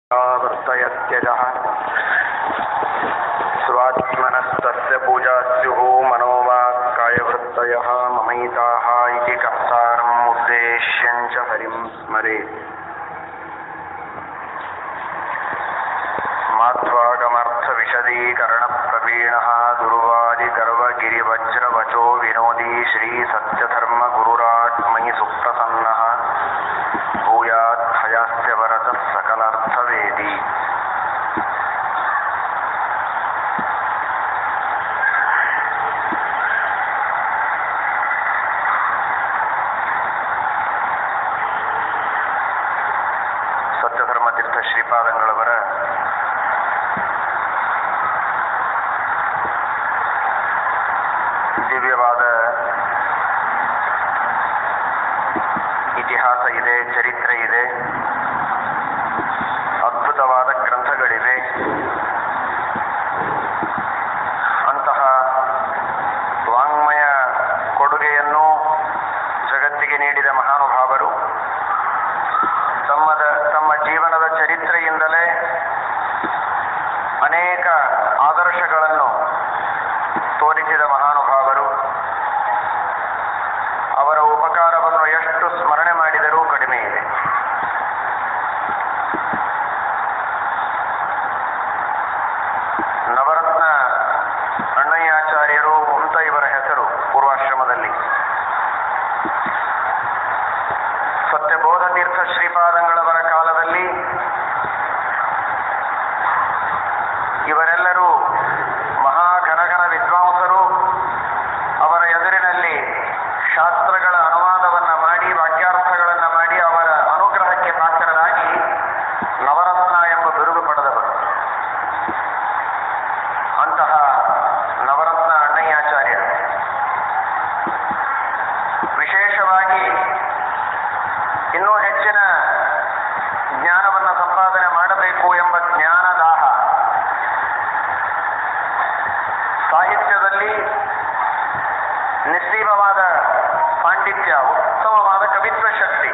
वर्तयत्यजः स्वात्मनस्तस्य पूजा स्युः मनो वा कायवृत्तयः ममैताः इति कर्तारम् उद्देश्यं च हरिं स्मरेत् माध्वागमर्थविशदीकरणप्रवीणः दुर्वादिगर्वगिरिवज्रवचो विनोदी श्रीसत्यधर्मगुरुराट् मयि सुप्रसन्नः भूयात् हयास्य वरदः सकलार्थवेदी ಸತ್ಯಧರ್ಮತೀರ್ಥ ಶ್ರೀಪಾದಂಗಳವರ ದಿವ್ಯವಾದ ಇತಿಹಾಸ ಇದೆ ಚರಿತ್ರೆ ಇದೆ ಅದ್ಭುತವಾದ ಗ್ರಂಥಗಳಿವೆ ಅಂತಹ ವಾಂಗ್ಮಯ ಕೊಡುಗೆಯನ್ನು ಜಗತ್ತಿಗೆ ನೀಡಿದ ಮಹಾನುಭಾವರು ತಮ್ಮದ ತಮ್ಮ ಜೀವನದ ಚರಿತ್ರೆಯಿಂದಲೇ ಅನೇಕ ಆದರ್ಶಗಳನ್ನು ತೋರಿಸಿದ ಮಹಾನುಭಾವರು ಅವರ ಉಪಕಾರವನ್ನು ಎಷ್ಟು ಸ್ಮರಣೆ ಮಾಡಿದರೂ ಕಡಿಮೆ ಇದೆ ನವರತ್ನ ಅಣ್ಣಯ್ಯಾಚಾರ್ಯರು ಅಂತ ಇವರ ಹೆಸರು ಪೂರ್ವಾಶ್ರಮದಲ್ಲಿ ಸತ್ಯಬೋಧ ತೀರ್ಥ ಶ್ರೀಪಾದಂಗಳವರ ಕಾಲದಲ್ಲಿ ಇವರೆಲ್ಲರೂ ಮಹಾ ಘನಘನ ವಿದ್ವಾಂಸರು ಅವರ ಎದುರಿನಲ್ಲಿ ಶಾಸ್ತ್ರಗಳ ಅನುವಾದವನ್ನ ಮಾಡಿ ವಾಕ್ಯಾರ್ಥಗಳನ್ನು ಮಾಡಿ ಅವರ ಅನುಗ್ರಹಕ್ಕೆ ಪಾತ್ರರಾಗಿ ನವರತ್ನ ಎಂಬ ಬಿರುದು ಪಡೆದವರು ಅಂತಹ ನವರತ್ನ ಅಣ್ಣಯ್ಯಾಚಾರ್ಯ ವಿಶೇಷವಾಗಿ ಇನ್ನೂ ಹೆಚ್ಚಿನ ಜ್ಞಾನವನ್ನು ಸಂಪಾದನೆ ಮಾಡಬೇಕು ಎಂಬ ಜ್ಞಾನದಾಹ ಸಾಹಿತ್ಯದಲ್ಲಿ ನಿಸ್ಸೀಮವಾದ ಪಾಂಡಿತ್ಯ ಉತ್ತಮವಾದ ಕವಿತ್ವ ಶಕ್ತಿ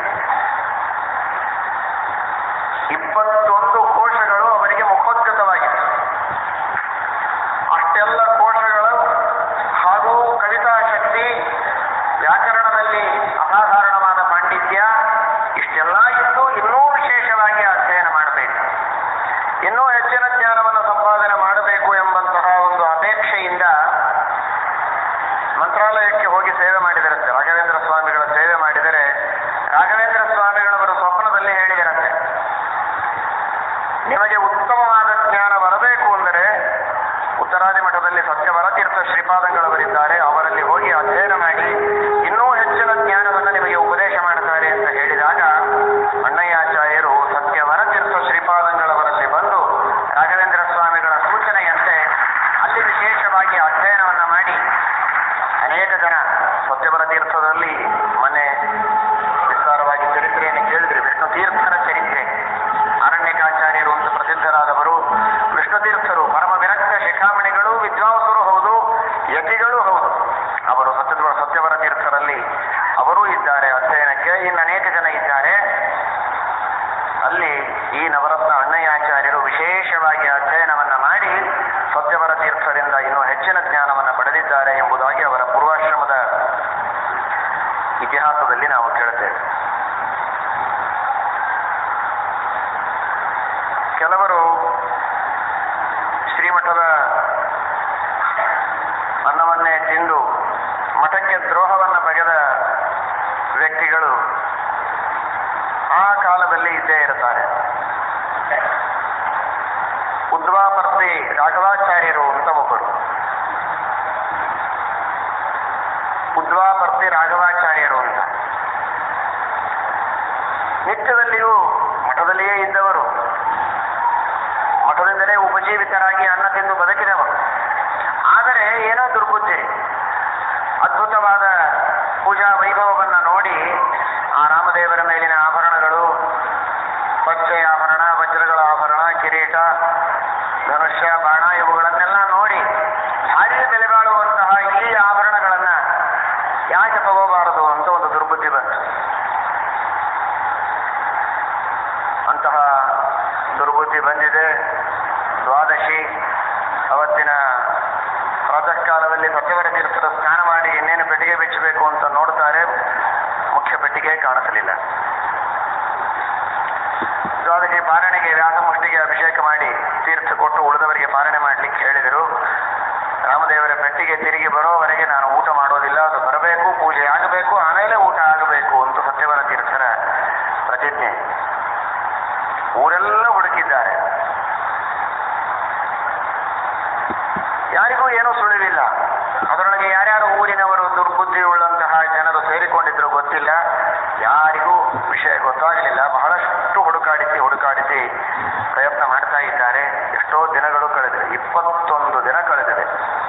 ಇಪ್ಪತ್ತೊಂದು ಕೋಶಗಳು ಅವರಿಗೆ ಮುಖೋದ್ಗತವಾಗಿತ್ತು ಅಷ್ಟೆಲ್ಲ ಕೋಶಗಳು ಹಾಗೂ ಕವಿತಾ ಶಕ್ತಿ ವ್ಯಾಕರಣದಲ್ಲಿ ಅಸಾಧಾರಣವಾದ ಪಾಂಡಿತ್ಯ ಇಷ್ಟೆಲ್ಲ ಇದ್ದು ಇನ್ನೂ ವಿಶೇಷವಾಗಿ ಅಧ್ಯಯನ ಮಾಡಬೇಕು ಇನ್ನೂ ಹೆಚ್ಚಿನ ಜ್ಞಾನವನ್ನು ಸಂಪಾದನೆ ಮಾಡಬೇಕು ಎಂಬಂತಹ ಒಂದು ಅಪೇಕ್ಷೆಯಿಂದ ಮಂತ್ರಾಲಯಕ್ಕೆ ಹೋಗಿ ಸೇವೆ ಮಾಡಿದರಂತೆ ರಾಘವೇಂದ್ರ ಸ್ವಾಮಿಗಳ ಸೇವೆ ಮಾಡಿದರೆ ರಾಘವೇಂದ್ರ ಸ್ವಾಮಿಗಳವರು ಸ್ವಪ್ನದಲ್ಲಿ ಹೇಳಿದರಂತೆ ನಿಮಗೆ ಉತ್ತಮವಾದ ಜ್ಞಾನ ಬರಬೇಕು ಅಂದರೆ ಉತ್ತರಾದಿ ಮಠದಲ್ಲಿ ಸತ್ಯವರ ತೀರ್ಥ ಶ್ರೀಪಾದಂಗಳವರಿದ್ದಾರೆ ಅವರಲ್ಲಿ ಹೋಗಿ ಅಧ್ಯಯನ ಮಾಡಿ ಇನ್ನೂ ಹೆಚ್ಚಿನ ಜ್ಞಾನವನ್ನು ನಿಮಗೆ ಉಪದೇಶ ಮಾಡ್ತಾರೆ ಅಂತ ಹೇಳಿದಾಗ ಅಣ್ಣಯ್ಯಾಚಾರ್ಯರು ಸತ್ಯವರ ತೀರ್ಥ ಶ್ರೀಪಾದಂಗಳವರಲ್ಲಿ ಬಂದು ರಾಘವೇಂದ್ರ ಸ್ವಾಮಿಗಳ ಸೂಚನೆಯಂತೆ ಅಲ್ಲಿ ವಿಶೇಷವಾಗಿ ಅಧ್ಯಯನವನ್ನ ಮಾಡಿ ಅನೇಕ ಜನ ಸತ್ಯವರ ತೀರ್ಥದಲ್ಲಿ ಮೊನ್ನೆ ವಿಸ್ತಾರವಾಗಿ ಚರಿತ್ರೆಯನ್ನು ಕೇಳಿದ್ರಿ ವಿಷ್ಣು ತೀರ್ಥರ ಚರಿತ್ರೆ ಅರಣ್ಯಕಾಚಾರ್ಯರು ಅಂತ ಪ್ರಸಿದ್ಧರಾದವರು ವಿಷ್ಣು ತೀರ್ಥರು ಪರಮ ವಿರಕ್ತ ಶಿಖಾಮಣಿಗಳು ವಿದ್ವಾಂಸರು ಹೌದು ಯತಿಗಳು ಹೌದು ಅವರು ಸತ್ಯದ ಸತ್ಯವರ ತೀರ್ಥರಲ್ಲಿ ಅವರೂ ಇದ್ದಾರೆ ಅಧ್ಯಯನಕ್ಕೆ ಇನ್ನು ಅನೇಕ ಜನ ಇದ್ದಾರೆ ಅಲ್ಲಿ ಈ ನವರತ್ನ ಅಣ್ಣಯ್ಯಾಚಾರ್ಯರು ವಿಶೇಷವಾಗಿ ಅಧ್ಯಯನವನ್ನ ಮಾಡಿ ಸತ್ಯವರ ತೀರ್ಥರಿಂದ ಇನ್ನೂ ಹೆಚ್ಚಿನ ಜ್ಞಾನವನ್ನು ಪಡೆದಿದ್ದಾರೆ ಎಂಬುದಾಗಿ ಅವರ ಪೂರ್ವಾಶ್ರಮದ ಇತಿಹಾಸದಲ್ಲಿ ನಾವು ಕೇಳುತ್ತೇವೆ ಕೆಲವರು ಶ್ರೀಮಠದ ಅನ್ನವನ್ನೇ ತಿಂದು ಮಠಕ್ಕೆ ದ್ರೋಹವನ್ನು ಬಗೆದ ವ್ಯಕ್ತಿಗಳು ಆ ಕಾಲದಲ್ಲಿ ಇದ್ದೇ ಇರುತ್ತಾರೆ ಉದ್ವಾಪರ್ತಿ ರಾಘವಾಚಾರ್ಯರು ಅಂತ ಒಬ್ಬರು ಉದ್ವಾಪರ್ತಿ ರಾಘವಾಚಾರ್ಯರು ಅಂತ ನಿತ್ಯದಲ್ಲಿಯೂ ಮಠದಲ್ಲಿಯೇ ಇದ್ದವರು ಮಠದಿಂದಲೇ ಉಪಜೀವಿತರಾಗಿ ಅನ್ನ ತಿಂದು ಬದುಕಿದವರು ಆದರೆ ಏನೋ ದುರ್ಬುದ್ಧಿ ಅದ್ಭುತವಾದ ಪೂಜಾ ವೈಭವವನ್ನು ನೋಡಿ ಆ ರಾಮದೇವರ ಮೇಲಿನ ಆಭರಣಗಳು ಪಚ್ಚೆಯ ಆಭರಣ ವಜ್ರಗಳ ಆಭರಣ ಕಿರೀಟ ಧನುಷ್ಯ ಬಾಣ ಇವುಗಳನ್ನೆಲ್ಲ ನೋಡಿ ಭಾರಿ ಬೆಲೆ ಬಾಳುವಂತಹ ಈ ಆಭರಣಗಳನ್ನ ಯಾಕೆ ತಗೋಬಾರದು ಅಂತ ಒಂದು ದುರ್ಬುದ್ಧಿ ಬಂತು ದುರ್ಬುದ್ಧಿ ಬಂದಿದೆ ದ್ವಾದಶಿ ಅವತ್ತಿನ ಪ್ರಾತಃ ಕಾಲದಲ್ಲಿ ಸತ್ಯವರ ತೀರ್ಥರ ಸ್ನಾನ ಮಾಡಿ ಇನ್ನೇನು ಪೆಟ್ಟಿಗೆ ಬಿಚ್ಚಬೇಕು ಅಂತ ನೋಡ್ತಾರೆ ಮುಖ್ಯ ಪೆಟ್ಟಿಗೆ ಕಾಣಿಸಲಿಲ್ಲ ದ್ವಾದಶಿ ಪಾರಣೆಗೆ ವ್ಯಾಸಮುಷ್ಟಿಗೆ ಅಭಿಷೇಕ ಮಾಡಿ ತೀರ್ಥ ಕೊಟ್ಟು ಉಳಿದವರಿಗೆ ಪಾರಣೆ ಮಾಡ್ಲಿಕ್ಕೆ ಹೇಳಿದರು ರಾಮದೇವರ ಪೆಟ್ಟಿಗೆ ತಿರುಗಿ ಬರೋವರೆಗೆ ನಾನು ಊಟ ಮಾಡೋದಿಲ್ಲ ಅದು ಬರಬೇಕು ಪೂಜೆ ಆಗಬೇಕು ಆಮೇಲೆ ಊಟ ಆಗಬೇಕು ಅಂತ ಸತ್ಯವರ ತೀರ್ಥರ ಪ್ರತಿಜ್ಞೆ ಊರೆಲ್ಲ ಹುಡುಕಿದ್ದಾರೆ ಯಾರಿಗೂ ಏನೂ ಸುಳಿವಿಲ್ಲ ಅದರೊಳಗೆ ಯಾರ್ಯಾರು ಊರಿನವರು ದುರ್ಬುದ್ಧಿ ಉಳ್ಳಂತಹ ಜನರು ಸೇರಿಕೊಂಡಿದ್ರು ಗೊತ್ತಿಲ್ಲ ಯಾರಿಗೂ ವಿಷಯ ಗೊತ್ತಾಗಲಿಲ್ಲ ಬಹಳಷ್ಟು ಹುಡುಕಾಡಿಸಿ ಹುಡುಕಾಡಿಸಿ ಪ್ರಯತ್ನ ಮಾಡ್ತಾ ಇದ್ದಾರೆ ಎಷ್ಟೋ ದಿನಗಳು ಕಳೆದಿವೆ ಇಪ್ಪತ್ತೊಂದು ದಿನ ಕಳೆದಿದೆ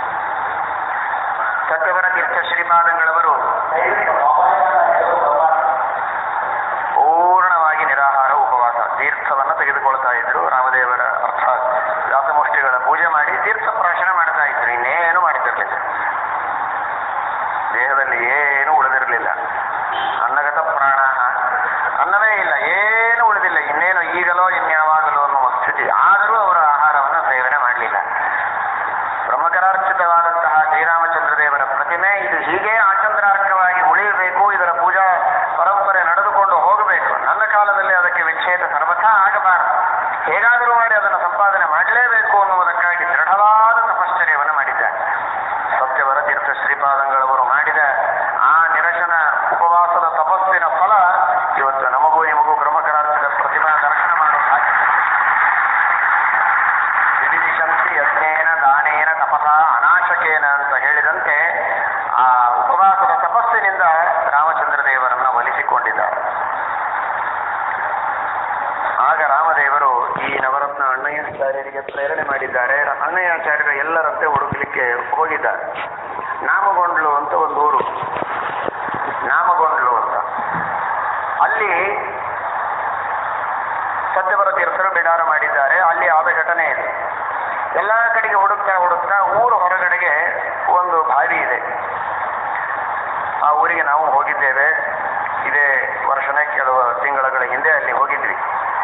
ಸತ್ಯವರ ತೀರ್ಥ ಶ್ರೀಪಾದಂಗಳವರು ಪೂರ್ಣವಾಗಿ ನಿರಾಹಾರ ಉಪವಾಸ ತೀರ್ಥವನ್ನು ತೆಗೆದುಕೊಳ್ತಾ ಇದ್ರು ರಾಮದೇವರ ಅರ್ಥಾತ್ ವ್ಯಾಸಮುಷ್ಟಿಗಳ ಪೂಜೆ ಮಾಡಿ ತೀರ್ಥ ಪ್ರಾಶನ ಮಾಡ್ತಾ ಇದ್ರು ಇನ್ನೇನು ಮಾಡ್ತಿರ್ಲಿಲ್ಲ ದೇಹದಲ್ಲಿ ಏನು ಉಳಿದಿರಲಿಲ್ಲ ಅನ್ನಗತ ಪ್ರಾಣ ಅನ್ನವೇ ಇಲ್ಲ ಏನು ಉಳಿದಿಲ್ಲ ಇನ್ನೇನು ಈಗಲೋ ಇನ್ಯಾವಾಗಲೋ ಅನ್ನುವ ಸ್ಥಿತಿ ಆದರೂ ಅವರ ಆಹಾರವನ್ನು ಸೇವನೆ ಮಾಡಲಿಲ್ಲ ಬ್ರಹ್ಮಕರಾರ್ಚಿತವಾದಂತಹ ಶ್ರೀರಾಮಚಂದ್ರ ದೇವರ ಪ್ರತಿಮೆ ಇದು ಹೀಗೆ ಆಚಂದ್ರಾರ್ಕವಾಗಿ ಉಳಿಯಬೇಕು ಇದರ ಪೂಜಾ ಪರಂಪರೆ ನಡೆದುಕೊಂಡು ಹೋಗಬೇಕು ನನ್ನ ಕಾಲದಲ್ಲಿ ಅದಕ್ಕೆ ವಿಚ್ಛೇದ ಸರ್ವಥಾ ಆಗಬಾರದು ಹೇಗಾದರೂ ಮಾಡಿ ಅದನ್ನು ಸಂಪಾದನೆ ಮಾಡಲೇಬೇಕು ಅನ್ನುವುದಕ್ಕಾಗಿ ದೃಢವಾದ ತಪಶ್ಚರ್ಯವನ್ನು ಮಾಡಿದ್ದಾರೆ ಸತ್ಯವರ ತೀರ್ಥ ಶ್ರೀಪಾದಂಗಳವರು ಮಾಡಿದ ಆ ನಿರಶನ ಉಪವಾಸದ ತಪಸ್ಸಿನ ಫಲ ಇವತ್ತು ನಮಗೂ ನಿಮಗೂ ಬ್ರಹ್ಮಕರಾರ್ಚಿತ ಪ್ರತಿಮಾ ದರ್ಶನ ಮಾಡುವ ಭಾಗ್ಯ ವಿಧಿಶಂತಿ ಯಜ್ಞೇನ ದಾನೇನ ತಪಸ ಅನಾಶಕೇನ ಅಂತ ಹೇಳಿದಂತೆ ಆ ಉಪವಾಸದ ತಪಸ್ಸಿನಿಂದ ರಾಮಚಂದ್ರ ದೇವರನ್ನ ಒಲಿಸಿಕೊಂಡಿದ್ದಾರೆ ಆಗ ರಾಮದೇವರು ಈ ನವರತ್ನ ಅಣ್ಣಯ್ಯಾಚಾರ್ಯರಿಗೆ ಪ್ರೇರಣೆ ಮಾಡಿದ್ದಾರೆ ಅಣ್ಣಯ್ಯಾಚಾರ್ಯರು ಎಲ್ಲರಂತೆ ಹುಡುಕಲಿಕ್ಕೆ ಹೋಗಿದ್ದಾರೆ ನಾಮಗೊಂಡ್ಲು ಅಂತ ಒಂದು ಊರು ನಾಮಗೊಂಡ್ಲು ಅಂತ ಅಲ್ಲಿ ಸತ್ಯವರ ತೀರ್ಥರು ಬಿಡಾರ ಮಾಡಿದ್ದಾರೆ ಅಲ್ಲಿ ಆದ ಘಟನೆ ಇದೆ ಎಲ್ಲ ಕಡೆಗೆ ಹುಡುಕ್ತಾ ಹುಡುಕ್ತಾ ಊರು ಹೊರಗಡೆಗೆ ಒಂದು ಬಾವಿ ಇದೆ ಆ ಊರಿಗೆ ನಾವು ಹೋಗಿದ್ದೇವೆ ಇದೇ ವರ್ಷನೇ ಕೆಲವು ತಿಂಗಳ ಹಿಂದೆ ಅಲ್ಲಿ ಹೋಗಿದ್ವಿ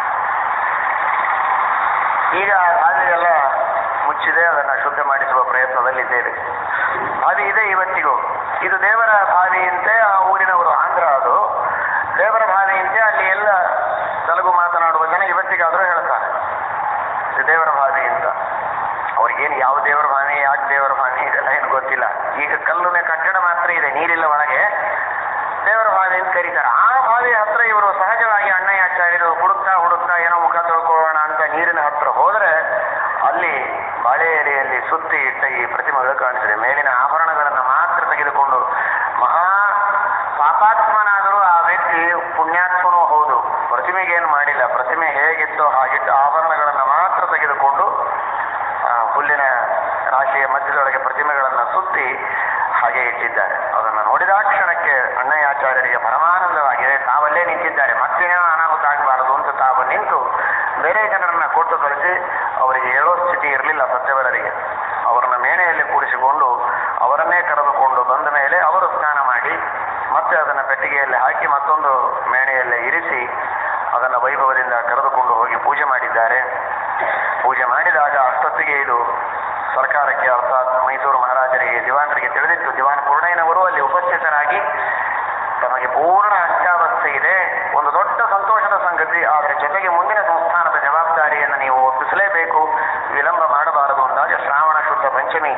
ಈಗ ಆ ಬಾವಿ ಎಲ್ಲ ಮುಚ್ಚಿದೆ ಅದನ್ನು ಶುದ್ಧ ಮಾಡಿಸುವ ಪ್ರಯತ್ನದಲ್ಲಿದ್ದೇವೆ ಬಾವಿ ಇದೆ ಇವತ್ತಿಗೂ ಇದು ದೇವರ ಬಾವಿಯಂತೆ ಆ ಊರಿನವರು ಆಂಧ್ರ ಅದು ದೇವರ ಬಾವಿಯಂತೆ ಅಲ್ಲಿ ಎಲ್ಲ ತೆಲುಗು ಮಾತನಾಡುವ ಜನ ಇವತ್ತಿಗಾದರೂ ಹೇಳ್ತಾರೆ ಇದು ದೇವರ ಬಾವಿ ಅಂತ ಅವ್ರಿಗೇನು ಯಾವ ದೇವರ ಬಾವಿ ಯಾಕೆ ದೇವರ ಬಾವಿ ಇದೆಲ್ಲ ಏನು ಗೊತ್ತಿಲ್ಲ ಈಗ ಕಲ್ಲುನೆ ಕಟ್ಟಡ ಮಾತ್ರ ಇದೆ ನೀರಿಲ್ಲ ಒಳಗೆ ದೇವರ ಬಾವಿ ಅಂತ ಕರೀತಾರೆ ಆ ಬಾವಿ ಹತ್ರ ಇವರು ಸಹಜವಾಗಿ ಅಣ್ಣಯ್ಯಾಚಾರ್ಯರು ಹುಡುಕ್ತಾ ಹುಡುಕ್ತಾ ಏನೋ ಮುಖ ತೊಳ್ಕೊಳ್ಳೋಣ ಅಂತ ನೀರಿನ ಹತ್ರ ಹೋದ್ರೆ ಅಲ್ಲಿ ಬಾಳೆ ಎಲೆಯಲ್ಲಿ ಸುತ್ತಿ ಇಟ್ಟ ಈ ಪ್ರತಿಮೆಗಳು ಕಾಣಿಸಿದೆ ಮೇಲಿನ ಆಭರಣಗಳನ್ನು ಮಾತ್ರ ತೆಗೆದುಕೊಂಡು ಮಹಾ ಪಾಪಾತ್ಮನಾದರೂ ಆ ವ್ಯಕ್ತಿ ಪುಣ್ಯಾತ್ಮನೂ ಹೌದು ಪ್ರತಿಮೆಗೆ ಏನು ಮಾಡಿಲ್ಲ ಪ್ರತಿಮೆ ಹೇಗಿತ್ತೋ ಹಾಗಿದ್ದ ಆಭರಣಗಳನ್ನು ಮಾತ್ರ ತೆಗೆದುಕೊಂಡು ಆ ಹುಲ್ಲಿನ ರಾಶಿಯ ಮಧ್ಯದೊಳಗೆ ಪ್ರತಿಮೆಗಳನ್ನು ಸುತ್ತಿ ಹಾಗೆ ಇಟ್ಟಿದ್ದಾರೆ ಅದನ್ನು ನೋಡಿದ ಕ್ಷಣಕ್ಕೆ ಅಣ್ಣಯ್ಯಾಚಾರ್ಯರಿಗೆ ಪರಮಾನಂದವಾಗಿದೆ ತಾವಲ್ಲೇ ನಿಂತಿದ್ದಾರೆ ಮತ್ತೇನೋ ಅನಾಹುತ ಆಗಬಾರದು ಅಂತ ತಾವು ನಿಂತು ಬೇರೆ ಜನರನ್ನ ಕೊಟ್ಟು ಕಳಿಸಿ ಅವರಿಗೆ ಹೇಳೋ ಸ್ಥಿತಿ ಇರಲಿಲ್ಲ ಸತ್ಯವರರಿಗೆ ಅವರನ್ನ ಮೇಣೆಯಲ್ಲಿ ಕೂಡಿಸಿಕೊಂಡು ಅವರನ್ನೇ ಕರೆದುಕೊಂಡು ಬಂದ ಮೇಲೆ ಅವರು ಸ್ನಾನ ಮಾಡಿ ಮತ್ತೆ ಅದನ್ನು ಪೆಟ್ಟಿಗೆಯಲ್ಲಿ ಹಾಕಿ ಮತ್ತೊಂದು ಮೇಣೆಯಲ್ಲಿ ಇರಿಸಿ ಅದನ್ನು ವೈಭವದಿಂದ ಕರೆದುಕೊಂಡು ಹೋಗಿ ಪೂಜೆ ಮಾಡಿದ್ದಾರೆ ಪೂಜೆ ಮಾಡಿದಾಗ ಅಷ್ಟೊತ್ತಿಗೆ ಇದು ಸರ್ಕಾರಕ್ಕೆ ಅರ್ಥಾತ್ ಮೈಸೂರು ಮಹಾರಾಜರಿಗೆ ದಿವಾನರಿಗೆ ತಿಳಿದಿತ್ತು ದಿವಾನ್ ಪೂರ್ಣಯ್ಯನವರು ಅಲ್ಲಿ ಉಪಸ್ಥಿತರಾಗಿ ತಮಗೆ ಪೂರ್ಣ ಅಷ್ಟಾವಸ್ಥೆ ಇದೆ ಒಂದು ದೊಡ್ಡ ಸಂತೋಷದ ಸಂಗತಿ ಆದರೆ ಜೊತೆಗೆ ಮುಂದಿನ ಸಂಸ್ಥಾನದ ಜವಾಬ್ದಾರಿಯನ್ನು ನೀವು ಒಪ್ಪಿಸಲೇಬೇಕು ವಿಳಂಬ ಮಾಡಬಾರದು ಅಂದಾಗ ಶ್ರಾವಣ ಶುದ್ಧ ಪಂಚಮಿ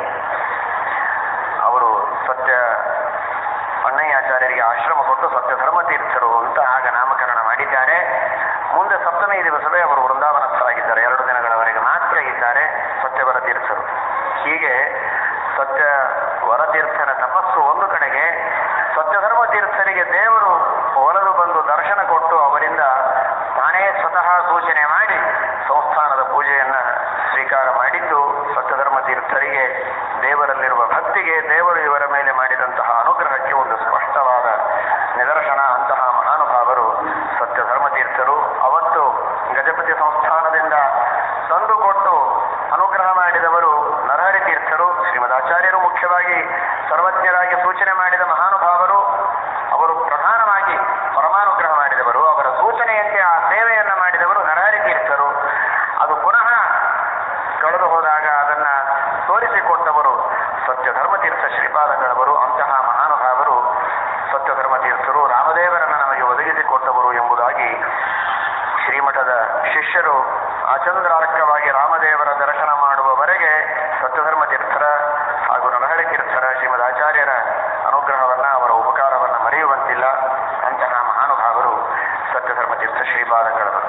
ಅವರು ಸತ್ಯ ಅಣ್ಣಯ್ಯಾಚಾರ್ಯರಿಗೆ ಆಶ್ರಮ ಕೊಟ್ಟು ಸತ್ಯ ಧರ್ಮತೀರ್ಥರು ಅಂತ ಆಗ ನಾಮಕರಣ ಮಾಡಿದ್ದಾರೆ ಮುಂದೆ ಸಪ್ತಮಿ ದಿವಸವೇ ಅವರು ವೃಂದಾವನಸ್ಥರಾಗಿದ್ದಾರೆ ಎರಡು ದಿನಗಳವರೆಗೆ ಮಾತ್ರ ಇದ್ದಾರೆ ಸತ್ಯವರ ತೀರ್ಥರು ಹೀಗೆ ಸತ್ಯ ವರತೀರ್ಥನ ತಪಸ್ಸು ಒಂದು ಕಡೆಗೆ ಸತ್ಯಧರ್ಮ ತೀರ್ಥರಿಗೆ ದೇವರು ಒಲದು ಬಂದು ದರ್ಶನ ಕೊಟ್ಟು ಅವರಿಂದ ತಾನೇ ಸ್ವತಃ ಸೂಚನೆ ಮಾಡಿ ಸಂಸ್ಥಾನದ ಪೂಜೆಯನ್ನ ಸ್ವೀಕಾರ ಮಾಡಿದ್ದು ಸತ್ಯಧರ್ಮ ತೀರ್ಥರಿಗೆ ದೇವರಲ್ಲಿರುವ ಭಕ್ತಿಗೆ ದೇವರು ಇವರ ಮೇಲೆ ಮಾಡಿದಂತಹ ಅನುಗ್ರಹಕ್ಕೆ ಒಂದು ಸ್ಪಷ್ಟವಾದ ನಿದರ್ಶನ ಅಂತಹ ಮಹಾನುಭಾವರು ಸತ್ಯಧರ್ಮ ತೀರ್ಥರು ಅವತ್ತು ಗಜಪತಿ ಸಂಸ್ಥಾನದಿಂದ ತಂದುಕೊಟ್ಟು ಅನುಗ್ರಹ ಮಾಡಿದವರು ನರಹರಿ ತೀರ್ಥರು ಶ್ರೀಮದ್ ಆಚಾರ್ಯರು ಮುಖ್ಯವಾಗಿ ಸರ್ವಜ್ಞರಾಗಿ ಸೂಚನೆ ಮಾಡಿದ ಮಹಾನುಭಾವರು ಅವರು ಪ್ರಧಾನವಾಗಿ ಪರಮಾನುಗ್ರಹ ಮಾಡಿದವರು ಅವರ ಸೂಚನೆಯಂತೆ ಆ ಸೇವೆಯನ್ನ ಮಾಡಿದವರು ನರಹರಿ ತೀರ್ಥರು ಕಳೆದು ಹೋದಾಗ ಅದನ್ನ ತೋರಿಸಿಕೊಟ್ಟವರು ಸತ್ಯ ಧರ್ಮತೀರ್ಥ ಶ್ರೀಪಾದಂಗಳವರು ಅಂತಹ ಮಹಾನುಭಾವರು ಸತ್ಯ ಧರ್ಮತೀರ್ಥರು ರಾಮದೇವರನ್ನು ನಮಗೆ ಒದಗಿಸಿಕೊಟ್ಟವರು ಎಂಬುದಾಗಿ ಶ್ರೀಮಠದ ಶಿಷ್ಯರು ಅಚಂದ್ರಾರ್ಕವಾಗಿ ರಾಮದೇವರ ದರ್ಶನ ಮಾಡುವವರೆಗೆ ಸತ್ಯಧರ್ಮ ತೀರ್ಥರ ಹಾಗೂ ನರಹಳಿ ತೀರ್ಥರ ಶ್ರೀಮದ್ ಆಚಾರ್ಯರ ಅನುಗ್ರಹವನ್ನ ಅವರ ಉಪಕಾರವನ್ನ ಮರೆಯುವಂತಿಲ್ಲ ಅಂತಹ ಮಹಾನುಭಾವರು ಸತ್ಯಧರ್ಮ ತೀರ್ಥ ಶ್ರೀಪಾದಗಳವರು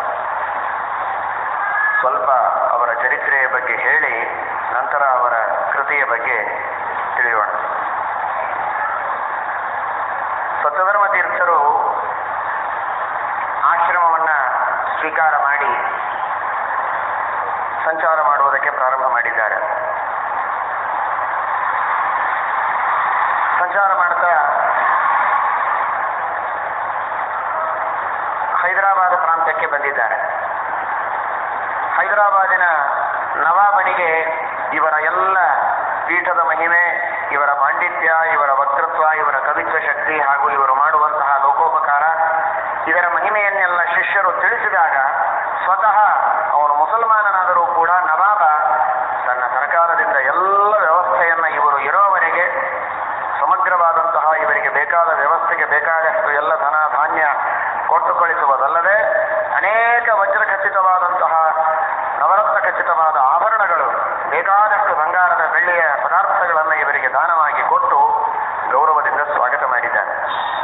ಸ್ವಲ್ಪ ಅವರ ಚರಿತ್ರೆಯ ಬಗ್ಗೆ ಹೇಳಿ ನಂತರ ಅವರ ಕೃತಿಯ ಬಗ್ಗೆ ತಿಳಿಯೋಣ ಸತ್ಯಧರ್ಮ ತೀರ್ಥರು ಆಶ್ರಮವನ್ನ ಸ್ವೀಕಾರ ಮಾಡಿ ಸಂಚಾರ ಮಾಡುವುದಕ್ಕೆ ಪ್ರಾರಂಭ ಮಾಡಿದ್ದಾರೆ ಸಂಚಾರ ಮಾಡ್ತಾ ಹೈದರಾಬಾದ್ ಪ್ರಾಂತ್ಯಕ್ಕೆ ಬಂದಿದ್ದಾರೆ ಹೈದರಾಬಾದಿನ ನವಾಬನಿಗೆ ಇವರ ಎಲ್ಲ ಪೀಠದ ಮಹಿಮೆ ಇವರ ಪಾಂಡಿತ್ಯ ಇವರ ವಕ್ತೃತ್ವ ಇವರ ಕವಿತ್ವ ಶಕ್ತಿ ಹಾಗೂ ಇವರು ಮಾಡುವಂತಹ ಲೋಕೋಪಕಾರ ಇದರ ಮಹಿಮೆಯನ್ನೆಲ್ಲ ಶಿಷ್ಯರು ತಿಳಿಸಿದಾಗ ಸ್ವತಃ ಅವನು ಮುಸಲ್ಮಾನನಾದರೂ ಕೂಡ ನವಾಬ ತನ್ನ ಸರ್ಕಾರದಿಂದ ಎಲ್ಲ ವ್ಯವಸ್ಥೆಯನ್ನ ಇವರು ಇರೋವರೆಗೆ ಸಮಗ್ರವಾದಂತಹ ಇವರಿಗೆ ಬೇಕಾದ ವ್ಯವಸ್ಥೆಗೆ ಬೇಕಾದಷ್ಟು ಎಲ್ಲ ಧನ ಧಾನ್ಯ ಕೊಟ್ಟು ಕಳಿಸುವುದಲ್ಲದೆ ಅನೇಕ ವಜ್ರ ಖಚಿತವಾದಂತಹ ನವರತ್ನ ಖಚಿತವಾದ ಆಭರಣಗಳು ಬೇಕಾದಷ್ಟು ಬಂಗಾರದ ಬೆಳ್ಳಿಯ ಪದಾರ್ಥಗಳನ್ನು ಇವರಿಗೆ ದಾನವಾಗಿ ಕೊಟ್ಟು ಗೌರವದಿಂದ ಸ್ವಾಗತ ಮಾಡಿದ್ದಾರೆ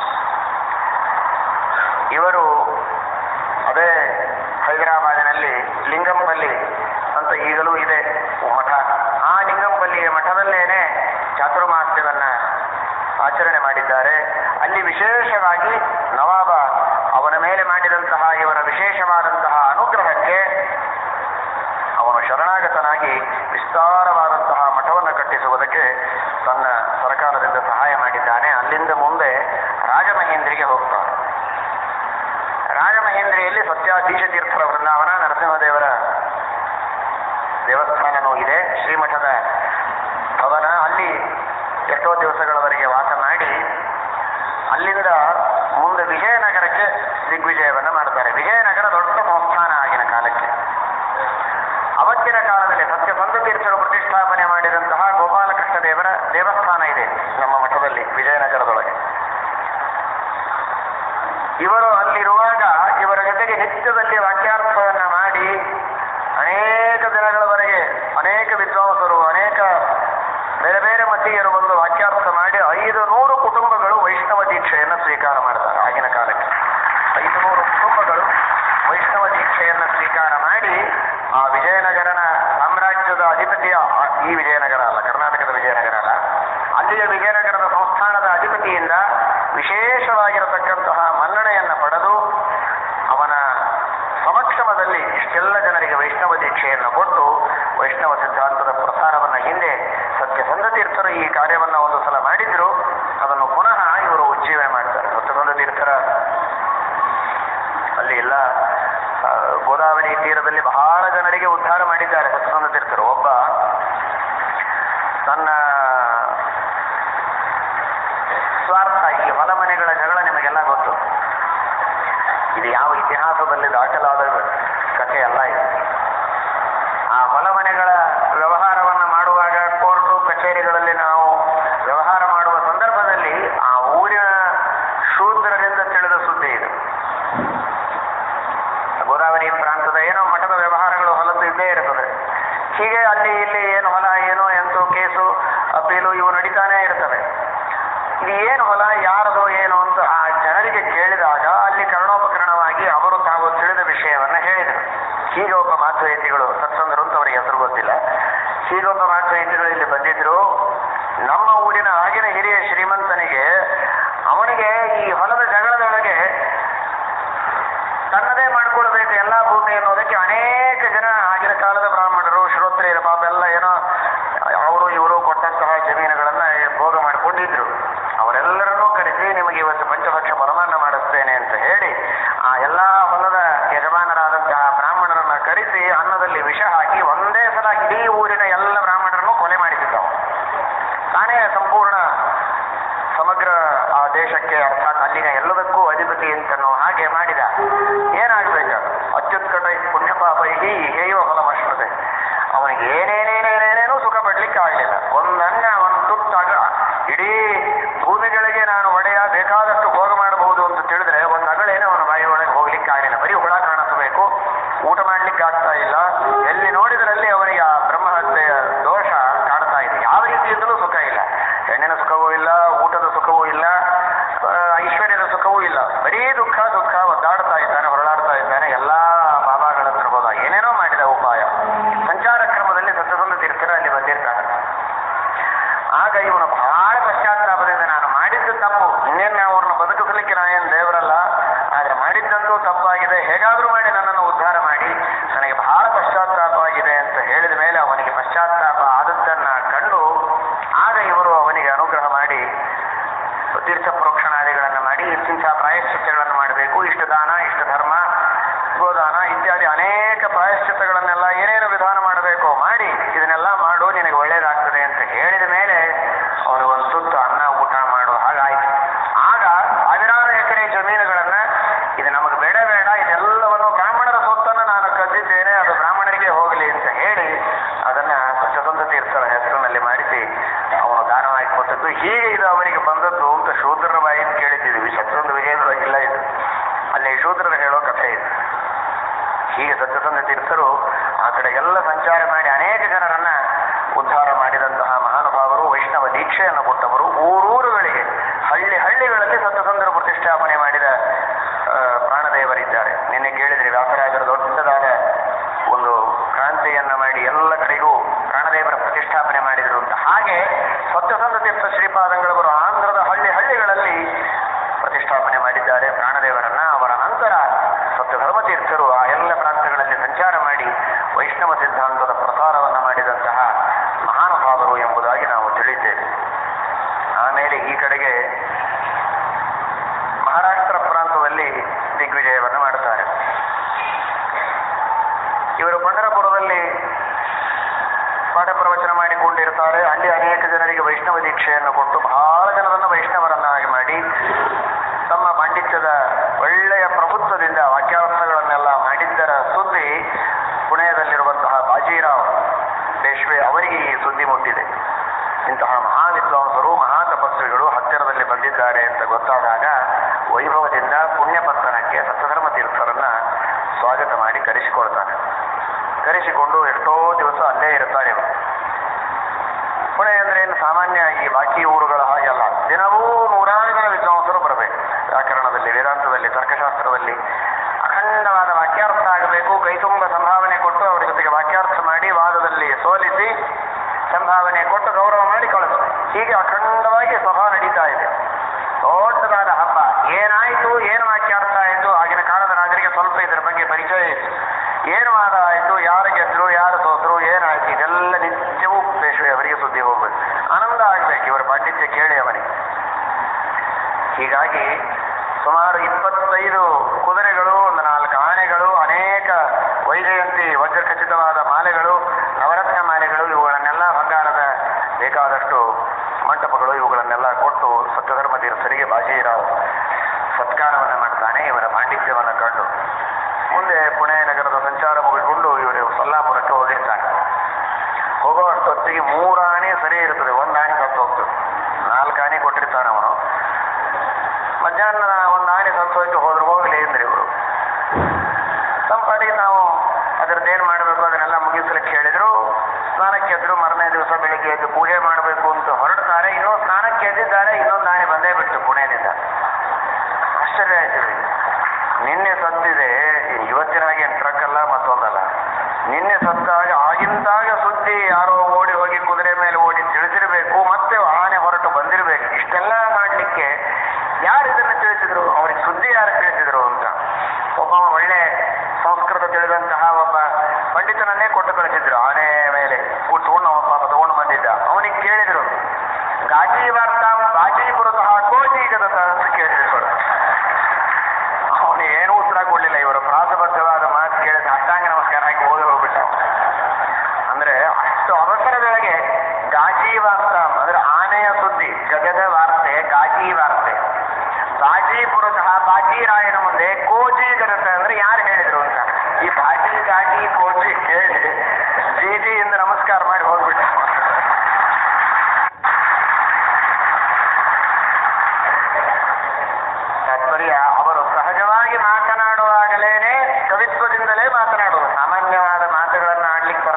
ಇವರು ಅದೇ ಹೈದರಾಬಾದಿನಲ್ಲಿ ಲಿಂಗಂಪಲ್ಲಿ ಅಂತ ಈಗಲೂ ಇದೆ ಮಠ ಆ ಲಿಂಗಂಪಲ್ಲಿಯ ಮಠದಲ್ಲೇನೆ ಚಾತುರ್ಮಾಸ್ಯವನ್ನ ಆಚರಣೆ ಮಾಡಿದ್ದಾರೆ ಅಲ್ಲಿ ವಿಶೇಷವಾಗಿ ನವಾಬ ಅವನ ಮೇಲೆ ಮಾಡಿದಂತಹ ಇವರ ವಿಶೇಷವಾದಂತಹ ಅನುಗ್ರಹಕ್ಕೆ ಅವನು ಶರಣಾಗತನಾಗಿ ವಿಸ್ತಾರವಾದಂತಹ ಮಠವನ್ನು ಕಟ್ಟಿಸುವುದಕ್ಕೆ ತನ್ನ ಸರ್ಕಾರದಿಂದ ಸಹಾಯ ಮಾಡಿದ್ದಾನೆ ಅಲ್ಲಿಂದ ಮುಂದೆ ರಾಜಮಹೇಂದ್ರಿಗೆ ಹೋಗ್ತಾನೆ ರಾಜಮಹೇಂದ್ರಿಯಲ್ಲಿ ಸತ್ಯಾಧೀಶ ತೀರ್ಥರ ವೃಂದಾವನ ನರಸಿಂಹದೇವರ ದೇವಸ್ಥಾನನೂ ಇದೆ ಶ್ರೀಮಠದ ಭವನ ಅಲ್ಲಿ ಎಷ್ಟೋ ದಿವಸಗಳವರೆಗೆ ವಾಸ ಮಾಡಿ ಅಲ್ಲಿಂದ ಮುಂದೆ ವಿಜಯನಗರಕ್ಕೆ ದಿಗ್ವಿಜಯವನ್ನ ಮಾಡ್ತಾರೆ ವಿಜಯನಗರ ದೊಡ್ಡ ಸಂಸ್ಥಾನ ಆಗಿನ ಕಾಲಕ್ಕೆ ಅವತ್ತಿನ ಕಾಲದಲ್ಲಿ ಸತ್ಯ ಸಂತ ತೀರ್ಥರು ಪ್ರತಿಷ್ಠಾಪನೆ ಮಾಡಿದಂತಹ ಗೋಪಾಲಕೃಷ್ಣ ದೇವರ ದೇವಸ್ಥಾನ ಇದೆ ನಮ್ಮ ಮಠದಲ್ಲಿ ವಿಜಯನಗರದೊಳಗೆ ಇವರು ಅಲ್ಲಿರುವಾಗ ಇವರ ಜೊತೆಗೆ ನಿತ್ಯದಲ್ಲಿ ವಾಕ್ಯಾರ್ಥವನ್ನ ಮಾಡಿ ಅನೇಕ ದಿನಗಳವರೆಗೆ ಅನೇಕ ವಿದ್ವಾಂಸರು ಅನೇಕ ಬೇರೆ ಬೇರೆ ಮತೀಯರು ಬಂದು ವಾಕ್ಯಾರ್ಥ ಮಾಡಿ ಐದು ನೂರು ಕುಟುಂಬಗಳು ವೈಷ್ಣವ ದೀಕ್ಷೆಯನ್ನು ಸ್ವೀಕಾರ ಮಾಡ್ತಾರೆ ಆಗಿನ ಕಾಲಕ್ಕೆ ಐದು ನೂರು ಕುಟುಂಬಗಳು ವೈಷ್ಣವ ದೀಕ್ಷೆಯನ್ನು ಸ್ವೀಕಾರ ಮಾಡಿ ಆ ವಿಜಯನಗರನ ಸಾಮ್ರಾಜ್ಯದ ಅಧಿಪತಿಯ ಆ- ಈ ವಿಜಯನಗರ ಅಲ್ಲ ಕರ್ನಾಟಕದ ವಿಜಯನಗರ ಅಲ್ಲ ಅಲ್ಲಿಯ ವಿಜಯನಗರದ ಸಂಸ್ಥಾನದ ಅಧಿಪತಿಯಿಂದ ವಿಶೇಷವಾಗಿರತಕ್ಕಂತಹ ಮನ್ನಣೆಯನ್ನು ಪಡೆದು ಅವನ ಸಮಕ್ಷಮದಲ್ಲಿ ಇಷ್ಟೆಲ್ಲ ಜನರಿಗೆ ವೈಷ್ಣವ ದೀಕ್ಷೆಯನ್ನು ಕೊಟ್ಟು ವೈಷ್ಣವ ಸಿದ್ಧಾಂತದ ಪ್ರಸಾರವನ್ನ ಹಿಂದೆ ಸತ್ಯಸಂಧ ತೀರ್ಥರು ಈ ಕಾರ್ಯವನ್ನ ಒಂದು ಸಲ ಮಾಡಿದ್ರು ಅದನ್ನು ಪುನಃ ಇವರು ಉಜ್ಜೀವನೆ ಮಾಡ್ತಾರೆ ಸತ್ಯಸಂಧ ತೀರ್ಥರ ಅಲ್ಲಿ ಎಲ್ಲ ಆ, ಗೋದಾವರಿ ತೀರದಲ್ಲಿ ಬಹಳ ಜನರಿಗೆ ಉದ್ಧಾರ ಮಾಡಿದ್ದಾರೆ ಸತ್ಯಸಂಧ ತೀರ್ಥರು ಒಬ್ಬ ತನ್ನ ಸ್ವಾರ್ಥ ಈ ಹೊಲ ಮನೆಗಳ ಜಗಳ ನಿಮಗೆಲ್ಲ ಗೊತ್ತು ಇದು ಯಾವ ಇತಿಹಾಸದಲ್ಲಿ ದಾಖಲಾದ ಕಥೆ ಅಲ್ಲ ಇದು ಆ ಹೊಲ ಮನೆಗಳ ವ್ಯವಹಾರವನ್ನು ಮಾಡುವಾಗ ಕೋರ್ಟು ಕಚೇರಿಗಳಲ್ಲಿ ನಾವು ವ್ಯವಹಾರ ಮಾಡುವ ಸಂದರ್ಭದಲ್ಲಿ ಆ ಊರಿನ ಶೂದ್ರರಿಂದ ತಿಳಿದ ಸುದ್ದಿ ಇದು ಗೋದಾವರಿ ಪ್ರಾಂತದ ಏನೋ ಮಠದ ವ್ಯವಹಾರಗಳು ಹೊಲದ್ದು ಇದ್ದೇ ಇರ್ತದೆ ಹೀಗೆ ಅಲ್ಲಿ ಇಲ್ಲಿ ಏನು ಹೊಲ ಏನೋ ಎಂತೋ ಕೇಸು ಅಪೀಲು ಇವು ನಡೀತಾನೆ ಇರ್ತವೆ ಇದು ಏನು ಹೊಲ ಯಾರದೋ ಏನು ಅಂತ ಆ ಜನರಿಗೆ ಕೇಳಿದಾಗ ಅಲ್ಲಿ ಕರ್ಣೋಪಕರಣವಾಗಿ ಅವರು ತಾವು ತಿಳಿದ ವಿಷಯವನ್ನ ಹೇಳಿದರು ಹೀಗೆ ಒಬ್ಬ ಮಾಧ್ವಯತಿಗಳು ಸತ್ಸಂಗರು ಅಂತ ಅವರಿಗೆ ಹೆಸರು ಗೊತ್ತಿಲ್ಲ ಹೀಗೊಬ್ಬ ಮಾಧ್ವಯತಿಗಳು ಇಲ್ಲಿ ಬಂದಿದ್ರು ನಮ್ಮ ಊರಿನ ಆಗಿನ ಹಿರಿಯ ಶ್ರೀಮಂತನಿಗೆ ಅವನಿಗೆ ಈ ಹೊಲದ ಜಗಳದೊಳಗೆ ತನ್ನದೇ ಮಾಡ್ಕೊಳ್ಬೇಕು ಎಲ್ಲಾ ಭೂಮಿ ಅನ್ನೋದಕ್ಕೆ ಅನೇಕ ಜನ ಆಗಿನ ಕಾಲದ ಬ್ರಾಹ್ಮಣರು ಶ್ರೋತ್ರಿಯರು ಪಾಪ ಎಲ್ಲ ಏನೋ ಅವರು ಇವರು ಕೊಟ್ಟಂತಹ ಜಮೀನುಗಳನ್ನ ಭೋಗ ಮಾಡಿಕೊಂಡಿದ್ರು ಅವರೆಲ್ಲರನ್ನೂ ಕರೆಸಿ ನಿಮಗೆ ಇವತ್ತು ಪಂಚಭಕ್ಷ ಪರಮಾನ್ನ ಮಾಡಿಸ್ತೇನೆ ಅಂತ ಹೇಳಿ ಆ ಎಲ್ಲಾ ಹೊಲದ ಯಜಮಾನರಾದಂತಹ ಬ್ರಾಹ್ಮಣರನ್ನ ಕರೆಸಿ ಅನ್ನದಲ್ಲಿ ವಿಷ ಹಾಕಿ ಒಂದೇ ಸಲ ಇಡೀ ಊರಿನ ಎಲ್ಲ ಬ್ರಾಹ್ಮಣರನ್ನು ಕೊಲೆ ಮಾಡಿಸಿದ್ದವು ತಾನೇ ಸಂಪೂರ್ಣ ಸಮಗ್ರ ಆ ದೇಶಕ್ಕೆ ಅರ್ಥಾತ್ ಅಲ್ಲಿನ ಎಲ್ಲದಕ್ಕೂ ಅಧಿಪತಿ ಅಂತನೋ ಹಾಗೆ ಮಾಡಿದ ಏನಾಗ್ಬೇಕು ಅತ್ಯುತ್ಕಟ ಪುಣ್ಯಪಾಪೈಹಿ ಹೇವ ಫಲಮಶ್ನುತೆ ಅವನಿಗೆ ನೋಡ್ಲಿಕ್ಕೆ ಆಗ್ತಾ ಇಲ್ಲ ಎಲ್ಲಿ ನೋಡಿದರಲ್ಲಿ ಅವನಿಗೆ ಆ ಬ್ರಹ್ಮಹತ್ಯೆಯ ದೋಷ ಕಾಡ್ತಾ ಇದೆ ಯಾವ ರೀತಿಯಿಂದಲೂ ಸುಖ ಇಲ್ಲ ಹೆಣ್ಣಿನ ಸುಖವೂ ಇಲ್ಲ ಊಟದ ಸುಖವೂ ಇಲ್ಲ ಆ, ಐಶ್ವರ್ಯದ ಸುಖವೂ ಇಲ್ಲ ಬರೀ ದುಃಖ ದುಃಖ ಒದ್ದಾಡ್ತಾ ಇದ್ದಾನೆ ಹೊರಳಾಡ್ತಾ ಇದ್ದಾನೆ ಎಲ್ಲಾ ಬಾಬಾಗಳ ಹತ್ರ ಹೋದ ಏನೇನೋ ಮಾಡಿದ ಉಪಾಯ ಸಂಚಾರ ಕ್ರಮದಲ್ಲಿ ಸತ್ಯಸಂಧ ತೀರ್ಥರ ಅಲ್ಲಿ ಬಂದಿರ್ತಾರೆ ಆಗ ಇವನು ಬಹಳ ಪಶ್ಚಾತ್ತಾಪದಿಂದ ನಾನು ಮಾಡಿದ್ದು ತಪ್ಪು ಇನ್ನೇನು ಅವ್ರನ್ನ ಬದುಕಿಸಲಿಕ್ಕೆ ನಾನೇನು ದೇವರಲ್ಲ ಆದ್ರೆ ಮಾಡಿದ್ದಂತೂ ತಪ್ಪಾಗಿದೆ ಹೇಗಾದ್ರೂ ಮಾಡಿ ನನ್ನನ್ನು ಉದ್ಧಾರ ಮಾಡಿ ನನಗೆ ಬಹಳ ಪಶ್ಚಾತ್ತಾಪವಾಗಿದೆ ಅಂತ ಹೇಳಿದ ಮೇಲೆ ಅವನಿಗೆ ಪಶ್ಚಾತ್ತಾಪ ಆದದ್ದನ್ನ ಕಂಡು ಆಗ ಇವರು ಅವನಿಗೆ ಅನುಗ್ರಹ ಮಾಡಿ ತೀರ್ಥ ಪ್ರೋಕ್ಷಣಾದಿಗಳನ್ನು ಮಾಡಿ ಇಂತಿಂಥ ಪ್ರಾಯಶ್ಚಿತ್ತಗಳನ್ನು ಮಾಡಬೇಕು ಇಷ್ಟು ದಾನ ಇಷ್ಟು ಧರ್ಮ ಗೋದಾನ ಇತ್ಯಾದಿ ಅನೇಕ ಪ್ರಾಯಶ್ಚಿತ್ತಗಳನ್ನೆಲ್ಲ ಏನೇನು ವಿಧಾನ ಮಾಡಬೇಕೋ ಮಾಡಿ ಇದನ್ನೆಲ್ಲ ಮಾಡು ನಿನಗೆ ಒಳ್ಳೇದಾಗ್ತದೆ ಅಂತ ಹೇಳಿದ ಮೇಲೆ ಅವನು ಒಂದು ತುತ್ತು ಅನ್ನ ಊಟ ಮಾಡು ಹಾಗಾಯ್ತು ಆಗ ಸಾವಿರಾರು ಎಕರೆ ಜಮೀನುಗಳನ್ನ ಇದು ನಮಗೆ ಬೇಡ ಬೇಡ ಇದೆಲ್ಲವನ್ನು ಬ್ರಾಹ್ಮಣರ ಸೊತ್ತನ್ನು ನಾನು ಕದ್ದಿದ್ದೇನೆ ಅದು ಬ್ರಾಹ್ಮಣರಿಗೆ ಹೋಗಲಿ ಅಂತ ಹೇಳಿ ಅದನ್ನ ಸತ್ಯಸಂಧ ತೀರ್ಥರ ಹೆಸರಿನಲ್ಲಿ ಮಾಡಿಸಿ ಅವನು ದಾನವಾಗಿ ಕೊಟ್ಟದ್ದು ಹೀಗೆ ಇದು ಅವನಿಗೆ ಬಂದದ್ದು ಅಂತ ಶೂದ್ರರ ಬಾಯಿಂದ ಕೇಳಿದ್ದೀವಿ ಸತ್ಯಸಂಧ ವಿಜೇಂದ್ರ ಇಲ್ಲ ಇದು ಅಲ್ಲಿ ಶೂದ್ರರು ಹೇಳೋ ಕಥೆ ಇದು ಹೀಗೆ ಸತ್ಯಸಂಧ ತೀರ್ಥರು ಆ ಕಡೆಗೆಲ್ಲ ಸಂಚಾರ ಮಾಡಿ ಅನೇಕ ಜನರನ್ನ ಉದ್ಧಾರ ಮಾಡಿದಂತಹ ಮಹಾನುಭಾವರು ವೈಷ್ಣವ ದೀಕ್ಷೆಯನ್ನು ಕೊಟ್ಟವರು ಊರೂರುಗಳಿಗೆ ಹಳ್ಳಿ ಹಳ್ಳಿಗಳಲ್ಲಿ ಸತ್ಯಸಂಧರ ಪ್ರತಿಷ್ಠಾಪನೆ ಮಾಡಿದ ಆ, ಪ್ರಾಣದೇವರಿದ್ದಾರೆ ನಿನ್ನೆ ಕೇಳಿದ್ರಿ ವ್ಯಾಸರಾಜರು ದೊಡ್ಡದಾದ ಒಂದು ಕ್ರಾಂತಿಯನ್ನ ಮಾಡಿ ಎಲ್ಲ ಕಡೆಗೂ ಪ್ರಾಣದೇವರ ಪ್ರತಿಷ್ಠಾಪನೆ ಮಾಡಿದರು ಅಂತ ಹಾಗೆ ಸತ್ಯಸಂಧ ತೀರ್ಥ ಶ್ರೀಪಾದಂಗಳವರು ಆಂಧ್ರದ ಹಳ್ಳಿ ಹಳ್ಳಿಗಳಲ್ಲಿ ಪ್ರತಿಷ್ಠಾಪನೆ ಮಾಡಿದ್ದಾರೆ ಪ್ರಾಣದೇವರನ್ನ ಅವರ ನಂತರ ಸತ್ಯಧರ್ಮ ತೀರ್ಥರು ಆ ಎಲ್ಲ ಪ್ರಾಂತಗಳಲ್ಲಿ ಸಂಚಾರ ಮಾಡಿ ವೈಷ್ಣವ ಸಿದ್ಧಾಂತದ ಪ್ರಸಾರವನ್ನು ಮಾಡಿದಂತಹ ಮಹಾನುಭಾವರು ಎಂಬುದಾಗಿ ನಾವು ತಿಳಿದ್ದೇವೆ ಆಮೇಲೆ ಈ ಕಡೆಗೆ ಮಹಾರಾಷ್ಟ್ರ ಪ್ರಾಂತದಲ್ಲಿ ದಿಗ್ವಿಜಯವನ್ನು ಮಾಡುತ್ತಾರೆ ಇವರು ಪಂಡರಪುರದಲ್ಲಿ ಪಾಠ ಪ್ರವಚನ ಮಾಡಿಕೊಂಡಿರ್ತಾರೆ ಅಲ್ಲಿ ಅನೇಕ ಜನರಿಗೆ ವೈಷ್ಣವ ದೀಕ್ಷೆಯನ್ನು ಕೊಟ್ಟು ಬಹಳ ಜನರನ್ನು ವೈಷ್ಣವರನ್ನಾಗಿ ಮಾಡಿ ತಮ್ಮ ಪಾಂಡಿತ್ಯದ ಒಳ್ಳೆಯ ಪ್ರಭುತ್ವದಿಂದ ವಾಕ್ಯಾರ್ಥಗಳನ್ನೆಲ್ಲ ಮಾಡಿದ್ದರ ಸುದ್ದಿ ಪುಣೆಯದಲ್ಲಿರುವಂತಹ ಬಾಜಿರಾವ್ ಪೇಶ್ವೆ ಅವರಿಗೆ ಈ ಸುದ್ದಿ ಮುಟ್ಟಿದೆ ಇಂತಹ ಮಹಾ ವಿದ್ವಾಂಸರು ಮಹಾ ತಪಸ್ವಿಗಳು ಹತ್ತಿರದಲ್ಲಿ ಬಂದಿದ್ದಾರೆ ಅಂತ ಗೊತ್ತಾದಾಗ ವೈಭವದಿಂದ ಪುಣ್ಯಪತ್ತನಕ್ಕೆ ಸತ್ಯಧರ್ಮ ತೀರ್ಥರನ್ನ ಸ್ವಾಗತ ಮಾಡಿ ಕರೆಸಿಕೊಳ್ತಾನೆ ಕರೆಸಿಕೊಂಡು ಎಷ್ಟೋ ದಿವಸ ಅಲ್ಲೇ ಇರ್ತಾರೆ ಇವರು ಪುಣೆ ಅಂದ್ರೆ ಏನು ಸಾಮಾನ್ಯ ಈ ಬಾಕಿ ಊರುಗಳ ಹಾಗೆಲ್ಲ ದಿನವೂ ನೂರಾರು ಜನ ವಿದ್ವಾಂಸರು ಬರಬೇಕು ವ್ಯಾಕರಣದಲ್ಲಿ ವೇದಾಂತದಲ್ಲಿ ತರ್ಕಶಾಸ್ತ್ರದಲ್ಲಿ ಅಖಂಡವಾದ ವಾಕ್ಯಾರ್ಥ ಆಗಬೇಕು ಕೈತುಂಬ ಸಂಭಾವನೆ ಕೊಟ್ಟು ಅವರ ಜೊತೆಗೆ ವಾಕ್ಯಾರ್ಥ ಮಾಡಿ ವಾದದಲ್ಲಿ ಸೋಲಿಸಿ ಸಂಭಾವನೆ ಕೊಟ್ಟು ಗೌರವ ಮಾಡಿ ಕಳಿಸ್ತಾರೆ ಹೀಗೆ ಅಖಂಡವಾಗಿ ಸಭಾ ನಡೀತಾ ಇದೆ ದೊಡ್ಡದಾದ ಹಬ್ಬ ಏನಾಯ್ತು ಏನು ವಾಕ್ಯಾರ್ಥ ಆಯಿತು ಆಗಿನ ಕಾಲದ ರಾಜರಿಗೆ ಸ್ವಲ್ಪ ಇದರ ಬಗ್ಗೆ ಪರಿಚಯ ಇತ್ತು ಏನು ವಾದ ಆಯಿತು ಯಾರು ಗೆದ್ರು ಯಾರು ಸೋತರು ಏನಾಯ್ತು ಇದೆಲ್ಲ ನಿತ್ಯವೂ ಪೇಶ್ವೆ ಅವರಿಗೆ ಸುದ್ದಿ ಹೋಗ್ಬೇಕು ಆನಂದ ಆಗ್ಬೇಕು ಇವರ ಪಾಂಡಿತ್ಯ ಕೇಳಿ ಅವನಿಗೆ ಹೀಗಾಗಿ ಸುಮಾರು ಇಪ್ಪತ್ತೈದು ಕುದುರೆಗಳು ಒಂದು ನಾಲ್ಕು ಆನೆಗಳು ಅನೇಕ ವೈಜಯಂತಿ ವಜ್ರಖಚಿತವಾದ ಮಾಲೆಗಳು ನವರತ್ನ ಮಾಲೆಗಳು ಇವುಗಳನ್ನೆಲ್ಲ ಬಂಗಾರದ ಬೇಕಾದಷ್ಟು ಮಂಟಪಗಳು ಇವುಗಳನ್ನೆಲ್ಲ ಕೊಟ್ಟು ಸತ್ಯಧರ್ಮ ತೀರ್ಥರಿಗೆ ಬಾಜಿರಾವ್ ಸತ್ಕಾರವನ್ನು ಮಾಡ್ತಾನೆ ಇವರ ಪಾಂಡಿತ್ಯವನ್ನು ಕಂಡು ಮುಂದೆ ಪುಣೆ ನಗರದ ಸಂಚಾರ ಮುಗಿಕೊಂಡು ಇವರು ಸೊಲ್ಲಾಪುರಕ್ಕೆ ಹೋಗಿರ್ತಾನೆ ಹೋಗೋ ಅಷ್ಟೊತ್ತಿಗೆ ಮೂರು ಆನೆ ಸರಿ ಇರ್ತದೆ ಒಂದು ಆನೆ ಸತ್ತು ಹೋಗ್ತದೆ ನಾಲ್ಕು ಆನೆ ಕೊಟ್ಟಿರ್ತಾನೆ ಅವನು ಮಧ್ಯಾಹ್ನ ಒಂದು ಆನೆ ಸತ್ತು ಹೋಯ್ತು ಹೋದ್ರು ಹೋಗಲಿ ಅಂದ್ರೆ ಇವರು ನಮ್ಮ ಪಾಡಿಗೆ ನಾವು ಅದರದ್ದೇನು ಮಾಡಬೇಕು ಅದನ್ನೆಲ್ಲ ಮುಗಿಸ್ಲಿಕ್ಕೆ ಹೇಳಿದ್ರು ಸ್ನಾನಕ್ಕೆ ಎದ್ರು ಮರನೇ ದಿವಸ ಬೆಳಿಗ್ಗೆ ಎದ್ದು ಪೂಜೆ ಮಾಡಬೇಕು ಅಂತ ಹೊರಡ್ತಾರೆ ಇನ್ನೂ ಸ್ನಾನಕ್ಕೆ ಎದ್ದಿದ್ದಾರೆ ಇನ್ನೊಂದು ಆನೆ ಬಂದೇ ಬಿಟ್ಟು ಪುಣೆಯಿಂದ ಆಶ್ಚರ್ಯ ಆಯ್ತು ಇವ್ರಿಗೆ. ನಿನ್ನೆ ಸತ್ತಿದೆ ಇವತ್ತಿನ ಹಾಗೆ ಟ್ರಕ್ ಅಲ್ಲ ಮತ್ತೊಂದಲ್ಲ ನಿನ್ನೆ ಸತ್ತಾಗ ಆಗಿಂದಾಗ ಸುದ್ದಿ ಯಾರೋ ಓಡಿ ಹೋಗಿ ಕುದುರೆ ಮೇಲೆ ಓಡಿ ತಿಳಿಸಿರ್ಬೇಕು ಮತ್ತೆ ಆನೆ ಹೊರಟು ಬಂದಿರಬೇಕು ಇಷ್ಟೆಲ್ಲ ಮಾಡಲಿಕ್ಕೆ ಯಾರು ಇದನ್ನು ತಿಳಿಸಿದ್ರು ಅವ್ರಿಗೆ ಸುದ್ದಿ ಯಾರು ತಿಳಿಸಿದ್ರು ಅಂತ ಒಬ್ಬ ಒಳ್ಳೆ ಸಂಸ್ಕೃತ ತಿಳಿದಂತಹ ಒಬ್ಬ ಪಂಡಿತನನ್ನೇ ಕೊಟ್ಟು ಕಳಿಸಿದ್ರು ಆನೆ ಮೇಲೆ ಕೂತ್ಕೊಂಡು ಅವನ ಪಾಪ ತಗೊಂಡು ಬಂದಿದ್ದ ಅವನಿಗೆ ಕೇಳಿದ್ರು ಗಾಜಿ ವಾರ್ತಾಂ ಗಾಜಿಪುರತಃ ಕೋಟಿ ಜಗತ ಅಂತ ಕೇಳಿದ್ರು ಅವನು ಏನೂ ಉತ್ತರ ಕೊಡ್ಲಿಲ್ಲ ಇವರು ಪ್ರಾಸಬದ್ಧವಾದ ಮಾತು ಕೇಳಿದ ಅಷ್ಟಾಂಗ ನಮಸ್ಕಾರ ಹಾಕಿ ಹೋಗಿ ಹೋಗ್ಬಿಟ್ಟ ಅಂದ್ರೆ ಅಷ್ಟು ಅವಸರದೊಳಗೆ ಗಾಜಿ ವಾರ್ತಾ ಅಂದ್ರೆ ಆನೆಯ ಸುದ್ದಿ ಜಗದ ವಾರ್ತೆ ಗಾಜಿ ವಾರ್ತೆ ಬಾಜಿಪುರತಃ ಬಾಜಿರಾಯನ ಮುಂದೆ ಕೋಜಿ ಜಗತ ಅಂದ್ರೆ ಯಾರು ಹೇಳಿದ್ರು ಅಂತ ಈ ಬಾಜಿ ಗಾಜಿ ಕೋಜಿ ಕೇಳಿ ಜೀಜಿಯಿಂದ ನಮಸ್ಕಾರ ಮಾಡಿ ಹೋಗ್ಬಿಟ್ಟ ತಾತ್ಪರ್ಯ ಅವರು ಸಹಜವಾಗಿ ಮಾತನಾಡುವಾಗಲೇನೆ ಕವಿತ್ವದಿಂದಲೇ ಮಾತನಾಡುವುದು ಸಾಮಾನ್ಯ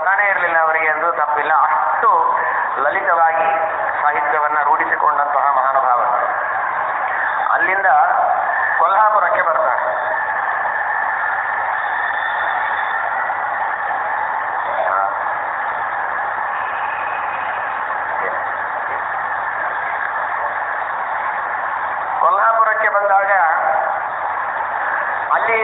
ಬರ್ತಾನೆ ಇರಲಿಲ್ಲ ಅವರಿಗೆ ಎಂದು ತಪ್ಪಿಲ್ಲ ಅಷ್ಟು ಲಲಿತವಾಗಿ ಸಾಹಿತ್ಯವನ್ನ ರೂಢಿಸಿಕೊಂಡಂತಹ ಮಹಾನುಭಾವ ಅಲ್ಲಿಂದ ಕೊಲ್ಹಾಪುರಕ್ಕೆ ಬರ್ತಾರೆ ಕೊಲ್ಹಾಪುರಕ್ಕೆ ಬಂದಾಗ ಅಲ್ಲಿಯ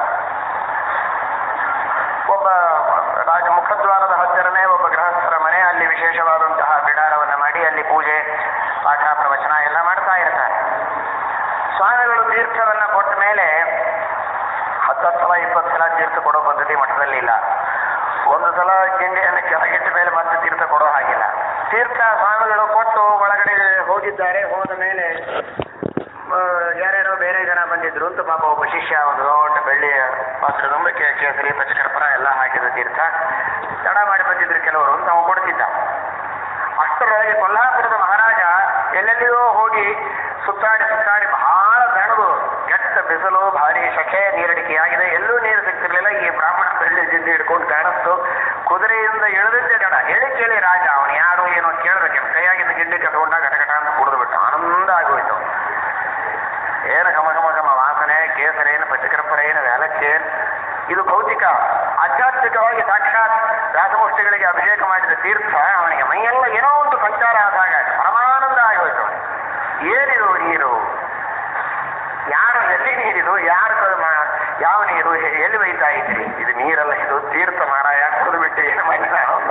ಒಬ್ಬ ರಾಜ ಮುಖದ್ವಾರದ ಹತ್ತಿರನೇ ಒಬ್ಬ ಗೃಹಸ್ಥರ ಮನೆ ಅಲ್ಲಿ ವಿಶೇಷವಾದಂತಹ ಬಿಡಾರವನ್ನ ಮಾಡಿ ಅಲ್ಲಿ ಪೂಜೆ ಪಾಠ ಪ್ರವಚನ ಎಲ್ಲ ಮಾಡ್ತಾ ಇರ್ತಾರೆ ಸ್ವಾಮಿಗಳು ತೀರ್ಥವನ್ನ ಕೊಟ್ಟ ಮೇಲೆ ಹತ್ತತ್ತು ಸಲ ಇಪ್ಪತ್ತು ಸಲ ತೀರ್ಥ ಕೊಡೋ ಪದ್ಧತಿ ಮಠದಲ್ಲಿ ಇಲ್ಲ ಒಂದು ಸಲ ಗಿಂಡಿಯನ್ನು ಕೆಳಗಿಟ್ಟ ಮೇಲೆ ಮತ್ತೆ ತೀರ್ಥ ಕೊಡೋ ಹಾಗಿಲ್ಲ ತೀರ್ಥ ಸ್ವಾಮಿಗಳು ಕೊಟ್ಟು ಒಳಗಡೆ ಹೋಗಿದ್ದಾರೆ ಹೋದ ಮೇಲೆ ಆ, ಯಾರ್ಯಾರೋ ಬೇರೆ ಜನ ಬಂದಿದ್ರು ಅಂತ ಪಾಪ ಒಬ್ಬ ಶಿಷ್ಯ ಒಂದು ದೊಡ್ಡ ಬೆಳ್ಳಿಯ ಪಾತ್ರ ತುಂಬಕ್ಕೆ ಕೇಸರಿ ಪಚಕರ್ಪುರ ಎಲ್ಲ ಹಾಕಿದ ತೀರ್ಥ ತಡ ಮಾಡಿ ಬಂದಿದ್ರು ಕೆಲವರು ಅಂತ ಅವ ಕೊಡ್ತಿದ್ದ ಅಷ್ಟರೊಳಗೆ ಕೊಲ್ಹಾಪುರದ ಮಹಾರಾಜ ಎಲ್ಲೆಲ್ಲಿಯೋ ಹೋಗಿ ಸುತ್ತಾಡಿ ಸುತ್ತಾಡಿ ಬಹಳ ಬೆಣದು ಕೆಟ್ಟ ಬಿಸಿಲು ಭಾರಿ ಶಕೆ ನೀರಡಿಕೆಯಾಗಿದೆ ಎಲ್ಲೂ ನೀರು ಸಿಗ್ತಿರ್ಲಿಲ್ಲ ಈ ಬ್ರಾಹ್ಮಣ ಬೆಳ್ಳಿ ಜಿದ್ದಿ ಹಿಡ್ಕೊಂಡು ಕಾಣಿಸ್ತು ಕುದುರೆಯಿಂದ ಇಳಿದಿದ್ದೆ ಜಡ ಹೇಳಿ ಕೇಳಿ ರಾಜ ಅವನು ಯಾರು ಏನೋ ಕೇಳಬೇಕು ಕೈಯಾಗಿದ್ದ ಗಿಡ್ಡಿ ಕಟ್ಕೊಂಡಾಗ ಘಟಘಟ ಅಂತ ಕುಡಿದು ಬಿಟ್ಟು ಆನಂದ ಆಗೋಯ್ತು ಏನು ಘಮ ಘಮ ಘಮ ವಾಸನೆ ಕೇಸರೇನು ಪಚಕರ್ಪರೇನು ವ್ಯಾಲಕ್ಕೇನು ಇದು ಭೌತಿಕ ಆಧ್ಯಾತ್ಮಿಕವಾಗಿ ಸಾಕ್ಷಾತ್ ರಾಸಮುಷ್ಟಿಗಳಿಗೆ ಅಭಿಷೇಕ ಮಾಡಿದ ತೀರ್ಥ ಅವನಿಗೆ ಮೈಯೆಲ್ಲ ಏನೋ ಒಂದು ಸಂಚಾರ ಆದಾಗ ಪರಮಾನಂದ ಆಗೋಯ್ತು ಅವನಿಗೆ. ಏನಿದು ನೀರು ಯಾರು ಎಲ್ಲಿ ನೀರಿದು ಯಾರು ಕ- ಮ- ಯಾವ ನೀರು ಎ- ಎಲ್ಲಿ ಒಯ್ತಾ ಇದ್ರಿ ಇದು ನೀರಲ್ಲ ಇದು ತೀರ್ಥ ಮಾರಾಯ ಕುಡಿದು ಬಿಟ್ಟು ಏನು ಮೈನ ಆನಂದ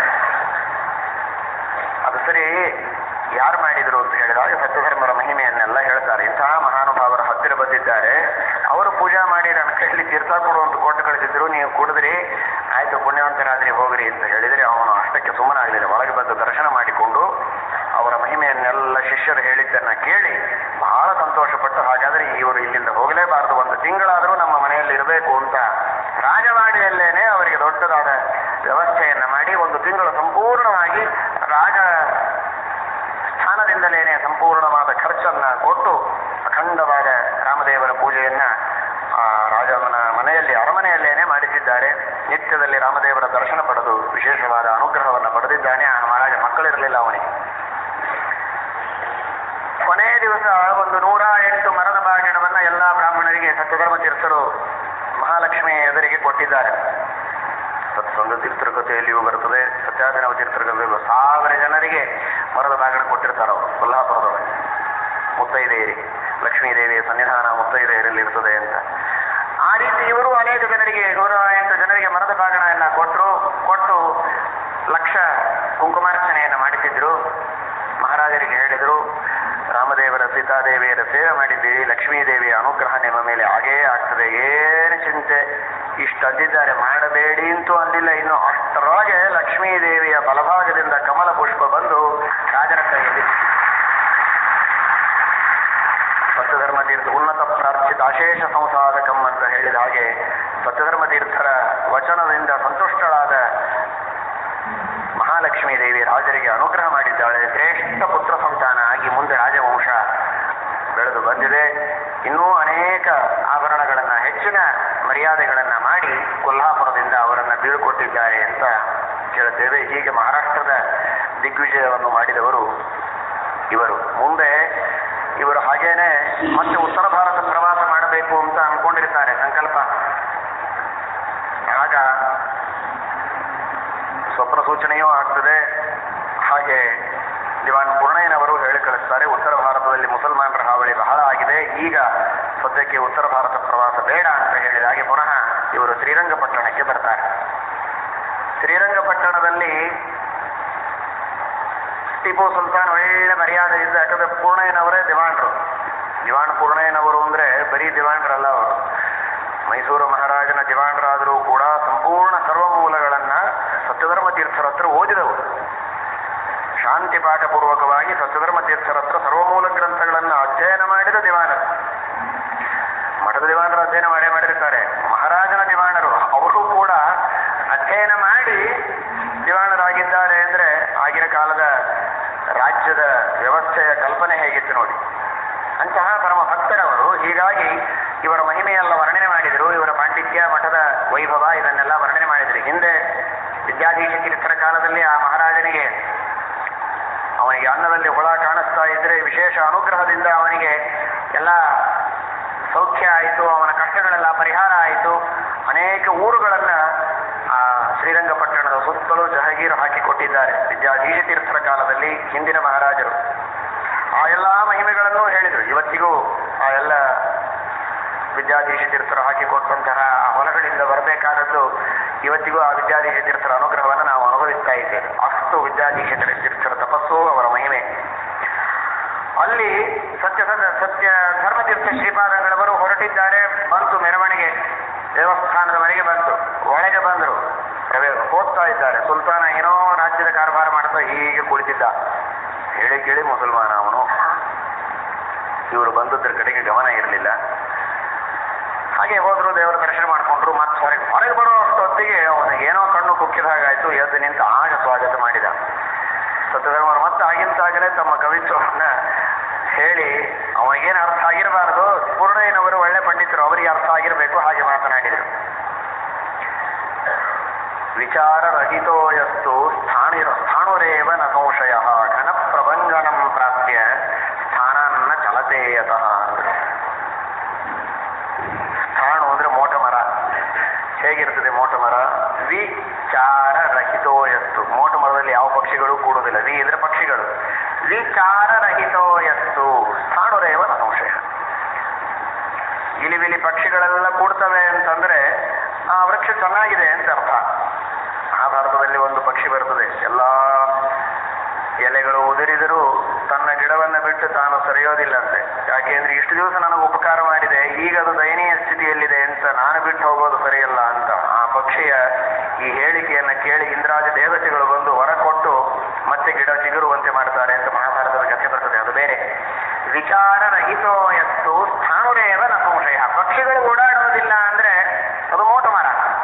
ಅದು ಸರಿ ಯಾರು ಮಾಡಿದ್ರು ಅಂತ ಹೇಳಿದಾಗ ಸತ್ಯಧರ್ಮರ ಮಹಿಮೆಯನ್ನೆಲ್ಲ ಹೇಳ್ತಾರೆ ಇಂತಹ ಮಹಾನುಭಾವರ ಹತ್ತಿರ ಬಂದಿದ್ದಾರೆ ಅವರು ಪೂಜಾ ಮಾಡಿ ನನ್ನ ಕೈಯಲ್ಲಿ ತೀರ್ಥ ಕೊಡು ಅಂತ ಕೊಟ್ಟು ಕಳಿಸಿದ್ರು ನೀವು ಕುಡಿದ್ರಿ ಆಯ್ತು ಪುಣ್ಯವಂತರಾದ್ರಿ ಹೋಗ್ರಿ ಅಂತ ಹೇಳಿದ್ರೆ ಅವನು ಅಷ್ಟಕ್ಕೆ ಸುಮ್ಮನಾಗಲಿಲ್ಲ ಒಳಗೆ ಬಂದು ದರ್ಶನ ಮಾಡಿಕೊಂಡು ಅವರ ಮಹಿಮೆಯನ್ನೆಲ್ಲ ಶಿಷ್ಯರು ಹೇಳಿದ್ದನ್ನ ಕೇಳಿ ಬಹಳ ಸಂತೋಷಪಟ್ಟು ಹಾಗಾದ್ರೆ ಇವರು ಇಲ್ಲಿಂದ ಹೋಗಲೇಬಾರದು ಒಂದು ತಿಂಗಳಾದರೂ ನಮ್ಮ ಮನೆಯಲ್ಲಿ ಇರಬೇಕು ಅಂತ ರಾಜವಾಡಿಯಲ್ಲೇನೆ ಅವರಿಗೆ ದೊಡ್ಡದಾದ ವ್ಯವಸ್ಥೆಯನ್ನ ಮಾಡಿ ಒಂದು ತಿಂಗಳು ಸಂಪೂರ್ಣವಾಗಿ ರಾಜ ಸ್ಥಾನದಿಂದಲೇನೆ ಸಂಪೂರ್ಣವಾದ ಖರ್ಚನ್ನ ಕೊಟ್ಟು ಅಖಂಡವಾದ ರಾಮದೇವರ ಪೂಜೆಯನ್ನ ಆ ರಾಜನ ಮನೆಯಲ್ಲಿ ಅರಮನೆಯಲ್ಲೇನೆ ಮಾಡಿಸಿದ್ದಾರೆ ನಿತ್ಯದಲ್ಲಿ ರಾಮದೇವರ ದರ್ಶನ ಪಡೆದು ವಿಶೇಷವಾದ ಅನುಗ್ರಹವನ್ನು ಪಡೆದಿದ್ದಾನೆ ಆ ಮಹಾರಾಜ ಮಕ್ಕಳಿರಲಿಲ್ಲ ಅವನಿಗೆ ಕೊನೆಯ ದಿವಸ ಒಂದು ನೂರ ಎಂಟು ಮರದ ಬಾಗಿಣವನ್ನ ಎಲ್ಲಾ ಬ್ರಾಹ್ಮಣರಿಗೆ ಸತ್ಯಧರ್ಮ ತೀರ್ಥರು ಮಹಾಲಕ್ಷ್ಮಿ ಎದುರಿಗೆ ಕೊಟ್ಟಿದ್ದಾರೆ ಸತ್ಸಂಗ ತೀರ್ಥರ ಕಥೆಯಲ್ಲಿಯೂ ಬರುತ್ತದೆ ಸತ್ಯಾಭಿನವ ತೀರ್ಥರ ಕಥೆಯಲ್ಲೂ ಸಾವಿರ ಜನರಿಗೆ ಮರದ ಬಾಗಿಣ ಕೊಟ್ಟಿರ್ತಾರೆ ಅವರು ಕೊಲ್ಹಾಪುರದೊಳಗೆ ಮುತ್ತೈದೆಯರಿಗೆ ಲಕ್ಷ್ಮೀ ದೇವಿಯ ಸನ್ನಿಧಾನ ಮುತ್ತೈದೆಯರಲ್ಲಿ ಇರ್ತದೆ ಅಂತ ಆ ರೀತಿ ಇವರು ಅನೇಕ ಜನರಿಗೆ ನೂರ ಎಂಟು ಜನರಿಗೆ ಮರದ ಬಾಗಿಣ ಎಲ್ಲ ಕೊಟ್ಟರು ಕೊಟ್ಟು ಲಕ್ಷ ಕುಂಕುಮಾರ್ಚನೆಯನ್ನು ಮಾಡಿಸಿದ್ರು ಮಹಾರಾಜರಿಗೆ ಹೇಳಿದರು ರಾಮದೇವರ ಸೀತಾದೇವಿಯರ ಸೇವೆ ಮಾಡಿದ್ದೀರಿ ಲಕ್ಷ್ಮೀ ದೇವಿಯ ಅನುಗ್ರಹ ನಿಮ್ಮ ಮೇಲೆ ಹಾಗೇ ಆಗ್ತದೆ ಏನು ಚಿಂತೆ ಇಷ್ಟು ಅಂದಿದ್ದಾರೆ ಮಾಡಬೇಡಿ ಅಂತೂ ಅಂದಿಲ್ಲ ಇನ್ನು ಅಷ್ಟರೊಳಗೆ ಲಕ್ಷ್ಮೀ ದೇವಿಯ ಬಲಭಾಗದಿಂದ ಕಮಲ ಪುಷ್ಪ ಬಂದು ರಾಜರ ಕೈಯಲ್ಲಿ ಸತ್ಯಧರ್ಮ ತೀರ್ಥ ಉನ್ನತ ಪ್ರಾರ್ಥಿತ ಅಶೇಷ ಸಂಸಾಧಕಂ ಅಂತ ಹೇಳಿದ ಹಾಗೆ ಸತ್ಯಧರ್ಮ ತೀರ್ಥರ ವಚನದಿಂದ ಸಂತುಷ್ಟಳಾದ ಮಹಾಲಕ್ಷ್ಮೀ ದೇವಿ ರಾಜರಿಗೆ ಅನುಗ್ರಹ ಮಾಡಿದ್ದಾಳೆ ಶ್ರೇಷ್ಠ ಪುತ್ರ ಸಂತಾನ ಆಗಿ ಮುಂದೆ ರಾಜವಂಶ ಬೆಳೆದು ಬಂದಿದೆ ಇನ್ನೂ ಅನೇಕ ಆಭರಣಗಳನ್ನ ಹೆಚ್ಚಿನ ಮರ್ಯಾದೆಗಳನ್ನ ಮಾಡಿ ಕೊಲ್ಹಾಪುರದಿಂದ ಅವರನ್ನ ಬೀಳ್ಕೊಟ್ಟಿದ್ದಾರೆ ಅಂತ ಕೇಳುತ್ತೇವೆ ಹೀಗೆ ಮಹಾರಾಷ್ಟ್ರದ ದಿಗ್ವಿಜಯವನ್ನು ಮಾಡಿದವರು ಇವರು ಮುಂದೆ ಇವರು ಹಾಗೇನೆ ಮತ್ತೆ ಉತ್ತರ ಭಾರತ ಪ್ರವಾಸ ಮಾಡಬೇಕು ಅಂತ ಅನ್ಕೊಂಡಿರ್ತಾರೆ ಸಂಕಲ್ಪ ಆಗ ಸ್ವಪ್ನ ಸೂಚನೆಯೂ ಆಗ್ತದೆ ಹಾಗೆ ದಿವಾನ್ ಪೂರ್ಣಯ್ಯನವರು ಹೇಳಿ ಕಳಿಸ್ತಾರೆ ಉತ್ತರ ಭಾರತದಲ್ಲಿ ಮುಸಲ್ಮಾನರ ಹಾವಳಿ ಬಹಳ ಆಗಿದೆ ಈಗ ಸದ್ಯಕ್ಕೆ ಉತ್ತರ ಭಾರತ ಪ್ರವಾಸ ಬೇಡ ಅಂತ ಹೇಳಿದ ಹಾಗೆ ಪುನಃ ಇವರು ಶ್ರೀರಂಗಪಟ್ಟಣಕ್ಕೆ ಬರ್ತಾರೆ ಶ್ರೀರಂಗಪಟ್ಟಣದಲ್ಲಿ ಟಿಪ್ಪು ಸುಲ್ತಾನ್ ಒಳ್ಳೆ ಮರ್ಯಾದೆಯಿಂದ ಯಾಕಂದ್ರೆ ಪೂರ್ಣಯ್ಯನವರೇ ದಿವಾಣರು ದಿವಾಣ ಪೂರ್ಣಯ್ಯನವರು ಅಂದ್ರೆ ಬರೀ ದಿವಾಣರಲ್ಲ ಅವರು ಮೈಸೂರು ಮಹಾರಾಜನ ದಿವಾಣರಾದರೂ ಕೂಡ ಸಂಪೂರ್ಣ ಸರ್ವಮೂಲಗಳನ್ನ ಸತ್ಯಧರ್ಮ ತೀರ್ಥರ ಹತ್ರ ಓದಿದವರು ಶಾಂತಿ ಪಾಠಪೂರ್ವಕವಾಗಿ ಸತ್ಯಧರ್ಮ ತೀರ್ಥರ ಹತ್ರ ಸರ್ವಮೂಲ ಗ್ರಂಥಗಳನ್ನ ಅಧ್ಯಯನ ಮಾಡಿದ ದಿವಾನರು ಮಠದ ದಿವಾನರು ಅಧ್ಯಯನ ಮಾಡೇ ಮಾಡಿರ್ತಾರೆ ಮಹಾರಾಜನ ದಿವಾಣರು ಅವರು ಕೂಡ ಅಧ್ಯಯನ ಮಾಡಿ ದಿವಾಣರಾಗಿದ್ದಾರೆ ಅಂದ್ರೆ ಆಗಿನ ಕಾಲದ ರಾಜ್ಯದ ವ್ಯವಸ್ಥೆಯ ಕಲ್ಪನೆ ಹೇಗಿತ್ತು ನೋಡಿ ಅಂತಹ ಪರಮ ಭಕ್ತರವರು ಹೀಗಾಗಿ ಇವರ ಮಹಿಮೆಯೆಲ್ಲ ವರ್ಣನೆ ಮಾಡಿದರು ಇವರ ಪಾಂಡಿತ್ಯ ಮಠದ ವೈಭವ ಇದನ್ನೆಲ್ಲ ವರ್ಣನೆ ಮಾಡಿದ್ರು ಹಿಂದೆ ವಿದ್ಯಾಧಿ ವಿದ್ಯಾಧೀಶ ತೀರ್ಥರ ಕಾಲದಲ್ಲಿ ಆ ಮಹಾರಾಜನಿಗೆ ಅವನಿಗೆ ಅನ್ನದಲ್ಲಿ ಹುಳ ಕಾಣಿಸ್ತಾ ಇದ್ರೆ ವಿಶೇಷ ಅನುಗ್ರಹದಿಂದ ಅವನಿಗೆ ಎಲ್ಲ ಸೌಖ್ಯ ಆಯಿತು ಅವನ ಕಷ್ಟಗಳೆಲ್ಲ ಪರಿಹಾರ ಆಯಿತು ಅನೇಕ ಊರುಗಳನ್ನ ಆ ಶ್ರೀರಂಗಪಟ್ಟಣದ ಸುತ್ತಲೂ ಜಹಗೀರು ಹಾಕಿಕೊಟ್ಟಿದ್ದಾರೆ ವಿದ್ಯಾಧೀಶ ತೀರ್ಥರ ಕಾಲದಲ್ಲಿ ಹಿಂದಿನ ಮಹಾರಾಜರು ಆ ಎಲ್ಲ ಮಹಿಮೆಗಳನ್ನು ಹೇಳಿದರು ಇವತ್ತಿಗೂ ಆ ಎಲ್ಲ ವಿದ್ಯಾಧೀಶ ತೀರ್ಥರು ಹಾಕಿಕೊಟ್ಟಂತಹ ಆ ಹೊಲಗಳಿಂದ ಬರಬೇಕಾದದ್ದು ಇವತ್ತಿಗೂ ಆ ವಿದ್ಯಾಧೀಶ ತೀರ್ಥರ ಅನುಗ್ರಹವನ್ನು ನಾವು ಅನುಭವಿಸ್ತಾ ಇದ್ದೇವೆ ಅಷ್ಟು ವಿದ್ಯಾಧೀಶ ತೀರ್ಥರ ತಪಸ್ಸು ಅವರ ಮಹಿಮೆ ಅಲ್ಲಿ ಸತ್ಯ ಸತ್ಯ ಸತ್ಯ ಧರ್ಮತೀರ್ಥ ಶ್ರೀಪಾದಗಳವರು ಹೊರಟಿದ್ದಾರೆ ಬಂತು ಮೆರವಣಿಗೆ ದೇವಸ್ಥಾನದ ಮನೆಗೆ ಬಂತು ಒಳಗೆ ಬಂದರು ಪ್ರವೇ- ಹೋಗ್ತಾ ಇದ್ದಾರೆ ಸುಲ್ತಾನ ಏನೋ ರಾಜ್ಯದ ಕಾರಭಾರ ಮಾಡ್ತಾ ಹೀಗೆ ಕುಳಿತಿದ್ದ ಹೇಳಿ ಕೇಳಿ ಮುಸಲ್ಮಾನ ಅವನು ಇವರು ಬಂದದ್ರ ಕಡೆಗೆ ಗಮನ ಇರಲಿಲ್ಲ ಹಾಗೆ ಹೋದ್ರು ದೇವರ ದರ್ಶನ ಮಾಡ್ಕೊಂಡ್ರು ಮತ್ತೆ ಹೊರಗೆ ಹೊರಗೆ ಬರೋ ಅಷ್ಟೊತ್ತಿಗೆ ಅವನು ಏನೋ ಕಣ್ಣು ಕುಕ್ಕಿದ ಹಾಗಾಯ್ತು ಎದ್ದು ನಿಂತು ಆಗ ಸ್ವಾಗತ ಮಾಡಿದ ಸತ್ಯಧರ್ಮರು ಮತ್ತೆ ಆಗಿಂತಾಗಲೇ ತಮ್ಮ ಕವಿತ್ವವನ್ನ ಹೇಳಿ ಅವನಿಗೇನು ಅರ್ಥ ಆಗಿರಬಾರದು ಪೂರ್ಣಯ್ಯನವರು ಒಳ್ಳೆ ಪಂಡಿತರು ಅವರಿಗೆ ಅರ್ಥ ಆಗಿರಬೇಕು ಹಾಗೆ ಮಾತನಾಡಿದರು ವಿಚಾರರಹಿತೋ ಯಸ್ತು ಸ್ಥಾಣಿ ಸ್ಥಾಣುರೇವ ನ ಸಂಶಯ ಘನ ಪ್ರಭಂಗನಂ ಪ್ರಾಪ್ಯ ಸ್ಥಾನನ್ನ ಚಲತೆಯತಃ ಅಂದ್ರು ಸ್ಥಾಣು ಅಂದ್ರೆ ಮೋಟ ಮರ ಹೇಗಿರ್ತದೆ ಮೋಟ ಮರ ವಿಚಾರ ರಹಿತೋ ಎಸ್ತು ಮೋಟ ಮರದಲ್ಲಿ ಯಾವ ಪಕ್ಷಿಗಳು ಕೂಡುವುದಿಲ್ಲ ವಿ ಅಂದ್ರೆ ಪಕ್ಷಿಗಳು ವಿಚಾರ ರಹಿತೋ ಎಸ್ತು ಸ್ಥಾಣುರೇವ ನ ಸಂಶಯ ಗಿಲಿಬಿಲಿ ಪಕ್ಷಿಗಳೆಲ್ಲ ಕೂಡ್ತವೆ ಅಂತಂದ್ರೆ ಆ ವೃಕ್ಷ ಚೆನ್ನಾಗಿದೆ ಅಂತ ಅರ್ಥ ಮಹಾಭಾರತದಲ್ಲಿ ಒಂದು ಪಕ್ಷಿ ಬರ್ತದೆ ಎಲ್ಲಾ ಎಲೆಗಳು ಉದುರಿದರೂ ತನ್ನ ಗಿಡವನ್ನ ಬಿಟ್ಟು ತಾನು ಸರಿಯೋದಿಲ್ಲಂತೆ ಯಾಕೆಂದ್ರೆ ಇಷ್ಟು ದಿವಸ ನನಗೆ ಉಪಕಾರ ಮಾಡಿದೆ ಈಗ ಅದು ದಯನೀಯ ಸ್ಥಿತಿಯಲ್ಲಿದೆ ಅಂತ ನಾನು ಬಿಟ್ಟು ಹೋಗೋದು ಸರಿಯಲ್ಲ ಅಂತ ಆ ಪಕ್ಷಿಯ ಈ ಹೇಳಿಕೆಯನ್ನ ಕೇಳಿ ಇಂದ್ರಾಜ ದೇವತೆಗಳು ಬಂದು ವರ ಕೊಟ್ಟು ಮತ್ತೆ ಗಿಡ ಚಿಗುರುವಂತೆ ಮಾಡ್ತಾರೆ ಅಂತ ಮಹಾಭಾರತದ ಕಥೆ ಬರ್ತದೆ ಅದು ಬೇರೆ ವಿಚಾರ ರಹಿತೋ ಎತ್ತು ಸ್ಥಾನುರೇವ ನ ಸಂಶಯ ಪಕ್ಷಿಗಳು ಓಡಾಡೋದಿಲ್ಲ ಅಂದ್ರೆ ಅದು ಮೋಟ ಮರ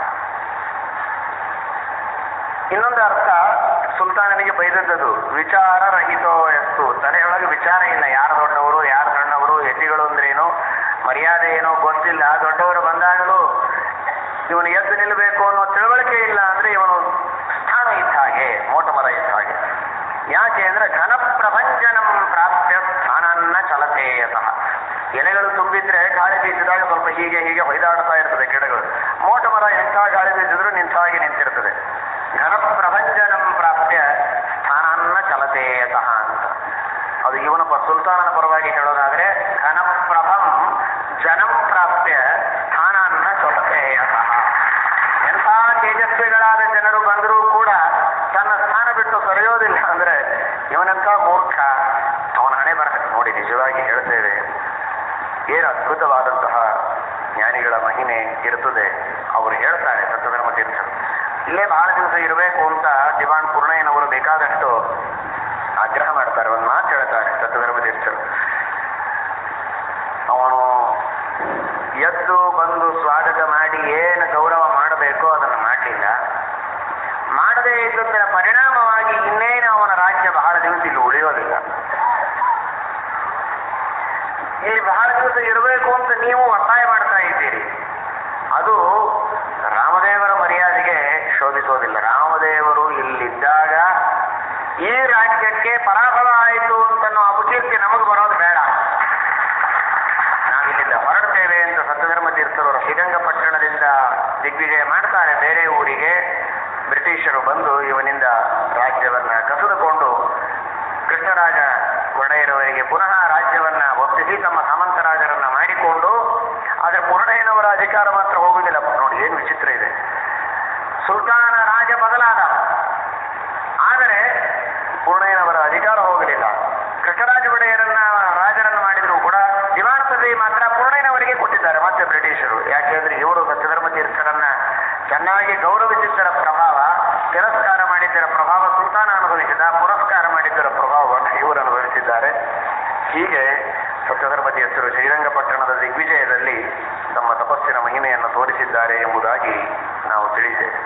ಇನ್ನೊಂದು ಅರ್ಥ ಸುಲ್ತಾನನಿಗೆ ಬೈದದ್ದದು ವಿಚಾರ ರಹಿತೋ ಎಸ್ತು ತಲೆಯೊಳಗೆ ವಿಚಾರ ಇಲ್ಲ ಯಾರು ದೊಡ್ಡವರು ಯಾರು ಸಣ್ಣವರು ಹೆಜ್ಜೆಗಳು ಅಂದ್ರೇನು ಮರ್ಯಾದೆ ಏನೋ ಗೊತ್ತಿಲ್ಲ ದೊಡ್ಡವರು ಬಂದಾಗಲೂ ಇವನು ಎದ್ದು ನಿಲ್ಲಬೇಕು ಅನ್ನೋ ತಿಳುವಳಿಕೆ ಇಲ್ಲ ಅಂದ್ರೆ ಇವನು ಸ್ಥಾನ ಇದ್ದ ಹಾಗೆ ಮೋಟ ಮರ ಇದ್ದ ಹಾಗೆ ಯಾಕೆ ಅಂದ್ರೆ ಘನ ಪ್ರಭಂಜನಂ ಪ್ರಾಪ್ಯ ಸ್ಥಾನನ್ನ ಚಲತೆಯತಃ ಎಲೆಗಳು ತುಂಬಿದ್ರೆ ಗಾಳಿ ಬೀಸಿದಾಗ ಸ್ವಲ್ಪ ಹೀಗೆ ಹೀಗೆ ಹೊಯ್ದಾಡ್ತಾ ಇರ್ತದೆ ಗಿಡಗಳು ಮೋಟ ಮರ ಎಂಥ ಗಾಳಿ ಬೀಸಿದ್ರು ನಿಂತ ಹಾಗೆ ನಿಂತಿರ್ತದೆ ಘನ ಪ್ರಭಂಜನಂ ಪ್ರಾಪ್ಯ ಸ್ಥಾನನ್ನ ಚಲತೆಯತಃ ಅಂತ ಅದು ಇವನ ಪ ಸುಲ್ತಾನನ ಪರವಾಗಿ ಹೇಳೋದಾದ್ರೆ ಘನ ಪ್ರಭಂ ಜನಂ ಪ್ರಾಪ್ಯ ಸ್ಥಾನನ್ನ ಚಲತೆಯತಃ ಎಂಥ ತೇಜಸ್ವಿಗಳಾದ ಜನರು ಬಂದರೂ ಕೂಡ ತನ್ನ ಸ್ಥಾನ ಬಿಟ್ಟು ಸರಿಯೋದಿಲ್ಲ ಅಂದ್ರೆ ಇವನೆಂಥ ಮೂರ್ಖ ಅವನ ಹಣೆ ಬರಹ ನೋಡಿ ನಿಜವಾಗಿ ಹೇಳ್ತೇವೆ ಏನು ಅದ್ಭುತವಾದಂತಹ ಜ್ಞಾನಿಗಳ ಮಹಿಮೆ ಇರ್ತದೆ ಅವರು ಹೇಳ್ತಾರೆ ಸತ್ಯಧರ್ಮ ತೀರ್ಥರು ಇಲ್ಲೇ ಬಹಳ ದಿವಸ ಇರಬೇಕು ಅಂತ ದಿವಾನ್ ಪೂರ್ಣಯ್ಯನವರು ಬೇಕಾದಷ್ಟು ಆಗ್ರಹ ಮಾಡ್ತಾರೆ ಒಂದು ಮಾತು ಹೇಳ್ತಾರೆ ಸತ್ಯಧರ್ಮ ತೀರ್ಥರು ಅವನು ಎದ್ದು ಬಂದು ಸ್ವಾಗತ ಮಾಡಿ ಏನು ಗೌರವ ಮಾಡಬೇಕೋ ಅದನ್ನು ಮಾಡಲಿಲ್ಲ ಮಾಡದೇ ಇದ್ದದರ ಪರಿಣಾಮವಾಗಿ ಇನ್ನೇನು ಅವನ ರಾಜ್ಯ ಬಹಳ ದಿವಸ ಇಲ್ಲಿ ಉಳಿಯೋದಿಲ್ಲ ಇಲ್ಲಿ ಬಹಳ ದಿವಸ ಇರಬೇಕು ಅಂತ ನೀವು ಒತ್ತಾಯ ಮಾಡ್ತಾ ಇದ್ದೀರಿ ಅದು ರಾಮದೇವರ ಮರ್ಯಾದೆಗೆ ಶೋಭಿಸೋದಿಲ್ಲ ರಾಮದೇವರು ಇಲ್ಲಿದ್ದಾಗ ಈ ರಾಜ್ಯಕ್ಕೆ ಪರಾಭವ ಆಯಿತು ಅಂತನ್ನೋ ಅಪಕೀರ್ತಿ ನಮಗೆ ಬರೋದು ಬೇಡ ನಾವಿಲ್ಲಿಂದ ಹೊರಡ್ತೇವೆ ಅಂತ ಸತ್ಯಧರ್ಮ ತೀರ್ಥರು ಶ್ರೀರಂಗಪಟ್ಟಣದಿಂದ ದಿಗ್ವಿಜಯ ಮಾಡ್ತಾರೆ ಬೇರೆ ಊರಿಗೆ ಬ್ರಿಟಿಷರು ಬಂದು ಇವನಿಂದ ರಾಜ್ಯವನ್ನ ಕಸಿದುಕೊಂಡು ಕೃಷ್ಣರಾಜ ಒಡೆಯರವರಿಗೆ ಪುನಃ ರಾಜ್ಯವನ್ನ ಒಪ್ಪಿಸಿ ತಮ್ಮ ಸಾಮಂತರಾಜರನ್ನ ಮಾಡಿಕೊಂಡು ಆದ್ರೆ ಪೂರ್ಣಯ್ಯನವರ ಅಧಿಕಾರ ಮಾತ್ರ ಹೋಗುವುದಿಲ್ಲ ನೋಡಿ ಏನು ವಿಚಿತ್ರ ಇದೆ ಸುಲ್ತಾನ ರಾಜ ಬದಲಾದ ಆದರೆ ಪೂರ್ಣಯ್ಯನವರ ಅಧಿಕಾರ ಹೋಗಲಿಲ್ಲ ಕೃಷ್ಣರಾಜ ಒಡೆಯರನ್ನ ರಾಜರನ್ನು ಮಾಡಿದ್ರು ಕೂಡ ದಿವಾನ್ ಪದವಿ ಮಾತ್ರ ಪೂರ್ಣಯ್ಯನವರಿಗೆ ಕೊಟ್ಟಿದ್ದಾರೆ ಮತ್ತೆ ಬ್ರಿಟಿಷರು ಯಾಕೆಂದ್ರೆ ಇವರು ಸತ್ಯಧರ್ಮ ತೀರ್ಥರನ್ನ ಚೆನ್ನಾಗಿ ಗೌರವಿಸಿದ್ದರ ಪ್ರಭಾವ ತಿರಸ್ಕಾರ ಮಾಡಿದ್ದರ ಪ್ರಭಾವ ಸುಲ್ತಾನ ಅನುಭವಿಸಿದ ಪುರಸ್ಕಾರ ಮಾಡಿದ್ದರ ಪ್ರಭಾವವನ್ನು ಇವರು ಅನುಭವಿಸಿದ್ದಾರೆ ಹೀಗೆ ಸತ್ಯಧರ್ಮ ತೀರ್ಥರು ಶ್ರೀರಂಗಪಟ್ಟಣದ ದಿಗ್ವಿಜಯದಲ್ಲಿ ತಮ್ಮ ತಪಸ್ಸಿನ ಮಹಿಮೆಯನ್ನು ತೋರಿಸಿದ್ದಾರೆ ಎಂಬುದಾಗಿ ನಾವು ತಿಳಿದ್ದೇವೆ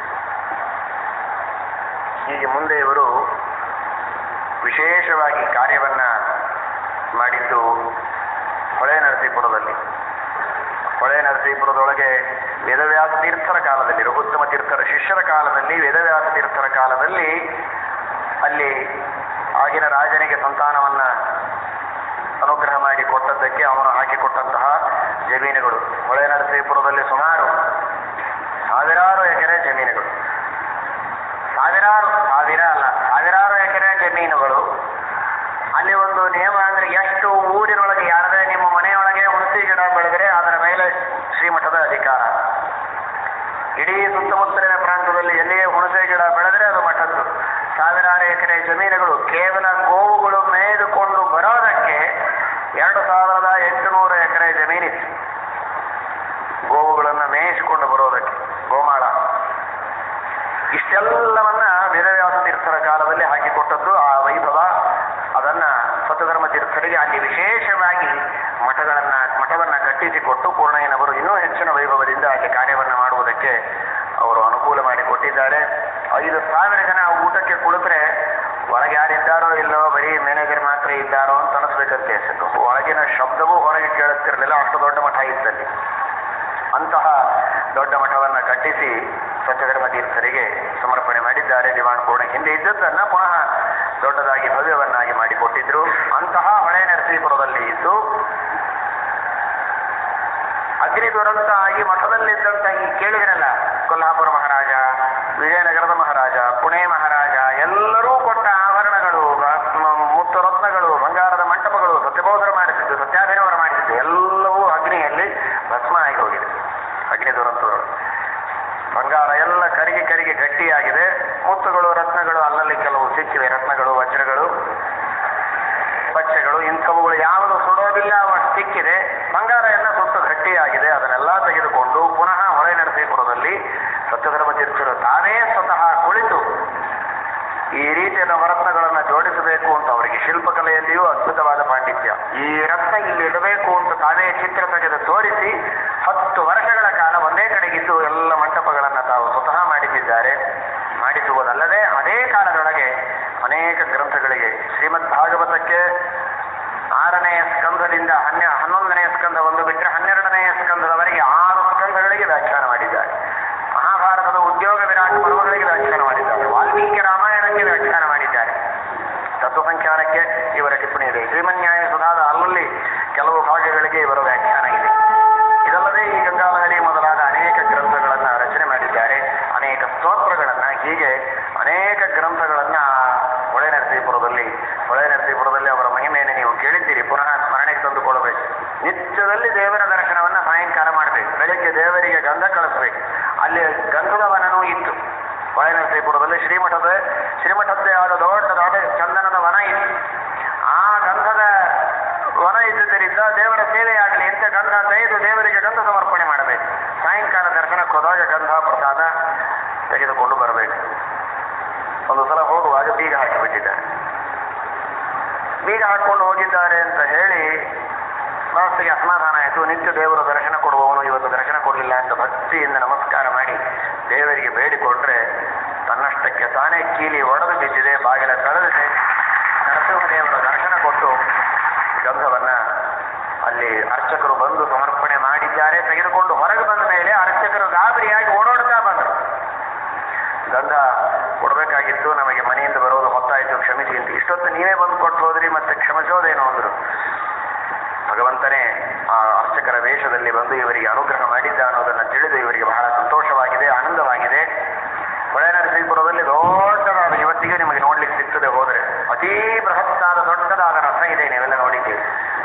ಹೀಗೆ ಮುಂದೆ ಇವರು ವಿಶೇಷವಾಗಿ ಕಾರ್ಯವನ್ನ ಮಾಡಿದ್ದು ಹೊಳೆ ನರಸೀಪುರದಲ್ಲಿ ಹೊಳೆ ನರಸೀಪುರದೊಳಗೆ ವೇದವ್ಯಾಸ ತೀರ್ಥರ ಕಾಲದಲ್ಲಿ ರಘುತ್ತಮ ತೀರ್ಥರ ಶಿಷ್ಯರ ಕಾಲದಲ್ಲಿ ವೇದವ್ಯಾಸ ತೀರ್ಥರ ಕಾಲದಲ್ಲಿ ಅಲ್ಲಿ ಆಗಿನ ರಾಜನಿಗೆ ಸಂತಾನವನ್ನ ಅನುಗ್ರಹ ಮಾಡಿ ಕೊಟ್ಟದ್ದಕ್ಕೆ ಅವನು ಹಾಕಿಕೊಟ್ಟಂತಹ ಜಮೀನುಗಳು ಹೊಳೆ ನರಸೀಪುರದಲ್ಲಿ ಸುಮಾರು ಸಾವಿರಾರು ಎಕರೆ ಜಮೀನುಗಳು ಸಾವಿರಾರು ಸಾವಿರ ಅಲ್ಲ ಸಾವಿರಾರು ಎಕರೆ ಜಮೀನುಗಳು ಅಲ್ಲಿ ಒಂದು ನಿಯಮ ಅಂದ್ರೆ ಎಷ್ಟು ಊರಿನೊಳಗೆ ಯಾರದೇ ನಿಮ್ಮ ಮನೆಯೊಳಗೆ ಹುಣಸಿ ಗಿಡ ಬೆಳೆದರೆ ಅದರ ಮೇಲೆ ಶ್ರೀಮಠದ ಅಧಿಕಾರ ಇಡೀ ಸುತ್ತಮುತ್ತಲಿನ ಪ್ರಾಂತದಲ್ಲಿ ಎಲ್ಲಿಯೇ ಹುಣಸೆ ಗಿಡ ಬೆಳೆದರೆ ಅದು ಮಠದ್ದು ಸಾವಿರಾರು ಎಕರೆ ಜಮೀನುಗಳು ಕೇವಲ ಗೋವುಗಳು ಮೇಯ್ದುಕೊಂಡು ಬರೋದಕ್ಕೆ ಎರಡು ಸಾವಿರದ ಎಂಟುನೂರು ಎಕರೆ ಜಮೀನಿತ್ತು ಗೋವುಗಳನ್ನ ಮೇಯಿಸಿಕೊಂಡು ಬರೋದಕ್ಕೆ ಗೋಮಾಳ ಇಷ್ಟೆಲ್ಲವನ್ನ ವೇದವ್ಯಾಸ ತೀರ್ಥರ ಕಾಲದಲ್ಲಿ ಹಾಕಿಕೊಟ್ಟದ್ದು ಆ ವೈಭವ ಅದನ್ನ ಸತ್ಯಧರ್ಮ ತೀರ್ಥರಿಗೆ ಅಲ್ಲಿ ವಿಶೇಷವಾಗಿ ಮಠಗಳನ್ನ ಮಠವನ್ನ ಕಟ್ಟಿಸಿಕೊಟ್ಟು ಪೂರ್ಣಯ್ಯನವರು ಇನ್ನೂ ಹೆಚ್ಚಿನ ವೈಭವದಿಂದ ಅಲ್ಲಿ ಕಾರ್ಯವನ್ನ ಮಾಡುವುದಕ್ಕೆ ಅವರು ಅನುಕೂಲ ಮಾಡಿಕೊಟ್ಟಿದ್ದಾರೆ ಐದು ಸಾವಿರ ಜನ ಊಟಕ್ಕೆ ಕುಳಿತರೆ ಒಳಗೆ ಯಾರಿದ್ದಾರೋ ಇಲ್ಲೋ ಬರೀ ಮ್ಯಾನೇಜರ್ ಮಾತ್ರ ಇದ್ದಾರೋ ಅಂತ ಅನಿಸ್ಬೇಕಂತೆ ಅನ್ಸುತ್ತೆ ಒಳಗಿನ ಶಬ್ದವೂ ಹೊರಗೆ ಕೇಳುತ್ತಿರಲಿಲ್ಲ ಅಷ್ಟು ದೊಡ್ಡ ಮಠ ಇದ್ದಲ್ಲಿ ಅಂತಹ ದೊಡ್ಡ ಮಠವನ್ನ ಕಟ್ಟಿಸಿ ಸತ್ಯಧರ್ಮ ತೀರ್ಥರಿಗೆ ಸಮರ್ಪಣೆ ಮಾಡಿದ್ದಾರೆ ದಿವಾಣ ಪೂರ್ಣ ಹಿಂದೆ ಇದ್ದದ್ದನ್ನ ಪುನಃ ದೊಡ್ಡದಾಗಿ ಭವ್ಯವನ್ನಾಗಿ ಮಾಡಿಕೊಟ್ಟಿದ್ರು ಅಂತಹ ಹೊಳೆ ನರಸೀಪುರದಲ್ಲಿ ಇದ್ದು ಅಗ್ನಿ ದುರಂತ ಆಗಿ ಮಠದಲ್ಲಿದ್ದಂತ ಈ ಕೇಳಿದ್ರಲ್ಲ ಕೊಲ್ಹಾಪುರ ಮಹಾರಾಜ ವಿಜಯನಗರದ ಮಹಾರಾಜ ಪುಣೆ ಮಹಾರಾಜ ಎಲ್ಲರೂ ಕೊಟ್ಟ ಆಭರಣಗಳು ಮ- ಮುತ್ತು ರತ್ನಗಳು ಬಂಗಾರದ ಮಂಟಪಗಳು ಸತ್ಯಬೋಧರ ಮಾಡಿಸಿದ್ದು ಸತ್ಯಾಭಿನವರು ಮಾಡಿಸಿದ್ದು ಎಲ್ಲವೂ ಅಗ್ನಿಯಲ್ಲಿ ಭಸ್ಮ ಆಗಿ ಹೋಗಿದೆ ಅಗ್ನಿ ದುರಂತರು ಬಂಗಾರ ಎಲ್ಲ ಕರಿಗೆ ಕರಿಗೆ ಗಟ್ಟಿಯಾಗಿದೆ ಮುತ್ತುಗಳು ರತ್ನಗಳು ಅಲ್ಲಲ್ಲಿ ಕೆಲವು ಸಿಕ್ಕಿವೆ ರತ್ನಗಳು ವಜ್ರಗಳು ಪಚ್ಚೆಗಳು ಇಂಥವುಗಳು ಯಾವುದು ಸುಡೋದಿಲ್ಲ ಅವಷ್ಟು ಸಿಕ್ಕಿದೆ ಬಂಗಾರ ಎಲ್ಲ ಸುಟ್ಟು ಗಟ್ಟಿಯಾಗಿದೆ ಅದನ್ನೆಲ್ಲ ತೆಗೆದುಕೊಂಡು ಪುನಃ ಹೊಳೆ ನರಸೀಪುರದಲ್ಲಿ ಸತ್ಯಧರ್ಮ ತೀರ್ಥರು ತಾವೇ ಸ್ವತಃ ಕುಳಿತು ಈ ರೀತಿಯ ನವರತ್ನಗಳನ್ನ ಜೋಡಿಸಬೇಕು ಅಂತ ಅವರಿಗೆ ಶಿಲ್ಪಕಲೆಯಲ್ಲಿಯೂ ಅದ್ಭುತವಾದ ಪಾಂಡಿತ್ಯ ಈ ರತ್ನ ಇಲ್ಲಿ ಇಡಬೇಕು ಅಂತ ತಾವೇ ಚಿತ್ರ ತೆಗೆದು ತೋರಿಸಿ ಹತ್ತು ವರ್ಷಗಳ ಕಾಲ ಒಂದೇ ಕಡೆಗಿದ್ದು ಎಲ್ಲ ಮಂಟಪಗಳನ್ನ ತಾವು ಸ್ವತಃ ಮಾಡಿಸಿದ್ದಾರೆ ಮಾಡಿಸುವುದಲ್ಲದೆ ಅದೇ ಕಾಲದೊಳಗೆ ಅನೇಕ ಗ್ರಂಥಗಳಿಗೆ ಶ್ರೀಮದ್ ಭಾಗವತಕ್ಕೆ ಆರನೆಯ ಸ್ಕಂಧದಿಂದ ಹನ್ನೆ ಹನ್ನೊಂದನೆಯ ಸ್ಕಂಧ ಒಂದು ಬಿಟ್ಟರೆ ಹನ್ನೆರಡನೆಯ ಸ್ಕಂಧದವರೆಗೆ ಆರು ಸ್ಕಂಧಗಳಿಗೆ ವ್ಯಾಖ್ಯಾನ ಮಾಡಿದ್ದಾರೆ ಮಹಾಭಾರತದ ಉದ್ಯೋಗ ವಿರಾಟ್ ಪರ್ವಗಳಿಗೆ ವ್ಯಾಖ್ಯಾನ ಮಾಡಿದ್ದಾರೆ ವಾಲ್ಮೀಕಿ ರಾಮಾಯಣಕ್ಕೆ ವ್ಯಾಖ್ಯಾನ ಮಾಡಿದ್ದಾರೆ ತತ್ವಸಂಖ್ಯಾನಕ್ಕೆ ಇವರ ಟಿಪ್ಪಣಿ ಇದೆ ಶ್ರೀಮನ್ಯಾಯ ಸುಧಾದ ಅಲ್ಲಲ್ಲಿ ಕೆಲವು ಭಾಗಗಳಿಗೆ ಇವರ ವ್ಯಾಖ್ಯಾನ ಇದೆ ಇದಲ್ಲದೆ ಈ ಗಂಗಾಲಹರಿ ಮೊದಲಾದ ಅನೇಕ ಗ್ರಂಥಗಳನ್ನ ರಚನೆ ಮಾಡಿದ್ದಾರೆ ಅನೇಕ ಸ್ತೋತ್ರಗಳನ್ನ ಹೀಗೆ ಅನೇಕ ಗ್ರಂಥಗಳನ್ನ ಹೊಳೆ ನರಸೀಪುರದಲ್ಲಿ ಹೊಳೆ ನರಸೀಪುರದಲ್ಲಿ ಅವರ ಮಹಿಮೆಯನ್ನು ನೀವು ಕೇಳಿದ್ದೀರಿ ಪುನಃ ಸ್ಮರಣೆಗೆ ತಂದುಕೊಳ್ಳಬೇಕು ನಿತ್ಯದಲ್ಲಿ ದೇವರ ದರ್ಶನವನ್ನ ಸಾಯಂಕಾಲ ಮಾಡಬೇಕು ಬೆಳಿಗ್ಗೆ ದೇವರಿಗೆ ಗಂಧ ಕಳಿಸ್ಬೇಕು ಅಲ್ಲಿ ಗಂಧದ ವನನೂ ಇತ್ತು ಹೊಳೆ ನರಸೀಪುರದಲ್ಲಿ ಶ್ರೀಮಠದ ಶ್ರೀಮಠದ್ದೇ ಆದ ದೊಡ್ಡದಾದ ಚಂದನದ ವನ ಇತ್ತು ಆ ಗಂಧದ ವನ ಇದ್ದುದರಿಂದ ದೇವರ ಸೇವೆಯಾಗಲಿ ಅಂತ ಗಂಧ ತೆಗೆದು ದೇವರಿಗೆ ಗಂಧ ಸಮರ್ಪಣೆ ಮಾಡಬೇಕು ಸಾಯಂಕಾಲ ದರ್ಶನಕ್ಕೆ ಹೋದಾಗ ಗಂಧ ಪ್ರಸಾದ ತೆಗೆದುಕೊಂಡು ಬರಬೇಕು ಒಂದು ಸಲ ಹೋಗುವಾಗ ಬೀಗ ಹಾಕಿಬಿಟ್ಟಿದ್ದಾರೆ ಬೀಗ ಹಾಕೊಂಡು ಹೋಗಿದ್ದಾರೆ ಅಂತ ಹೇಳಿ ಮನಸ್ಸಿಗೆ ಅಸಮಾಧಾನ ಆಯಿತು ನಿತ್ಯ ದೇವರ ದರ್ಶನ ಕೊಡುವವನು ಇವತ್ತು ದರ್ಶನ ಕೊಡಲಿಲ್ಲ ಅಂತ ಭಕ್ತಿಯಿಂದ ನಮಸ್ಕಾರ ಮಾಡಿ ದೇವರಿಗೆ ಬೇಡಿಕೊಂಡ್ರೆ ತನ್ನಷ್ಟಕ್ಕೆ ತಾನೇ ಕೀಲಿ ಒಡೆದು ಬಿದ್ದಿದೆ ಬಾಗಿಲ ತಳೆದಿದೆ ನರಸಿಂಹದೇವರ ದರ್ಶನ ಕೊಟ್ಟು ಗಂಧವನ್ನ ಅಲ್ಲಿ ಅರ್ಚಕರು ಬಂದು ಸಮರ್ಪಣೆ ಮಾಡಿದ್ದಾರೆ ತೆಗೆದುಕೊಂಡು ಹೊರಗೆ ಬಂದ ಮೇಲೆ ಅರ್ಚಕರು ಗಾಬರಿಯಾಗಿ ಓಡೋಡ್ತಾ ಬಂದರು ಗಂಧ ಕೊಡಬೇಕಾಗಿತ್ತು ನಮಗೆ ಮನೆಯಿಂದ ಬರೋದು ಹೊತ್ತಾಯಿತು ಕ್ಷಮಿಸಿ ಅಂತ ಇಷ್ಟೊತ್ತು ನೀವೇ ಬಂದು ಕೊಟ್ಟು ಹೋದ್ರಿ ಮತ್ತೆ ಕ್ಷಮಿಸೋದೇನೋ ಅಂದ್ರು ಭಗವಂತನೇ ಆ ಅರ್ಚಕರ ವೇಷದಲ್ಲಿ ಬಂದು ಇವರಿಗೆ ಅನುಗ್ರಹ ಮಾಡಿದ್ದ ಅನ್ನೋದನ್ನ ತಿಳಿದು ಇವರಿಗೆ ಬಹಳ ಸಂತೋಷವಾಗಿದೆ ಆನಂದವಾಗಿದೆ ಹೊಳೆ ನರಸೀಪುರದಲ್ಲಿ ದೊಡ್ಡದಾದ ಇವತ್ತಿಗೆ ನಿಮಗೆ ನೋಡ್ಲಿಕ್ಕೆ ಸಿಗ್ತದೆ ಹೋದರೆ ಅತೀ ಬೃಹತ್ತಾದ ದೊಡ್ಡದಾದ ರಥ ಇದೆ ನೀವೆಲ್ಲ ನೋಡಿದ್ದೀರಿ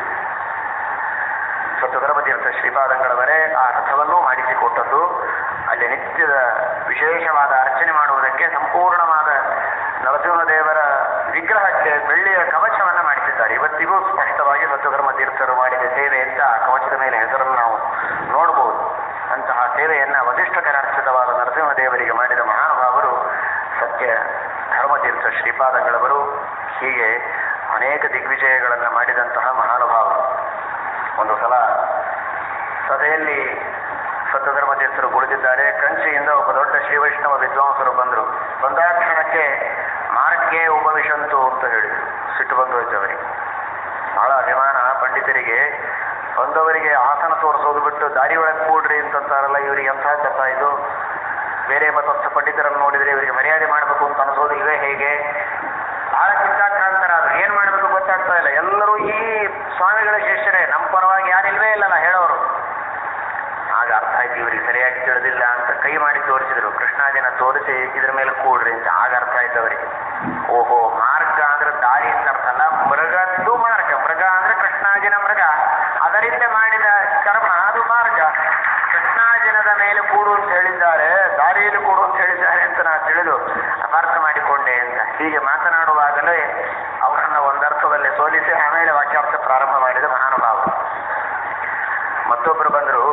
ಸತ್ಯಧರ್ಮ ತೀರ್ಥ ಶ್ರೀಪಾದಂಗಳವರೇ ಆ ರಥವನ್ನೂ ಮಾಡಿಸಿಕೊಟ್ಟದ್ದು ಅಲ್ಲಿ ನಿತ್ಯದ ವಿಶೇಷವಾದ ಅರ್ಚನೆ ಮಾಡುವುದಕ್ಕೆ ಸಂಪೂರ್ಣವಾದ ನರಸಿಂಹದೇವರ ವಿಗ್ರಹಕ್ಕೆ ಬೆಳ್ಳಿಯ ಕವಚವನ್ನ ಮಾಡಿಸಿದ್ದಾರೆ ಇವತ್ತಿಗೂ ಸ್ಪಷ್ಟವಾಗಿ ಸತ್ಯಧರ್ಮ ತೀರ್ಥರು ಮಾಡಿದ ಸೇವೆ ಅಂತ ಆ ಕವಚದ ಮೇಲೆ ಹೆಸರನ್ನು ನಾವು ನೋಡಬಹುದು ಅಂತಹ ಸೇವೆಯನ್ನ ವಸಿಷ್ಠಕರಾರ್ಚಿತವಾದ ನರಸಿಂಹದೇವರಿಗೆ ಮಾಡಿದ ಮಹಾನುಭಾವರು ಸತ್ಯ ಧರ್ಮತೀರ್ಥ ಶ್ರೀಪಾದಂಗಳವರು ಹೀಗೆ ಅನೇಕ ದಿಗ್ವಿಜಯಗಳನ್ನು ಮಾಡಿದಂತಹ ಮಹಾನುಭಾವರು ಒಂದು ಸಲ ಸಭೆಯಲ್ಲಿ ಸತ್ಯಧರ್ಮ ತೀರ್ಥರು ಕುಳಿತಿದ್ದಾರೆ ಕಂಚಿಯಿಂದ ಒಬ್ಬ ದೊಡ್ಡ ಶ್ರೀವೈಷ್ಣವ ವಿದ್ವಾಂಸರು ಬಂದರು ಬಂದಾಕ್ಷಣಕ್ಕೆ ಮಾರ್ಗ್ಗೆ ಉಪವಿಶಂತು ಅಂತ ಹೇಳಿದರು ಸಿಟ್ಟು ಬಂದು ಹೋಯ್ತು ಅವರಿಗೆ ಬಹಳ ಅಭಿಮಾನ ಪಂಡಿತರಿಗೆ ಬಂದವರಿಗೆ ಆಸನ ತೋರಿಸೋದು ಬಿಟ್ಟು ದಾರಿ ಒಳಗೆ ಕೂಡ್ರಿ ಅಂತಂತಾರಲ್ಲ ಇವರಿಗೆ ಎಂಥ ಕಥ ಇದು ಬೇರೆ ಮತಸ್ಥ ಪಂಡಿತರನ್ನು ನೋಡಿದ್ರೆ ಇವರಿಗೆ ಮರ್ಯಾದೆ ಮಾಡಬೇಕು ಅಂತ ಅನಿಸೋದು ಇವೇ ಹೇಗೆ ಬಹಳ ಚಿಂತಾಕ್ರಾಂತರ ಅದು ಏನ್ ಮಾಡಬೇಕು ಗೊತ್ತಾಗ್ತಾ ಇಲ್ಲ ಎಲ್ಲರೂ ಈ ಸ್ವಾಮಿಗಳ ಶಿಷ್ಯರೇ ನಮ್ಮ ಪರವಾಗಿ ಯಾರಿಲ್ವೇ ಇಲ್ಲಲ್ಲ ಹೇಳೋರು ಆಗ ಅರ್ಥ ಆಯ್ತು ಇವರಿಗೆ ಸರಿಯಾಗಿ ತಿಳಿದಿಲ್ಲ ಅಂತ ಕೈ ಮಾಡಿ ತೋರಿಸಿದ್ರು ಕೃಷ್ಣಾಜಿನ ತೋರಿಸಿ ಇದ್ರ ಮೇಲೆ ಕೂಡ್ರಿ ಅಂತ ಆಗ ಅರ್ಥ ಆಯ್ತು ಅವರಿಗೆ ಓಹೋ ಮಾರ್ಗ ಅಂದ್ರೆ ದಾರಿ ಅಂತ ಅರ್ಥ ಅಲ್ಲ ಮೃಗದ್ದು ಮಾರ್ಗ ಮೃಗ ಅಂದ್ರೆ ಕೃಷ್ಣಾಜಿನ ಮೃಗ ಅದರಿಂದ ಮಾಡಿದ ಕರ್ಮ ಅದು ಮಾರ್ಗ ಕೃಷ್ಣಾಜಿನದ ಮೇಲೆ ಕೂಡು ಅಂತ ಹೇಳಿದ್ದಾರೆ ದಾರಿಯಲ್ಲಿ ಕೂಡು ಅಂತ ಹೇಳಿದ್ದಾರೆ ಅಂತ ನಾನು ತಿಳಿದು ಅಪಾರ್ಥ ಮಾಡಿಕೊಂಡೆ ಅಂತ ಹೀಗೆ ಮಾತನಾಡುವಾಗಲೇ ಅವರನ್ನ ಒಂದರ್ಥದಲ್ಲಿ ಸೋಲಿಸಿ ಆಮೇಲೆ ವಾಕ್ಯಾರ್ಥ ಪ್ರಾರಂಭ ಮಾಡಿದ ಮಹಾನುಭಾವ ಮತ್ತೊಬ್ಬರು ಬಂದರು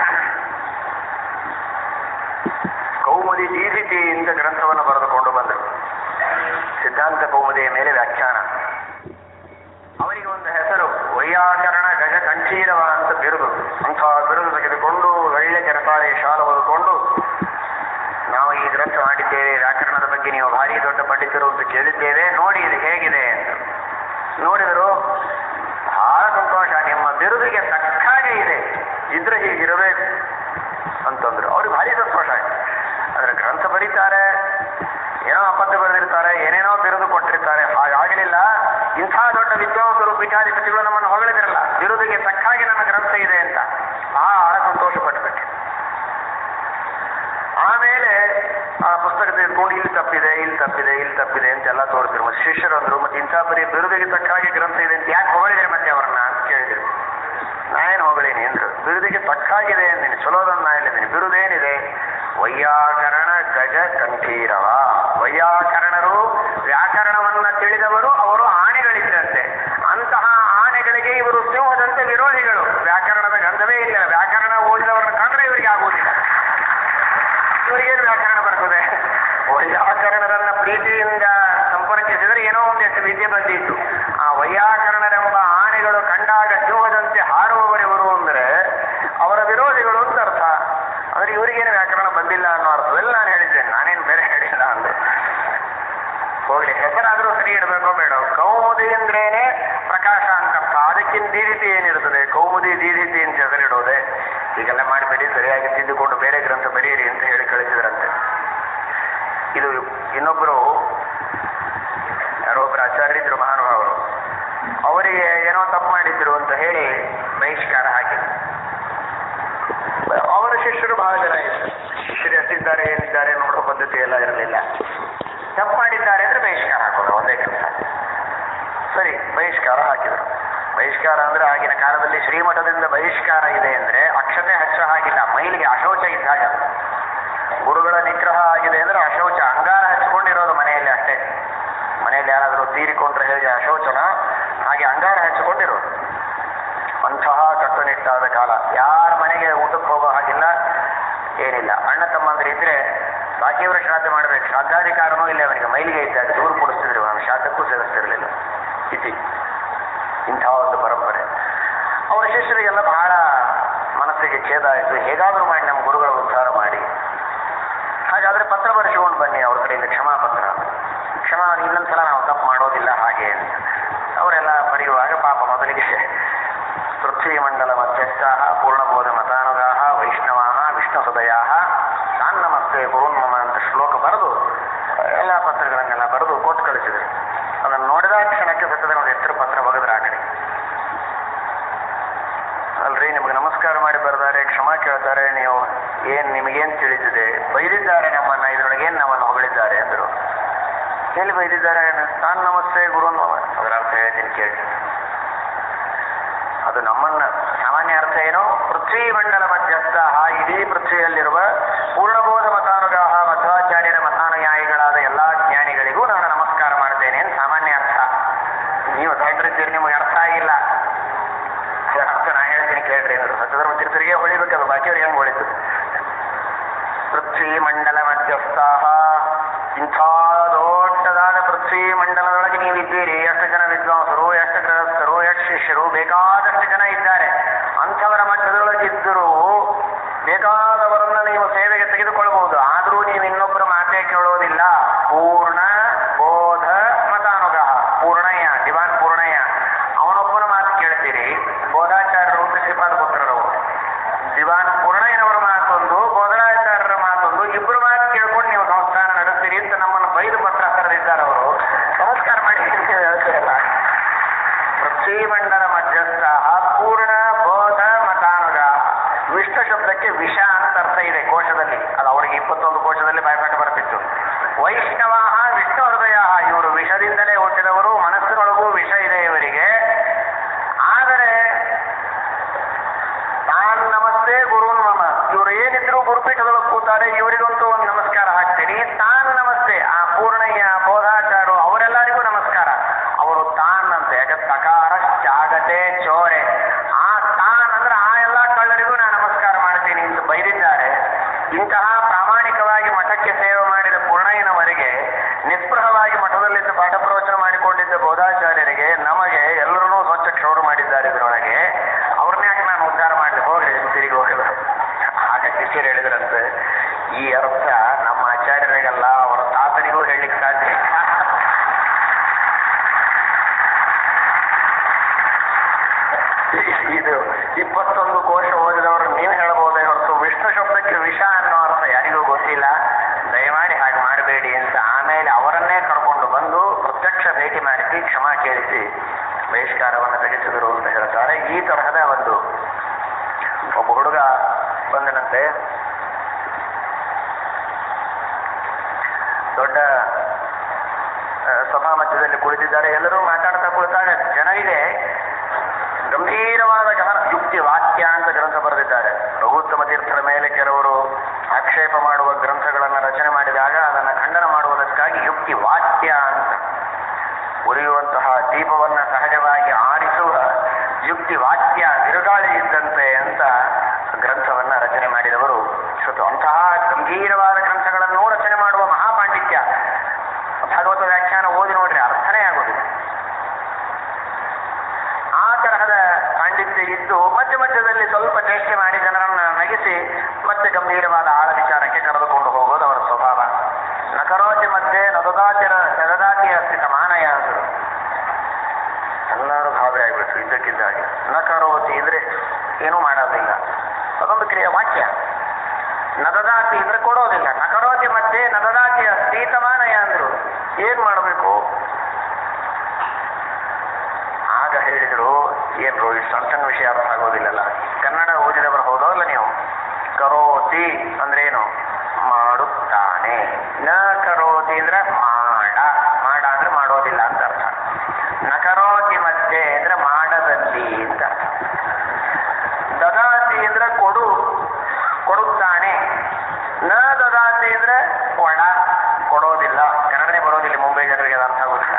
ಕೌಮುದಿ ದೀದಿತಿ ಅಂತ ಗ್ರಂಥವನ್ನು ಬರೆದುಕೊಂಡು ಬಂದರು ಸಿದ್ಧಾಂತ ಕೌಮುದಿಯ ಮೇಲೆ ವ್ಯಾಖ್ಯಾನ ಅವರಿಗೆ ಒಂದು ಹೆಸರು ವೈಯಾಕರಣ ಗಜ ಕಂಠೀರವ ಅಂತ ಬಿರುದು ಅಂತಹ ಬಿರುದು ತೆಗೆದುಕೊಂಡು ಒಳ್ಳೆ ಕೆರತಾಳೆ ಶಾಲ ಹೊದ್ಕೊಂಡು ನಾವು ಈ ಗ್ರಂಥ ಮಾಡಿದ್ದೇವೆ ವ್ಯಾಕರಣದ ಬಗ್ಗೆ ನೀವು ಭಾರಿ ದೊಡ್ಡ ಪಂಡಿತರು ಅಂತ ಕೇಳಿದ್ದೇವೆ ನೋಡಿ ಇದು ಹೇಗಿದೆ ಅಂತ ನೋಡಿದರು ಬಹಳ ಸಂತೋಷ ನಿಮ್ಮ ಬಿರುದಿಗೆ ತಕ್ಕ ಹಾಗೆ ಇದೆ ಇದ್ರೆ ಹೀಗಿರಬೇಕು ಅಂತಂದ್ರು ಅವ್ರಿಗೆ ಭಾರಿ ಸಂತೋಷ ಆಯ್ತು ಆದ್ರೆ ಗ್ರಂಥ ಬರೀತಾರೆ ಏನೋ ಅಪತ್ಯ ಬರೆದಿರ್ತಾರೆ ಏನೇನೋ ಬಿರುದು ಕೊಟ್ಟಿರ್ತಾರೆ ಹಾಗಾಗಲಿಲ್ಲ ಇಂಥ ದೊಡ್ಡ ವಿದ್ವಾಂಸರು ಪೀಠಾಧಿಪತಿಗಳು ನಮ್ಮನ್ನು ಹೊಗಳಿದಿರಲ್ಲ ಬಿರುದಿಗೆ ತಕ್ಕ ಹಾಗೆ ನಮ್ಮ ಗ್ರಂಥ ಇದೆ ಅಂತ ಬಹಳ ಸಂತೋಷ ಪಟ್ಟುಬಿಟ್ಟೆ ಆಮೇಲೆ ಆ ಪುಸ್ತಕ ತೆಗೆದುಕೊಂಡು ಇಲ್ಲಿ ತಪ್ಪಿದೆ ಇಲ್ಲಿ ತಪ್ಪಿದೆ ಇಲ್ಲಿ ತಪ್ಪಿದೆ ಅಂತೆಲ್ಲ ತೋರಿಸಿದ್ರು ಮತ್ತೆ ಶಿಷ್ಯರು ಅಂದ್ರು ಮತ್ತೆ ಇಂಥ ಬರೀ ಬಿರುದಿಗೆ ತಕ್ಕ ಹಾಗೆ ಗ್ರಂಥ ಇದೆ ಅಂತ ಯಾಕೆ ಹೊಗಳಿದ್ರೆ ಮತ್ತೆ ಅವ್ರನ್ನ ಅಂತ ಕೇಳಿದ್ರು ನಾನೇನು ಹೊಗಳೀನಿ ಅಂದ್ರು ಬಿರುದಿಗೆ ತಕ್ಕ ಹಾಗಿದೆ ಅಂದಿನಿ ಚಲೋದನ್ನ ನಾ ಹೇಳಿದ್ದೀನಿ ಬಿರುದೇನಿದೆ ವೈಯಾಕರಣ ಗಜ ಕಂಠೀರವ ವೈಯಾಕರಣರು ವ್ಯಾಕರಣವನ್ನ ತಿಳಿದವರು ಅವರು ಆನೆಗಳಿದ್ದಂತೆ ಅಂತಹ ಆನೆಗಳಿಗೆ ಇವರು ಸಿಂಹದಂತೆ ವಿರೋಧಿಗಳು ವ್ಯಾಕರಣದ ಗಂಧವೇ ಇಲ್ಲ ವ್ಯಾಕರಣ ಓದಿದವರನ್ನ ಕಂಡ್ರೆ ಇವರಿಗೆ ಆಗುವುದಿಲ್ಲ ಇವರಿಗೇನು ವ್ಯಾಕರಣ ಬರ್ತದೆ ವೈಯಾಕರಣರನ್ನ ಪ್ರೀತಿಯಿಂದ ಸಂಪರ್ಕಿಸಿದರೆ ಏನೋ ಒಂದೆಷ್ಟು ವಿದ್ಯೆ ಬಂದಿತ್ತು ಆ ವೈಯಾಕರಣರೆಂಬ ಆನೆಗಳು ಕಂಡಾಗ ಸಿಂಹದಂತೆ ಹಾರುವವರಿವರು ಅಂದರೆ ಅವರ ವಿರೋಧಿಗಳು ಅಂತ ಅರ್ಥ ಅಂದ್ರೆ ಇವರಿಗೇನು ವ್ಯಾಕರಣ ಬಂದಿಲ್ಲ ಅನ್ನೋ ಅರ್ಥದಲ್ಲಿ ನಾನು ಹೇಳಿದ್ದೇನೆ ನಾನೇನು ಬೇರೆ ಹೇಳಿಲ್ಲ ಅಂದ್ರೆ ಹೋಗ್ಲಿ ಹೆಸರಾದ್ರೂ ಸರಿ ಇಡಬೇಕೋ ಬೇಡ ಕೌಮುದಿ ಅಂದ್ರೇನೆ ಪ್ರಕಾಶ ಅಂತ ಅರ್ಥ ಅದಕ್ಕಿಂತ ದೀದಿತಿ ಏನಿರ್ತದೆ ಕೌಮುದಿ ದೀದಿತಿ ಅಂತ ಹೆಸರಿಡೋದೆ ಹೀಗೆಲ್ಲ ಮಾಡಬೇಡಿ ಸರಿಯಾಗಿ ತಿದ್ದುಕೊಂಡು ಬೇರೆ ಗ್ರಂಥ ಬರೆಯಿರಿ ಅಂತ ಹೇಳಿ ಕಳಿಸಿದ್ರಂತೆ ಇದು ಇನ್ನೊಬ್ಬರು ಯಾರೋ ಒಬ್ಬರು ಆಚಾರ್ಯರಿದ್ರು ಮಹಾನುಭಾವರು ಅವರಿಗೆ ಏನೋ ತಪ್ಪು ಮಾಡಿದ್ರು ಅಂತ ಹೇಳಿ ಬಹಿಷ್ಕಾರ ಹಾಕಿದ್ರು ಅವರ ಶಿಷ್ಯರು ಬಹಳ ಜನ ಇದ್ರು ಶಿಷ್ಯರು ಎಷ್ಟಿದ್ದಾರೆ ಏನಿದ್ದಾರೆ ನೋಡೋ ಪದ್ಧತಿ ಎಲ್ಲ ಇರಲಿಲ್ಲ ತಪ್ಪು ಮಾಡಿದ್ದಾರೆ ಅಂದ್ರೆ ಬಹಿಷ್ಕಾರ ಹಾಕೋದು ಒಂದೇ ಕೆಲಸ ಸರಿ ಬಹಿಷ್ಕಾರ ಹಾಕಿದ್ರು ಬಹಿಷ್ಕಾರ ಅಂದ್ರೆ ಆಗಿನ ಕಾಲದಲ್ಲಿ ಶ್ರೀಮಠದಿಂದ ಬಹಿಷ್ಕಾರ ಇದೆ ಅಂದ್ರೆ ಅಕ್ಷತೆ ಹಚ್ಚ ಹಾಗಿಲ್ಲ ಮೈಲಿಗೆ ಅಶೌಚ ಇದ್ದಾಗ ಗುರುಗಳ ನಿಗ್ರಹ ಆಗಿದೆ ಅಂದ್ರೆ ಅಶೌಚ ಅಂಗಾರ ಹಚ್ಕೊಂಡಿರೋದು ಮನೆಯಲ್ಲಿ ಅಷ್ಟೇ ಮನೆಯಲ್ಲಿ ಯಾರಾದರೂ ತೀರಿಕೊಂಡ್ರೆ ಹೇಗೆ ಅಶೌಚನ ಹಾಗೆ ಅಂಗಾರ ಹಚ್ಕೊಂಡಿರೋದು ಅಂತಹ ಕಟ್ಟುನಿಟ್ಟಾದ ಕಾಲ ಯಾರ ಮನೆಗೆ ಊಟಕ್ಕೆ ಹೋಗೋ ಹಾಗಿಲ್ಲ ಏನಿಲ್ಲ ಅಣ್ಣ ತಮ್ಮಂದ್ರೆ ಇದ್ರೆ ಬಾಕಿಯವರ ಶ್ರಾದ್ದ ಮಾಡ್ಬೇಕು ಶ್ರಾದ್ದಾಧಿಕಾರನೂ ಇಲ್ಲ ಅವನಿಗೆ ಮೈಲಿಗೆ ಇದ್ದಾಗ ದೂರು ಕೊಡಿಸ್ತಿದ್ರು ಅವನು ಶ್ರಾದ್ದಕ್ಕೂ ಸೇರಿಸ್ತಿರ್ಲಿಲ್ಲ ಇತಿ ಇಂತಹ ಒಂದು ಪರಂಪರೆ ಅವರ ಶಿಷ್ಯರಿಗೆಲ್ಲ ಬಹಳ ಮನಸ್ಸಿಗೆ ಛೇದ ಆಯಿತು ಹೇಗಾದರೂ ಮಾಡಿ ನಮ್ಮ ಗುರುಗಳ ಉದ್ಧಾರ ಮಾಡಿ ಹಾಗಾದ್ರೆ ಪತ್ರ ಬರೆಸಿಕೊಂಡು ಬನ್ನಿ ಅವ್ರ ಕಡೆಯಿಂದ ಕ್ಷಮಾಪತ್ರ ಕ್ಷಮಾ ಇನ್ನೊಂದ್ಸಲ ನಾವು ತಪ್ಪು ಮಾಡೋದಿಲ್ಲ ಹಾಗೆ ಅಂತ ಅವರೆಲ್ಲ ಬರೆಯುವಾಗ ಪಾಪ ಮೊದಲಿಗೆ ಪೃಥ್ವಿಮಂಡಲ ಮಧ್ಯಸ್ಥಾ ಪೂರ್ಣಬೋಧ ಮತಾನುಗಾಹ ವೈಷ್ಣವಾ ವಿಷ್ಣು ಹೃದಯ ತಾನ್ನಮಸ್ತೆ ಪೂರ್ಣಮ ಅಂತ ಶ್ಲೋಕ ಬರೆದು ಎಲ್ಲ ಪತ್ರಗಳನ್ನೆಲ್ಲ ಬರೆದು ಕೊಟ್ಟು ಕಳಿಸಿದ್ರು ಅದನ್ನು ನೋಡಿದ ಕ್ಷಣಕ್ಕೆ ಸತ್ತದ ನೋಡಿ ಹೆಸರು ಪತ್ರ ಬಗೆದ್ರ ಆ ಕಡೆ ಅಲ್ರಿ ನಿಮಗೆ ನಮಸ್ಕಾರ ಮಾಡಿ ಬರ್ತಾರೆ ಕ್ಷಮಾ ಕೇಳ್ತಾರೆ ನೀವು ಏನ್ ನಿಮಗೇನ್ ತಿಳಿದಿದೆ ಬೈದಿದ್ದಾರೆ ನಮ್ಮನ್ನ ಇದ್ರೊಳಗೆ ಏನ್ ನಮ್ಮನ್ನು ಹೊಗಳಿದ್ದಾರೆ ಅಂದ್ರು ಎಲ್ಲಿ ಬೈದಿದ್ದಾರೆ ತಾನ್ ನಮಸ್ತೆ ಗುರು ನಮ ಅದರ ಅರ್ಥ ಹೇಳ್ತೀನಿ ಕೇಳಿ ಅದು ನಮ್ಮನ್ನ ಸಾಮಾನ್ಯ ಅರ್ಥ ಏನು ಪೃಥ್ವಿ ಮಂಡಲ ಮಧ್ಯಸ್ಥ ಇಡೀ ಪೃಥ್ವಿಯಲ್ಲಿರುವ ಪೂರ್ಣಬೋಧ ಮತಾನುಗಾಹ ಮಧ್ವಾಚಾರ್ಯರ ಮತಾನುಯಾಯಿಗಳಾದ ಎಲ್ಲಾ ಜ್ಞಾನಿಗಳಿಗೂ ನಾನು ನಮಸ್ಕಾರ ಮಾಡ್ತೇನೆ ಅಂತ ಸಾಮಾನ್ಯ ಅರ್ಥ ನೀವು ದೊಡ್ಡರಿದ್ದೀರಿ ನಿಮಗೆ ಅರ್ಥ ಆಗಿಲ್ಲ ಅದರ ಅರ್ಥ ನಾ ಹೇಳ್ತೀನಿ ಕೇಳ್ರಿ ಅಂದ್ರು ಸತ್ಯಧರ್ಮ ತೀರ್ಥರಿಗೆ ಹೊಳಿಬೇಕದು ಬಾಕಿಯವ್ರಿಗೆ ಹೆಂಗ್ ಹೊಳಿತು ಪೃಥ್ವಿ ಮಂಡಲ ಮಧ್ಯಸ್ಥ ಇಂಥ ದೊಡ್ಡದಾದ ಪೃಥ್ವಿ ಮಂಡಲದೊಳಗೆ ನೀವಿದ್ದೀರಿ ಎಷ್ಟು ಜನ ವಿದ್ವಾಂಸರು ಎಷ್ಟು ಗೃಹಸ್ಥರು ಎಷ್ಟು ಶಿಷ್ಯರು ಬೇಕಾದಷ್ಟು ಜನ ಇದ್ದಾರೆ ಅಂಥವರ ಮಧ್ಯದೊಳಗಿದ್ದರೂ ಬೇಕಾದವರನ್ನ ನೀವು ಸೇವೆಗೆ ತೆಗೆದುಕೊಳ್ಬಹುದು ಆದರೂ ನೀವು ಇನ್ನೊಬ್ಬರ ಮಾತೇ ಕೇಳೋದಿಲ್ಲ ಪೂರ್ಣ ಬೋಧ ಮತಾನುಗಾಹ ಪೂರ್ಣಯ್ಯ ದಿವಾನ್ ಪೂರ್ಣಯ್ಯ ಅವನೊಬ್ಬನ ಮಾತು ಕೇಳ್ತೀರಿ ಬೋಧಾಚಾರ್ಯರು ಶ್ರೀ ನಮಸ್ಕಾರಾ ಪೂರ್ಣ ಬೋಧ ಮತಾನುಗ ವಿಷ್ಣು ಶಬ್ದಕ್ಕೆ ವಿಷ ಅಂತ ಅರ್ಥ ಇದೆ ಕೋಶದಲ್ಲಿ ಅದು ಅವರಿಗೆ ಇಪ್ಪತ್ತೊಂದು ಕೋಶದಲ್ಲಿ ಬಾಯ್ಪಾಠ ಬರ್ತಿತ್ತು ವೈಷ್ಣವ ವಿಷ್ಣು ಹೃದಯ ಇವರು ವಿಷದಿಂದಲೇ ಹುಟ್ಟಿದವರು ಮನಸ್ಸಿನೊಳಗೂ ವಿಷ ಇದೆ ಇವರಿಗೆ ಆದರೆ ತಾನ್ ನಮಸ್ತೆ ಗುರುನ್ ಮಮ ಇವರು ಏನಿದ್ರು ಗುರುಪೀಠದೊಳಗೆ ಕೂತಾರೆ ಇವರಿಗಂತೂ ಒಂದು ನಮಸ್ಕಾರ ಹಾಕ್ತೀನಿ ತಾನ್ ನಮಸ್ತೆ ಆ ಪೂರ್ಣಯ್ಯ ಬೋಧಾಚಾರು ಅವರೆಲ್ಲರಿಗೂ ನಮಸ್ಕಾರ ಅವರು ತಾನ್ ಅಂತ ಯಾಕೆ ತಕಾರ ತ್ಯಾಗತೆ ಚೋರೆ ಆ ತಾನ್ ಅಂದ್ರೆ ಆ ಎಲ್ಲ ಕಳ್ಳರಿಗೂ ನಾನು ನಮಸ್ಕಾರ ಮಾಡ್ತೀನಿ ಅಂತ ಬೈದಿದ್ದಾರೆ ಇಂತಹ ಪ್ರಾಮಾಣಿಕವಾಗಿ ಮಠಕ್ಕೆ ಸೇವೆ ಮಾಡಿದ ಪೂರ್ಣಯ್ಯನವರಿಗೆ ನಿಸ್ಪೃಹವಾಗಿ ಮಠದಲ್ಲಿದ್ದು ಪಾಠ ಪ್ರವಚನ ಮಾಡಿಕೊಂಡಿದ್ದ ಬೋಧಾಚಾರ್ಯರಿಗೆ ನಮಗೆ ಎಲ್ಲರೂ ಸ್ವಚ್ಛ ಕ್ಷೌರ ಮಾಡಿದ್ದಾರೆ ಇದರೊಳಗೆ ಅವ್ರನ್ನ ಯಾಕೆ ನಾನು ಉದ್ಧಾರ ಮಾಡಲಿ ಹೋಗ್ರಿ ತಿರುಗಿ ಹೋಗಲ್ಲ ಆಗ ಶಿಷ್ಯರು ಹೇಳಿದ್ರಂತೆ ಈ ಅರ್ಥ ನಮ್ಮ ಆಚಾರ್ಯರಿಗಲ್ಲ ಅವರ ತಾತನಿಗೂ ಹೇಳಲಿಕ್ಕೆ ಸಾಧ್ಯ ಇಲ್ಲ. ಇದು ಇಪ್ಪತ್ತೊಂದು ಕೋಶ ಓದಿದವರು ನೀವು ಹೇಳಬಹುದೇ ಹೊರತು ವಿಷ್ಣು ಶಬ್ದಕ್ಕೆ ವಿಷ ಅನ್ನೋ ಅರ್ಥ ಯಾರಿಗೂ ಗೊತ್ತಿಲ್ಲ ದಯಮಾಡಿ ಹಾಗೆ ಮಾಡಬೇಡಿ ಅಂತ ಆಮೇಲೆ ಅವರನ್ನೇ ಕರ್ಕೊಂಡು ಬಂದು ಪ್ರತ್ಯಕ್ಷ ಭೇಟಿ ಮಾಡಿಸಿ ಕ್ಷಮಾ ಕೇಳಿಸಿ ಬಹಿಷ್ಕಾರವನ್ನು ತೆಗೆಸಿದರು ಅಂತ ಹೇಳ್ತಾರೆ ಈ ತರಹದ ಒಂದು ಒಬ್ಬ ಹುಡುಗ ಬಂದನಂತೆ ದೊಡ್ಡ ಆ, ಸಭಾ ಮಧ್ಯದಲ್ಲಿ ಕುಳಿತಿದ್ದಾರೆ ಎಲ್ಲರೂ ಮಾತಾಡ್ತಾ ಕುಳಿತಾಗ ಜನರಿಗೆ ಗಂಭೀರವಾದ ಗಹನ ಯುಕ್ತಿ ವಾಕ್ಯ ಅಂತ ಗ್ರಂಥ ಬರೆದಿದ್ದಾರೆ ರಘುತ್ತಮ ತೀರ್ಥರ ಮೇಲೆ ಕೆಲವರು ಆಕ್ಷೇಪ ಮಾಡುವ ಗ್ರಂಥಗಳನ್ನು ರಚನೆ ಮಾಡಿದಾಗ ಅದನ್ನು ಖಂಡನ ಮಾಡುವುದಕ್ಕಾಗಿ ಯುಕ್ತಿ ವಾಕ್ಯ ಅಂತ ಉರಿಯುವಂತಹ ದೀಪವನ್ನ ಸಹಜವಾಗಿ ಆರಿಸುವ ಯುಕ್ತಿ ವಾಕ್ಯ ಬಿರುಗಾಳಿ ಇದ್ದಂತೆ ಅಂತ ಗ್ರಂಥವನ್ನ ರಚನೆ ಮಾಡಿದವರು ಸತು ಅಂತಹ ಗಂಭೀರವಾದ ಗ್ರಂಥಗಳನ್ನು ರಚನೆ ಮಾಡುವ ಮಹಾಪಾಂಡಿತ್ಯ ಭಾಗವತ ವ್ಯಾಖ್ಯಾನ ಓದಿ ನೋಡ್ರಿ ಅರ್ಥನೇ ಆಗೋದಿಲ್ಲ ಆ ತರಹದ ಪಾಂಡಿತ್ಯ ಇದ್ದು ಮಧ್ಯ ಮಧ್ಯದಲ್ಲಿ ಸ್ವಲ್ಪ ಚೇಷ್ಟೆ ಮಾಡಿ ಜನರನ್ನ ನಗಿಸಿ ಮತ್ತೆ ಗಂಭೀರವಾದ ಆಳ ವಿಚಾರಕ್ಕೆ ಕರೆದುಕೊಂಡು ಹೋಗೋದು ಅವರ ಸ್ವಭಾವ ನಕರೋತಿ ಮಧ್ಯೆ ನದದಾತಿರ ನದದಾತಿಯ ಸ್ಥಿತ ಮಾನಯ ಅಂದರು ಎಲ್ಲರೂ ಗಾಬರಿ ಆಗ್ಬಿಟ್ರು ಇದ್ದಕ್ಕಿದ್ದಾಗೆ ನಕರೋತಿ ಅಂದ್ರೆ ಏನೂ ಮಾಡೋದಿಲ್ಲ ಅದೊಂದು ಕ್ರಿಯೆ ವಾಕ್ಯ ನದದಾತಿ ಅಂದ್ರೆ ಕೊಡೋದಿಲ್ಲ ನಕರೋತಿ ಮತ್ತೆ ನದದಾತಿಯ ಸ್ಥಿತಮಾನಯ ಅಂದ್ರು ಏನ್ ಮಾಡಬೇಕು ಆಗ ಹೇಳಿದ್ರು ಏನ್ರು ಇಷ್ಟು ಸಣ್ಣ ಸಣ್ಣ ವಿಷಯ ಅರ್ಥ ಆಗೋದಿಲ್ಲಲ್ಲ ಕನ್ನಡ ಓದಿದವರು ಹೌದಲ್ಲ ನೀವು ಕರೋತಿ ಅಂದ್ರೆ ಏನು ಮಾಡುತ್ತಾನೆ ನ ಕರೋತಿ ಅಂದ್ರೆ ಮಾಡ ಮಾಡ ಅಂದ್ರೆ ಮಾಡೋದಿಲ್ಲ ಅಂತ ಅರ್ಥ ನ ಕರೋತಿ ಮಧ್ಯೆ ಅಂದ್ರೆ ಮಾಡದಲ್ಲಿ ಅಂತ ಅರ್ಥ ದದಾತಿ ಅಂದ್ರೆ ಕೊಡು ಕೊಡುತ್ತಾನೆ ನ ದದಾತಿ ಅಂದ್ರೆ ಕೊಡ ಕೊಡೋದಿಲ್ಲ ಕನ್ನಡನೇ ಬರೋದಿಲ್ಲ ಮುಂಬೈ ಜನರಿಗೆ ಅದು ಅರ್ಥ ಆಗೋದಿಲ್ಲ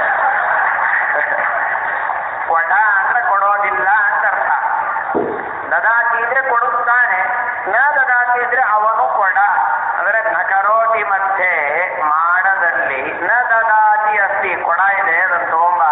ಕೊಡ ಅಂದ್ರೆ ಕೊಡೋದಿಲ್ಲ ಅಂತ ಅರ್ಥ ದದಾತಿ ಇದ್ರೆ ಕೊಡುತ್ತಾನೆ ನ ದದಾತಿ ಇದ್ರೆ ಅವನು ಕೊಡ ಅಂದ್ರೆ ನಕರೋತಿ ಮಧ್ಯೆ ಮಾಡದಲ್ಲಿ ನ ದದಾತಿ ಅಸ್ತಿ ಕೊಡ ಇದೆ ಅದನ್ನು ತಗೊಂಬ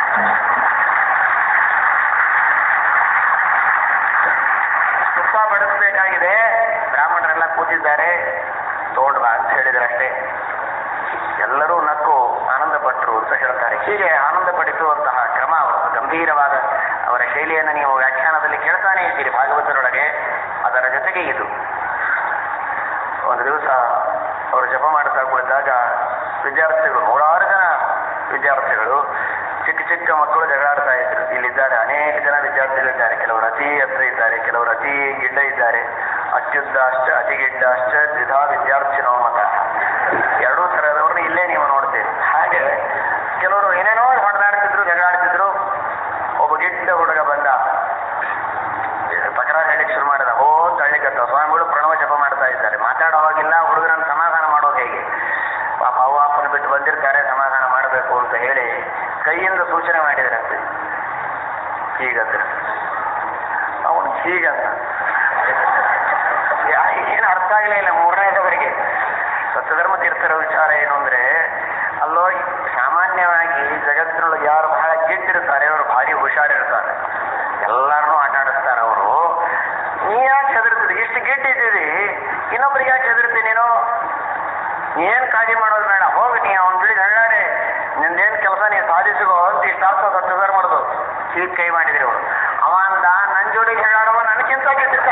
ತುಪ್ಪ ಬಡಿಸ್ಬೇಕಾಗಿದೆ ಬ್ರಾಹ್ಮಣರೆಲ್ಲ ಕೂತಿದ್ದಾರೆ ತೋಡ್ಬಾ ಅಂತ ಹೇಳಿದ್ರಷ್ಟೇ ಎಲ್ಲರೂ ನಕ್ಕು ಆನಂದ ಪಟ್ಟರು ಅಂತ ಹೇಳ್ತಾರೆ ಹೀಗೆ ಆನಂದ ಪಡಿಸುವಂತಹ ಕ್ರಮ ಅವರ ಗಂಭೀರವಾದ ಅವರ ಶೈಲಿಯನ್ನು ನೀವು ವ್ಯಾಖ್ಯಾನದಲ್ಲಿ ಕೇಳ್ತಾನೆ ಇದ್ದೀರಿ ಭಾಗವತರೊಳಗೆ ಅದರ ಜೊತೆಗೆ ಇದು ಒಂದು ದಿವಸ ಅವರು ಜಪ ಮಾಡ್ತಾ ಕುಳಿತಾಗ ವಿದ್ಯಾರ್ಥಿಗಳು ನೂರಾರು ಜನ ವಿದ್ಯಾರ್ಥಿಗಳು ಚಿಕ್ಕ ಚಿಕ್ಕ ಮಕ್ಕಳು ಜಗಳಾಡ್ತಾ ಇದ್ರು ಇಲ್ಲಿದ್ದಾರೆ ಅನೇಕ ಜನ ವಿದ್ಯಾರ್ಥಿಗಳಿದ್ದಾರೆ ಕೆಲವರು ಅತಿ ಎತ್ತರ ಇದ್ದಾರೆ ಕೆಲವರು ಅತಿ ಗಿಡ್ಡ ಇದ್ದಾರೆ ಅತ್ಯುದ್ದಾಶ್ಚ ಅತಿ ಗಿಡ್ಡಾಶ್ಚ ದ್ವಿಧಾ ವಿದ್ಯಾರ್ಥಿನೋ ಮತ ಎರಡೂ ಥರದವ್ರನ್ನ ಇಲ್ಲೇ ನೀವು ನೋಡ್ತೀರಿ ಹಾಗೆ ಕೆಲವರು ಏನೇನೋ ಹೊಡೆದಾಡ್ತಿದ್ರು ಜಗಳಾಡ್ತಿದ್ರು ಒಬ್ಬ ಗಿಡ್ಡ ಹುಡುಗ ಬಂದ ತಕರಾರು ಹೇಳಿಕ್ ಶುರು ಮಾಡಿದ ಓ ತಳ್ಳಿಕತ್ತ ಸ್ವಾಮಿಗಳು ಪ್ರಣವ ಜಪ ಮಾಡ್ತಾ ಇದ್ದಾರೆ ಮಾತಾಡೋವಾಗಿಲ್ಲ ಹುಡುಗರನ್ನ ಸಮಾಧಾನ ಮಾಡೋದು ಹೇಗೆ ಪಾಪ ಅವ್ವ ಅಪ್ಪನ ಬಿಟ್ಟು ಬಂದಿರ್ತಾರೆ ಸಮಾಧಾನ ಮಾಡಬೇಕು ಅಂತ ಹೇಳಿ ಕೈಯಿಂದ ಸೂಚನೆ ಮಾಡಿದ್ರಂತೆ ಹೀಗಂದ್ರೆ ಅವನು ಹೀಗಂತ ಯಾ- ಏನು ಅರ್ಥ ಆಗಲೇ ಇಲ್ಲ ಮೂರನೇದವರಿಗೆ ಸತ್ಯಧರ್ಮ ತೀರ್ಥರ ವಿಚಾರ ಏನು ಅಂದ್ರೆ ಅಲ್ಲೋ ಸಾಮಾನ್ಯವಾಗಿ ಜಗತ್ತಿನೊಳಗೆ ಯಾರು ಬಹಳ ಗಿಟ್ಟಿರ್ತಾರೆ ಅವರು ಭಾರಿ ಹುಷಾರಿರ್ತಾರೆ ಎಲ್ಲರನ್ನೂ ಆಟ ಆಡಿಸ್ತಾರೆ ಅವರು ನೀ ಯಾಕೆ ಹೆದರ್ತಿದ್ದಿ ಇಷ್ಟು ಗಿಟ್ಟಿದ್ದೀರಿ ಇನ್ನೊಬ್ರಿಗೆ ಯಾಕೆ ಹೆದರ್ತೀನಿ ನೀನು ಏನ್ ಕಾಳಜಿ ಮಾಡೋದು ಬೇಡ ಹೋಗಿ ನೀ ಅವನ ಬಿಡಿ ಹಳ್ಳಾಡಿ ನಿಂದೇನ್ ಕೆಲಸ ನೀ ಸಾಧಿಸುಗೋ ಅಂತ ಇಷ್ಟಾರ್ಥ ಸತ್ಯಧರ್ಮ ಮಾಡೋದು ಹೀಗೆ ಕೈ ಮಾಡಿದ್ರಿ ಅವರು ಅವ ಅಂದ ನನ್ ಜೋಡಿಗೆ ಹೇಳಾಡುವ ನನಗಿಂತ ಗೆದ್ದಿದ್ದ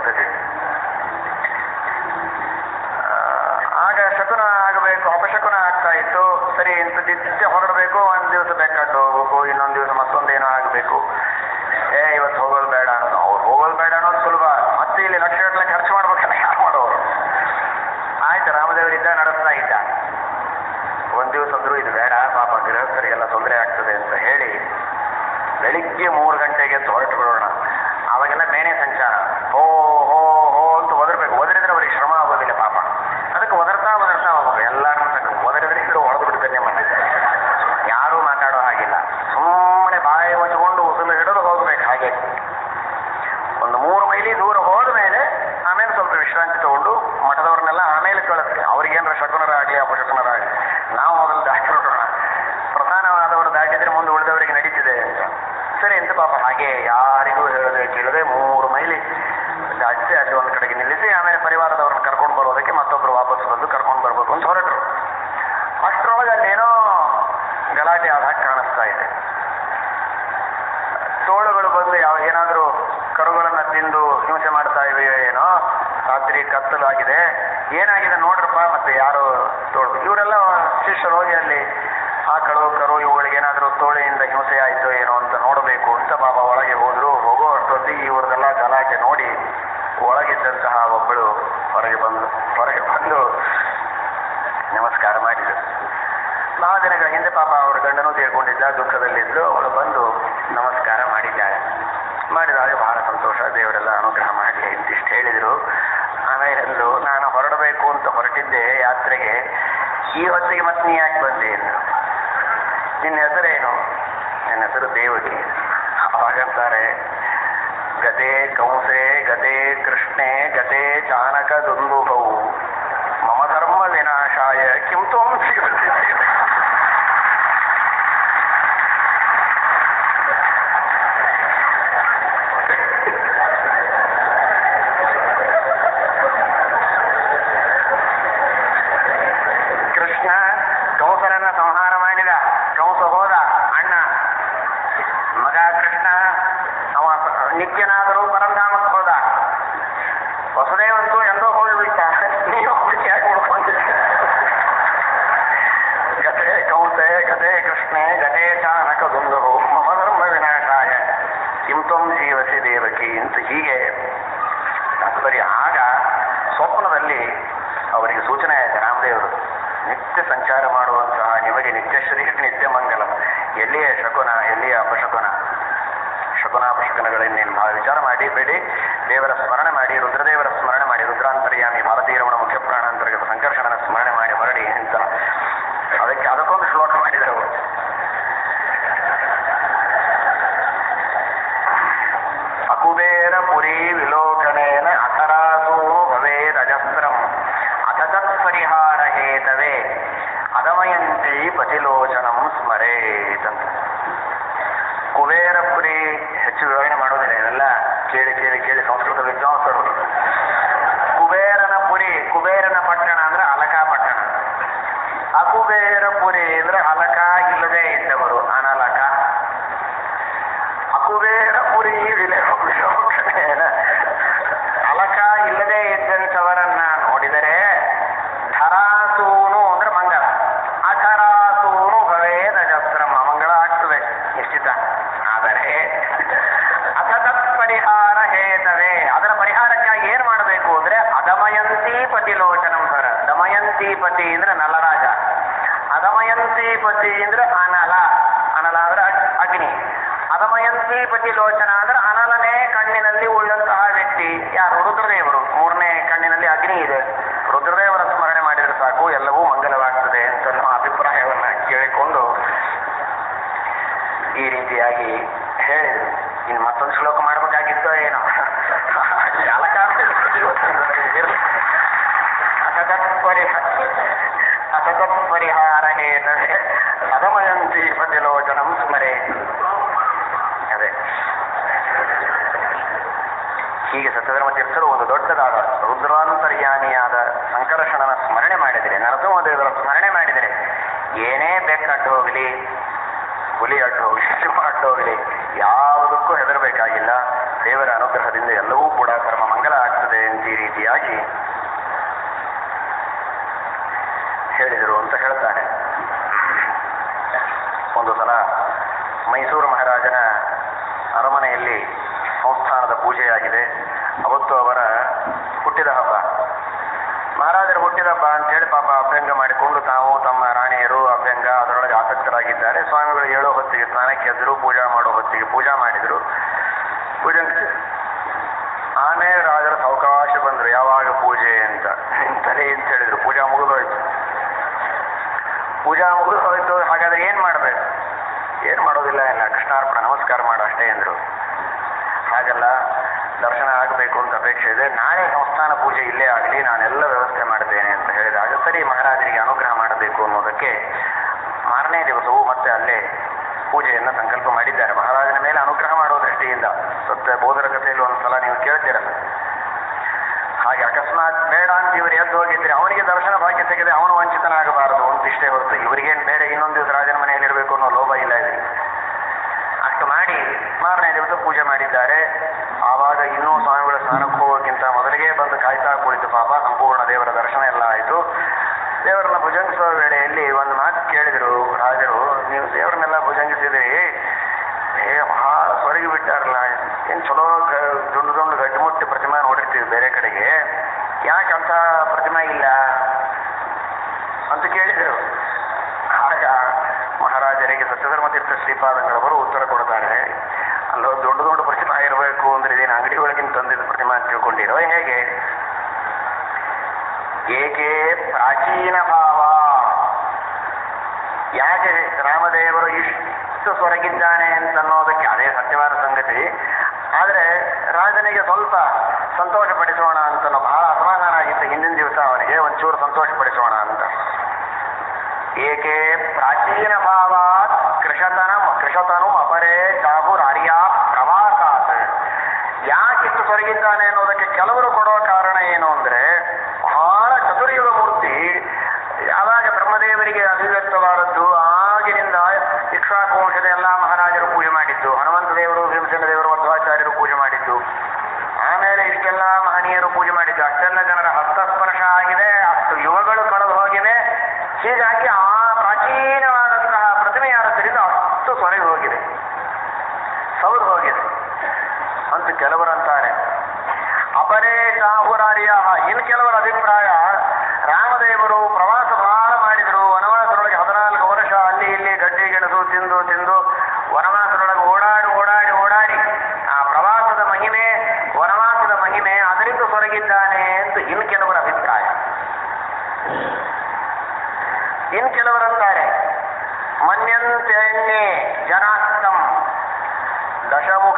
ಪದ್ಧತಿ ಆ, ಆಗ ಶಕುನ ಆಗಬೇಕು ಅಪಶಕುನ ಆಗ್ತಾ ಇತ್ತು ಸರಿ ಇಂಥ ನಿತ್ಯ ಹೊರಡಬೇಕು ಒಂದ್ ದಿವಸ ಬೇಕಾದ್ದು ಹೋಗ್ಬೇಕು ಇನ್ನೊಂದ್ ದಿವಸ ಮತ್ತೊಂದೇನೋ ಆಗಬೇಕು ಏ ಇವತ್ತು ಹೋಗೋದು ಬೇಡ ಅನ್ನೋದು ಅವ್ರು ಹೋಗೋದು ಬೇಡ ಅನ್ನೋದು ಸುಲಭ ಮತ್ತೆ ಇಲ್ಲಿ ಲಕ್ಷ ಗಟ್ಟಲೆ ಖರ್ಚು ಮಾಡ್ಬೇಕಲ್ಲ ಯಾರು ಮಾಡೋರು ಆಯ್ತು ರಾಮದೇವರಿದ್ದ ನಡೆಸ್ತಾ ಇದ್ದ ಒಂದ್ ದಿವಸ ಅಂದ್ರು ಇದು ಬೇಡ ಪಾಪ ಗೃಹಸ್ಥರಿಗೆಲ್ಲ ತೊಂದರೆ ಆಗ್ತದೆ ಅಂತ ಹೇಳಿ ಬೆಳಿಗ್ಗೆ ಮೂರು ಗಂಟೆಗೆ ಎದ್ದು ಹೊರಟು ಬಿಡೋಣ ಅವಾಗೆಲ್ಲ ಮೇನೆ ಸಂಚಾರ ಹೋ ಹೋ ಹೋ ಅಂತ ಒದರ್ಬೇಕು ಒದರಿದ್ರೆ ಅವ್ರಿಗೆ ಶ್ರಮ ಆಗೋದಿಲ್ಲ ಪಾಪ ಅದಕ್ಕೆ ಒದರ್ತಾ ಒದರ್ತಾ ಹೋಗ್ಬೇಕು ಎಲ್ಲಾರನ್ನ ಒದರಿದ್ರೆ ಇಲ್ಲೂ ಹೊಡೆದು ಬಿಡ್ತೇನೆ ಮನೆ ಯಾರೂ ಮಾತಾಡೋ ಹಾಗಿಲ್ಲ ಸುಮ್ಮನೆ ಬಾಯಿ ಮುಚ್ಚಿಕೊಂಡು ಉಸಿಲು ಹಿಡಿದು ಹೋಗ್ಬೇಕು ಹಾಗೆ ಒಂದು ಮೂರು ಮೈಲಿ ದೂರ ಹೋದ ಮೇಲೆ ಆಮೇಲೆ ಸ್ವಲ್ಪ ವಿಶ್ರಾಂತಿ ತಗೊಂಡು ಮಠದವ್ರನ್ನೆಲ್ಲ ಆಮೇಲೆ ಕಳಿಸ್ರಿ ಅವ್ರಿಗೇನಾರ ಶಕುನರಾಗಲಿ ಅಪಶಕುನರಾಗಲಿ ನಾವು ಮೊದಲು ದಾಟಿ ಬಿಡೋಣ ಪ್ರಧಾನವಾದವರು ದಾಟಿದ್ರೆ ಮುಂದೆ ಉಳಿದವರಿಗೆ ನಡೀತಿದೆ ಅಂತ ಸರಿ ಅಂತ ಪಾಪ ಹಾಗೆ ಯಾರಿಗೂ ಹೇಳದೆ ಕೇಳದೆ ಮೂರು ಮೈಲಿ ದಾಟಿಸಿ ಅಲ್ಲಿ ಒಂದು ಕಡೆಗೆ ನಿಲ್ಲಿಸಿ ಆಮೇಲೆ ಪರಿವಾರದವ್ರನ್ನ ಕರ್ಕೊಂಡು ಬರೋದಕ್ಕೆ ಮತ್ತೊಬ್ರು ವಾಪಸ್ ಬಂದು ಕರ್ಕೊಂಡು ಬರ್ಬೇಕು ಅಂತ ಹೊರಟರು ಅಷ್ಟರೊಳಗೆ ಅಲ್ಲೇನೋ ಗಲಾಟೆ ಆದ ಹಾಗೆ ಕಾಣಿಸ್ತಾ ಇದೆ ತೋಳುಗಳು ಬಂದು ಯಾವ ಏನಾದರೂ ಕರುಗಳನ್ನ ತಿಂದು ಹಿಂಸೆ ಮಾಡ್ತಾ ಇವೆ ಏನೋ ರಾತ್ರಿ ಕತ್ತಲಾಗಿದೆ ಏನಾಗಿದೆ ನೋಡ್ರಪ್ಪ ಮತ್ತೆ ಯಾರು ತೋಳು ಇವರೆಲ್ಲ ಶಿಷ್ಯರು ಹೋಗಿ ಅಲ್ಲಿ ಆಕಳು ಕರು ಇವುಗಳಿಗೆ ಏನಾದರೂ ತೋಳಿಯಿಂದ ಹಿಂಸೆ ಆಯ್ತು ಏನೋ ಅಂತ ನೋಡಬೇಕು ಅಂತ ಬಾಬಾ ಒಳಗೆ ಹೋದ್ರು ಹೋಗೋ ಅಷ್ಟೊತ್ತಿಗೆ ಇವ್ರದೆಲ್ಲ ಗಲಾಟೆ ನೋಡಿ ಒಳಗಿದ್ದಂತಹ ಒಬ್ಬಳು ಹೊರಗೆ ಬಂದು ಹೊರಗೆ ಬಂದು ನಮಸ್ಕಾರ ಮಾಡಿದರು ಬಹಳ ದಿನಗಳ ಹಿಂದೆ ಪಾಪ ಅವರ ಗಂಡನೂ ತೀರ್ಕೊಂಡಿದ್ದ ದುಃಖದಲ್ಲಿದ್ದು ಅವಳು ಬಂದು ನಮಸ್ಕಾರ ಮಾಡಿದ್ದಾಳೆ ಮಾಡಿದಾಗ ಬಹಳ ಸಂತೋಷ ದೇವರೆಲ್ಲ ಅನುಗ್ರಹ ಮಾಡಲಿ ಇಂತಿಷ್ಟು ಹೇಳಿದರು ಆಮೇಲೆ ಅಂದ್ರು ನಾನು ಹೊರಡಬೇಕು ಅಂತ ಹೊರಟಿದ್ದೆ ಯಾತ್ರೆಗೆ ಈ ಹೊತ್ತಿಗೆ ಮತ್ತೆ ನೀ ಯಾಕೆ ಬಂದೆ ಅಂದ್ರು ನಿನ್ನ ಹೆಸರೇನು ನನ್ನ ಹೆಸರು ದೇವಕಿ ಅವಾಗಂತಾರೆ ಗತೆ ಕಂಸೆ ಗತೆ ಕೃಷ್ಣೆ ಗತೆ ಚಾನಕ ದುಂದುಭವು ಮಮ ಧರ್ಮ ವಿನಾಶಾಯ ಕಿಂ ತ್ವಂ ಸಿಗುತ್ತಿದ್ದೀರಿ ಕೃಷ್ಣ ಕಂಸನನ್ನ ಸಂಹಾರ ಮಾಡಿದ ಕಂಸ ಹೋದ ಅಣ್ಣ ಮಗ ಕೃಷ್ಣ ಅವ ನಿತ್ಯನಾದರೂ ಪರಂಧಾಮಕ್ಕೆ ಹೋದ ವಸುದೇವಂತೂ ಎಂದೋ ಹೋಗ್ಬಿಟ್ಟ ನೀವು ಒಬ್ಬರಿಗೆ ಯಾಕೆ ಉಳ್ಕೊಂಡಿದ್ದ ಗತೆ ಕೌಸೆ ಗತೆ ಕೃಷ್ಣೆ ಗತೆ ಚಾನಕ ದುಂದರು ಮಮ ಧರ್ಮ ವಿನಾಶಾಯ ಕಿಂತಂ ಜೀವಸಿ ದೇವಕಿ ಅಂತ ಹೀಗೆ ತಾತ್ಪರ್ಯ ಆಗ ಸ್ವಪ್ನದಲ್ಲಿ ಅವರಿಗೆ ಸೂಚನೆ ಆಯ್ತು ರಾಮದೇವರು ನಿತ್ಯ ಸಂಚಾರ ಮಾಡುವಂತಹ ನಿಮಗೆ ನಿತ್ಯ ಶ್ರೀ ನಿತ್ಯ ಮಂಗಲ ಎಲ್ಲಿಯೇ ಶಕುನ ಎಲ್ಲಿಯೇ ಅಪಶಕುನ ಶಕುನಾಪಶಕುನಗಳನ್ನೇನು ಬಹಳ ವಿಚಾರ ಮಾಡಿ ಬೇಡಿ ದೇವರ ಸ್ಮರಣೆ ಮಾಡಿ ರುದ್ರದೇವರ ಸ್ಮರಣೆ ಮಾಡಿ ರುದ್ರಾಂತರ್ಯಾಮಿ ಭಾರತೀಯ ರಮಣ ಮುಖ್ಯ ಪ್ರಾಣಾಂತರ್ಗತ ಸಂಕರ್ಷಣನ ಸ್ಮರಣೆ ಮಾಡಿ ಹೊರಡಿ ಅಂತ ಅದಕ್ಕೆ ಅದಕ್ಕೊಂದು ಶ್ಲೋಕ ಮಾಡಿದರು ಅವರು ಅಕುಬೇರ ಪುರಿ ವಿಲೋಕನೇನ ಅಕರಾಸೋ ಭವೇದಜಸ್ರಂ ಅಥ ತತ್ಪರಿಹಾರ ಹೇತವೇ ಅದಮಯಂತಿ ಪತಿಲೋಚನಂ ಸ್ಮರೇತಂತ ಕುಬೇರಪುರಿ ಹೆಚ್ಚು ವಿವರಣೆ ಮಾಡೋದಿಲ್ಲ ಇವೆಲ್ಲ ಕೇಳಿ ಕೇಳಿ ಕೇಳಿ ಸಂಸ್ಕೃತ ವಿದ್ವಾಂಸರು ಕುಬೇರನ ಪುರಿ ಕುಬೇರನ ಪಟ್ಟಣ ಅಂದ್ರೆ ಅಲಕಾ ಪಟ್ಟಣ ಅಕುಬೇರಪುರಿ ಅಂದ್ರೆ ಅಲಕ ಇಲ್ಲದೆ ಇದ್ದವರು ಅನಲಕ ಅಕುಬೇರಪುರಿ ವಿಲೋಕನೇನ ಅಲಕ ಇಲ್ಲದೆ ಇದ್ದಂಥವರನ್ನ ನೋಡಿದರೆ ಧರಾಸೂನು ಅಂದ್ರೆ ಮಂಗಳ ಅಧರಾಸೂನು ಭವೇದ ಜಸ್ರಮ ಮಂಗಳ ಆಗ್ತದೆ ನಿಶ್ಚಿತ ಆದರೆ ಅಸತತ್ ಪರಿಹಾರ ಹೇತವೇ ಅದರ ಪರಿಹಾರಕ್ಕಾಗಿ ಏನ್ ಮಾಡಬೇಕು ಅಂದ್ರೆ ಅದಮಯಂತಿ ಪತಿಲೋಚನಂ ಸರ ದಮಯಂತಿ ಪತಿ ಅಂದ್ರೆ ನಲರಾಜ ಅದಮಯಂತಿ ಪತಿ ಅಂದ್ರೆ ಅನಲ ಅನಲ ಅಂದ್ರೆ ಅಗ್- ಅಗ್ನಿ ಅದಮಯಂತಿ ಪತಿ ಲೋಚನ ಅಂದ್ರೆ ಅನಲನೇ ಕಣ್ಣಿನಲ್ಲಿ ಉಳ್ಳಂತಹ ವ್ಯಕ್ತಿ ಯಾರು ರುದ್ರದೇವರು ಮೂರನೇ ಕಣ್ಣಿನಲ್ಲಿ ಅಗ್ನಿ ಇದೆ ರುದ್ರದೇವರ ಸ್ಮರಣೆ ಮಾಡಿದ್ರೆ ಸಾಕು ಎಲ್ಲವೂ ಮಂಗಲವಾಗ್ತದೆ ಅಂತ ನಮ್ಮ ಅಭಿಪ್ರಾಯವನ್ನ ಕೇಳಿಕೊಂಡು ಈ ರೀತಿಯಾಗಿ ಹೇಳಿದ್ರು ಇನ್ನು ಮತ್ತೊಂದು ಶ್ಲೋಕ ಮಾಡ್ಬೇಕಾಗಿತ್ತೋ ಏನೋ ಅಸತತ್ ಪರಿಹಾರ ಹೇತವೇ ಅದಮಯಂತಿ ಪತಿಲೋಚನಂ ಸ್ಮರೆ ಅದೇ ಹೀಗೆ ಸತ್ಯಧರ್ಮ ತೀರ್ಥರು ಒಂದು ದೊಡ್ಡದಾದ ರುದ್ರಾಂತರ್ಯಾಮಿಯಾದ ಸಂಕರ್ಷಣನ ಸ್ಮರಣೆ ಮಾಡಿದರೆ ನರಸಿಂಹದೇವರ ಸ್ಮರಣೆ ಮಾಡಿದರೆ ಏನೇ ಬೆಕ್ಕಟ್ಟು ಹೋಗಲಿ ಹುಲಿ ಅಡ್ಡು ಹೋಗಲಿ ಸಿಂಹ ಅಡ್ಡು ಹೋಗಲಿ ಯಾವುದಕ್ಕೂ ಹೆದರಬೇಕಾಗಿಲ್ಲ ದೇವರ ಅನುಗ್ರಹದಿಂದ ಎಲ್ಲವೂ ಕೂಡ ಕರ್ಮ ಮಂಗಲ ಆಗ್ತದೆ ಕೇಳಿದರು ಅಂತ ಹೇಳ್ತಾನೆ ಒಂದು ಸಲ ಮೈಸೂರು ಮಹಾರಾಜನ ಅರಮನೆಯಲ್ಲಿ ಸಂಸ್ಥಾನದ ಪೂಜೆಯಾಗಿದೆ ಅವತ್ತು ಅವರ ಹುಟ್ಟಿದ ಹಬ್ಬ ಮಹಾರಾಜರ ಹುಟ್ಟಿದ ಹಬ್ಬ ಅಂತ ಹೇಳಿ ಪಾಪ ಅಭ್ಯಂಗ ಮಾಡಿಕೊಂಡು ತಾವು ತಮ್ಮ ರಾಣಿಯರು ಅಭ್ಯಂಗ ಅದರೊಳಗೆ ಆಸಕ್ತರಾಗಿದ್ದಾರೆ ಸ್ವಾಮಿಗಳು ಏಳೋ ಹೊತ್ತಿಗೆ ಸ್ನಾನಕ್ಕೆ ಎದ್ರು ಪೂಜಾ ಮಾಡೋ ಹೊತ್ತಿಗೆ ಪೂಜಾ ಮಾಡಿದ್ರು ಪೂಜೆ ಆಮೇಲೆ ರಾಜರ ಸಾವಕಾಶ ಬಂದ್ರು ಯಾವಾಗ ಪೂಜೆ ಅಂತ ತಲೆ ಅಂತ ಹೇಳಿದ್ರು ಪೂಜಾ ಮುಗಿದೋಯ್ತು ಪೂಜಾ ಮುಗಿದು ಹೋಯ್ತು ಹಾಗಾದ್ರೆ ಏನ್ ಮಾಡ್ಬೇಕು ಏನ್ ಮಾಡೋದಿಲ್ಲ ಇಲ್ಲ ಕೃಷ್ಣಾರ್ಪಣ ನಮಸ್ಕಾರ ಮಾಡು ಅಷ್ಟೇ ಎಂದ್ರು ಹಾಗಲ್ಲ ದರ್ಶನ ಆಗಬೇಕು ಅಂತ ಅಪೇಕ್ಷೆ ಇದೆ ನಾಳೆ ಸಂಸ್ಥಾನ ಪೂಜೆ ಇಲ್ಲೇ ಆಗಲಿ ನಾನೆಲ್ಲ ವ್ಯವಸ್ಥೆ ಮಾಡ್ತೇನೆ ಅಂತ ಹೇಳಿದಾಗ ಸರಿ ಮಹಾರಾಜರಿಗೆ ಅನುಗ್ರಹ ಮಾಡಬೇಕು ಅನ್ನೋದಕ್ಕೆ ಮಾರನೇ ದಿವಸವೂ ಮತ್ತೆ ಅಲ್ಲೇ ಪೂಜೆಯನ್ನು ಸಂಕಲ್ಪ ಮಾಡಿದ್ದಾರೆ ಮಹಾರಾಜನ ಮೇಲೆ ಅನುಗ್ರಹ ಮಾಡೋ ದೃಷ್ಟಿಯಿಂದ ಸತ್ಯ ಬೋಧರ ಕಥೆಯಲ್ಲಿ ಒಂದು ಸಲ ನೀವು ಕೇಳ್ತೀರಲ್ಲ ಹಾಗೆ ಅಕಸ್ಮಾತ್ ಬೇಡ ಅಂತ ಇವರು ಎದ್ದು ಹೋಗಿದ್ರೆ ಅವನಿಗೆ ದರ್ಶನ ಭಾಗ್ಯ ತೆಗೆದೆ ಅವನು ವಂಚಿತನಾಗಬಾರದು ಅಂತ ಇಷ್ಟೇ ಹೊರತು ಇವರಿಗೇನು ಬೇಡ ಇನ್ನೊಂದು ದಿವಸ ರಾಜನ ಮನೆಯಲ್ಲಿ ಇರಬೇಕು ಅನ್ನೋ ಲೋಭ ಇಲ್ಲ ಇದೆ ಅಷ್ಟು ಮಾಡಿ ಮಾರನೇ ದಿವಸ ಪೂಜೆ ಮಾಡಿದ್ದಾರೆ ಆವಾಗ ಇನ್ನೂ ಸ್ವಾಮಿಗಳ ಸ್ನಾನಕ್ಕೆ ಹೋಗೋಕ್ಕಿಂತ ಮೊದಲಿಗೆ ಬಂದು ಕಾಯ್ತಾ ಕುಳಿತು ಪಾಪ ಸಂಪೂರ್ಣ ದೇವರ ದರ್ಶನ ಎಲ್ಲ ಆಯಿತು ದೇವರನ್ನ ಭುಜಂಗಿಸುವ ವೇಳೆಯಲ್ಲಿ ಒಂದು ಮಾತು ಕೇಳಿದರು ರಾಜರು ನೀವು ದೇವರನ್ನೆಲ್ಲ ಭುಜಂಗಿಸಿದ್ರಿ ಏ ಬಹಳ ಸೊರಗಿ ಬಿಟ್ಟಾರಲ್ಲ ಏನ್ ಚಲೋ ಗ- ದುಂಡು ದುಂಡು ಗಟ್ಟಿಮುಟ್ಟಿ ಪ್ರತಿಮೆ ನೋಡಿರ್ತೀವಿ ಬೇರೆ ಕಡೆಗೆ ಯಾಕೆ ಅಂತ ಪ್ರತಿಮೆ ಇಲ್ಲ ಅಂತ ಕೇಳಿದರು ಆಗ ಮಹಾರಾಜರಿಗೆ ಸತ್ಯಧರ್ಮ ತೀರ್ಥ ಶ್ರೀಪಾದಂಗಳವರು ಉತ್ತರ ಕೊಡ್ತಾರೆ ಅಲ್ಲೋ ದೊಡ್ಡ ದೊಡ್ಡ ಪ್ರತಿಮಾ ಇರಬೇಕು ಅಂದ್ರೆ ಇದೇನು ಅಂಗಡಿ ಒಳಗಿನ ತಂದಿದ್ದ ಪ್ರತಿಮಾ ಅಂತ ತಿಳ್ಕೊಂಡಿರೋ ಹೇಗೆ ಏಕೆ ಪ್ರಾಚೀನ ಭಾವ ಯಾಕೆ ರಾಮದೇವರು ಇಷ್ಟು ಸೊರಗಿದ್ದಾನೆ ಅಂತ ಅನ್ನೋದಕ್ಕೆ ಅದೇ ಸತ್ಯವಾದ ಸಂಗತಿ ಆದ್ರೆ ರಾಜನಿಗೆ ಸ್ವಲ್ಪ ಸಂತೋಷ ಪಡಿಸೋಣ ಅಂತ ಬಹಳ ಅಸಮಾಧಾನ ಆಗಿತ್ತು ಹಿಂದಿನ ದಿವಸ ಅವನಿಗೆ ಒಂಚೂರು ಸಂತೋಷ ಪಡಿಸೋಣ ಅಂತ ಏಕೆ ಪ್ರಾಚೀನ ಭಾವಾತ್ ಕೃಷತನ ಕೃಷತನು ಅಪರೇ ಚಾಹುರಾರ್ಯ ಪ್ರವಾಸಾತ್ ಯಾಕೆ ಇಷ್ಟು ಸೊರಗಿದ್ದಾನೆ ಅನ್ನೋದಕ್ಕೆ ಕೆಲವರು ಕೊಡೋ ಕಾರಣ ಏನು ಅಂದ್ರೆ ಬಹಳ ಚತುರ್ಯುಗ ಮೂರ್ತಿ ಯಾವಾಗ ಬ್ರಹ್ಮದೇವರಿಗೆ ಅಭಿವ್ಯಕ್ತವಾದದ್ದು ಆಗಿನಿಂದ ಇಕ್ಷ್ವಾಕು ವಂಶದ ಎಲ್ಲ ಮಹಾರಾಜರು ಪೂಜೆ ಮಾಡಿದ್ದು ಹನುಮಂತ ದೇವರು ಭೀಮಸೇನ ದೇವರು ಮಧ್ವಾಚಾರ್ಯರು ಪೂಜೆ ಮಾಡಿದ್ದು ಆಮೇಲೆ ಇಷ್ಟೆಲ್ಲ ಮಹನೀಯರು ಪೂಜೆ ಮಾಡಿದ್ದು ಅಷ್ಟೆಲ್ಲ ಜನರ ಹಸ್ತಸ್ಪರ್ಶ ಆಗಿದೆ ಅಷ್ಟು ಯುಗಗಳು ಕಳೆದು ಹೋಗಿವೆ ಹೀಗಾಗಿ ಆ ಪ್ರಾಚೀನವಾದಂತಹ ಪ್ರತಿಮೆಯಾದ್ದರಿಂದ ಅಷ್ಟು ಸೊರಗಿ ಹೋಗಿದೆ ಸೌದು ಹೋಗಿದೆ ಅಂತ ಕೆಲವರಂತಾರೆ ಅಪರೇ ಚಾಹುರಾರ್ಯ ಇನ್ನು ಕೆಲವರ ಅಭಿಪ್ರಾಯ ರಾಮದೇವರು ಪ್ರವಾಸ ಬಹಳ ಮಾಡಿದರು ವನವಾಸದೊಳಗೆ ಹದಿನಾಲ್ಕು ವರ್ಷ ಅಲ್ಲಿ ಇಲ್ಲಿ ಗಡ್ಡೆ ಗೆಣಸು ತಿಂದು ತಿಂದು ವನವಾಸದೊಳಗೆ ಓಡಾಡಿ ಓಡಾಡಿ ಓಡಾಡಿ ಆ ಪ್ರವಾಸದ ಮಹಿಮೆ ವನವಾಸದ ಮಹಿಮೆ ಅದರಿಂದ ಸೊರಗಿದ್ದಾನೆ ಅಂತ ಇನ್ನು ಕೆಲವರ ಅಭಿಪ್ರಾಯ ಇನ್ನು ಕೆಲವರಂತಾರೆ ಮನ್ಯಂತೆಣ್ಣೆ ಜನಾಸ್ತಂ ದಶಮುಖ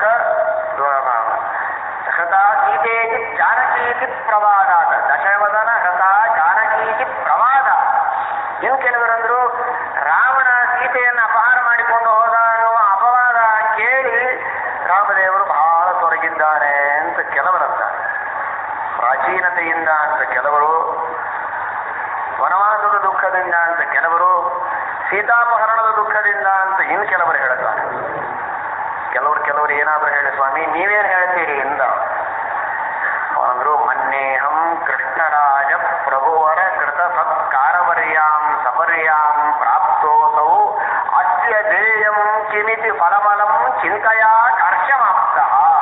ಹೃತ ಸೀತೇತಿ ಜಾನಕೀತಿ ಪ್ರವಾದಾತ ದಶವದನ ಹೃತ ಜಾನಕೀತಿ ಪ್ರವಾದ ಇನ್ನು ಕೆಲವರಂದ್ರು ರಾವಣ ಸೀತೆಯನ್ನು ಅಪಹಾರ ಮಾಡಿಕೊಂಡು ಹೋದ ಅನ್ನುವ ಅಪವಾದ ಕೇಳಿ ರಾಮದೇವರು ಬಹಳ ತೊರಗಿದ್ದಾರೆ ಅಂತ ಕೆಲವರಂತಾರೆ ಪ್ರಾಚೀನತೆಯಿಂದ ಅಂತ ಕೆಲವರು ವನವಾಸದ ದುಃಖದಿಂದ ಅಂತ ಕೆಲವರು ಸೀತಾಪಹರಣದ ದುಃಖದಿಂದ ಅಂತ ಇನ್ನು ಕೆಲವರು ಹೇಳ್ತಾರೆ ಕೆಲವರು ಕೆಲವರು ಏನಾದರೂ ಹೇಳಿ ಸ್ವಾಮಿ ನೀವೇನು ಹೇಳ್ತೀರಿ ಎಂದ ಅವನಂದ್ರು ಮನ್ನೇಹಂ ಕೃಷ್ಣರಾಜ ಪ್ರಭುವರ ಕೃತ ಸತ್ಕಾರವರ್ಯಾಂ ಸಪರ್ಯಾಂ ಪ್ರಾಪ್ತೋಸೌ ಅಸ್ಯ ಧ್ಯೇಯಂ ಕಿಮಿತಿ ಫಲಮಲಂ ಚಿಂತೆಯ ಕರ್ಷಮಾಪ್ತ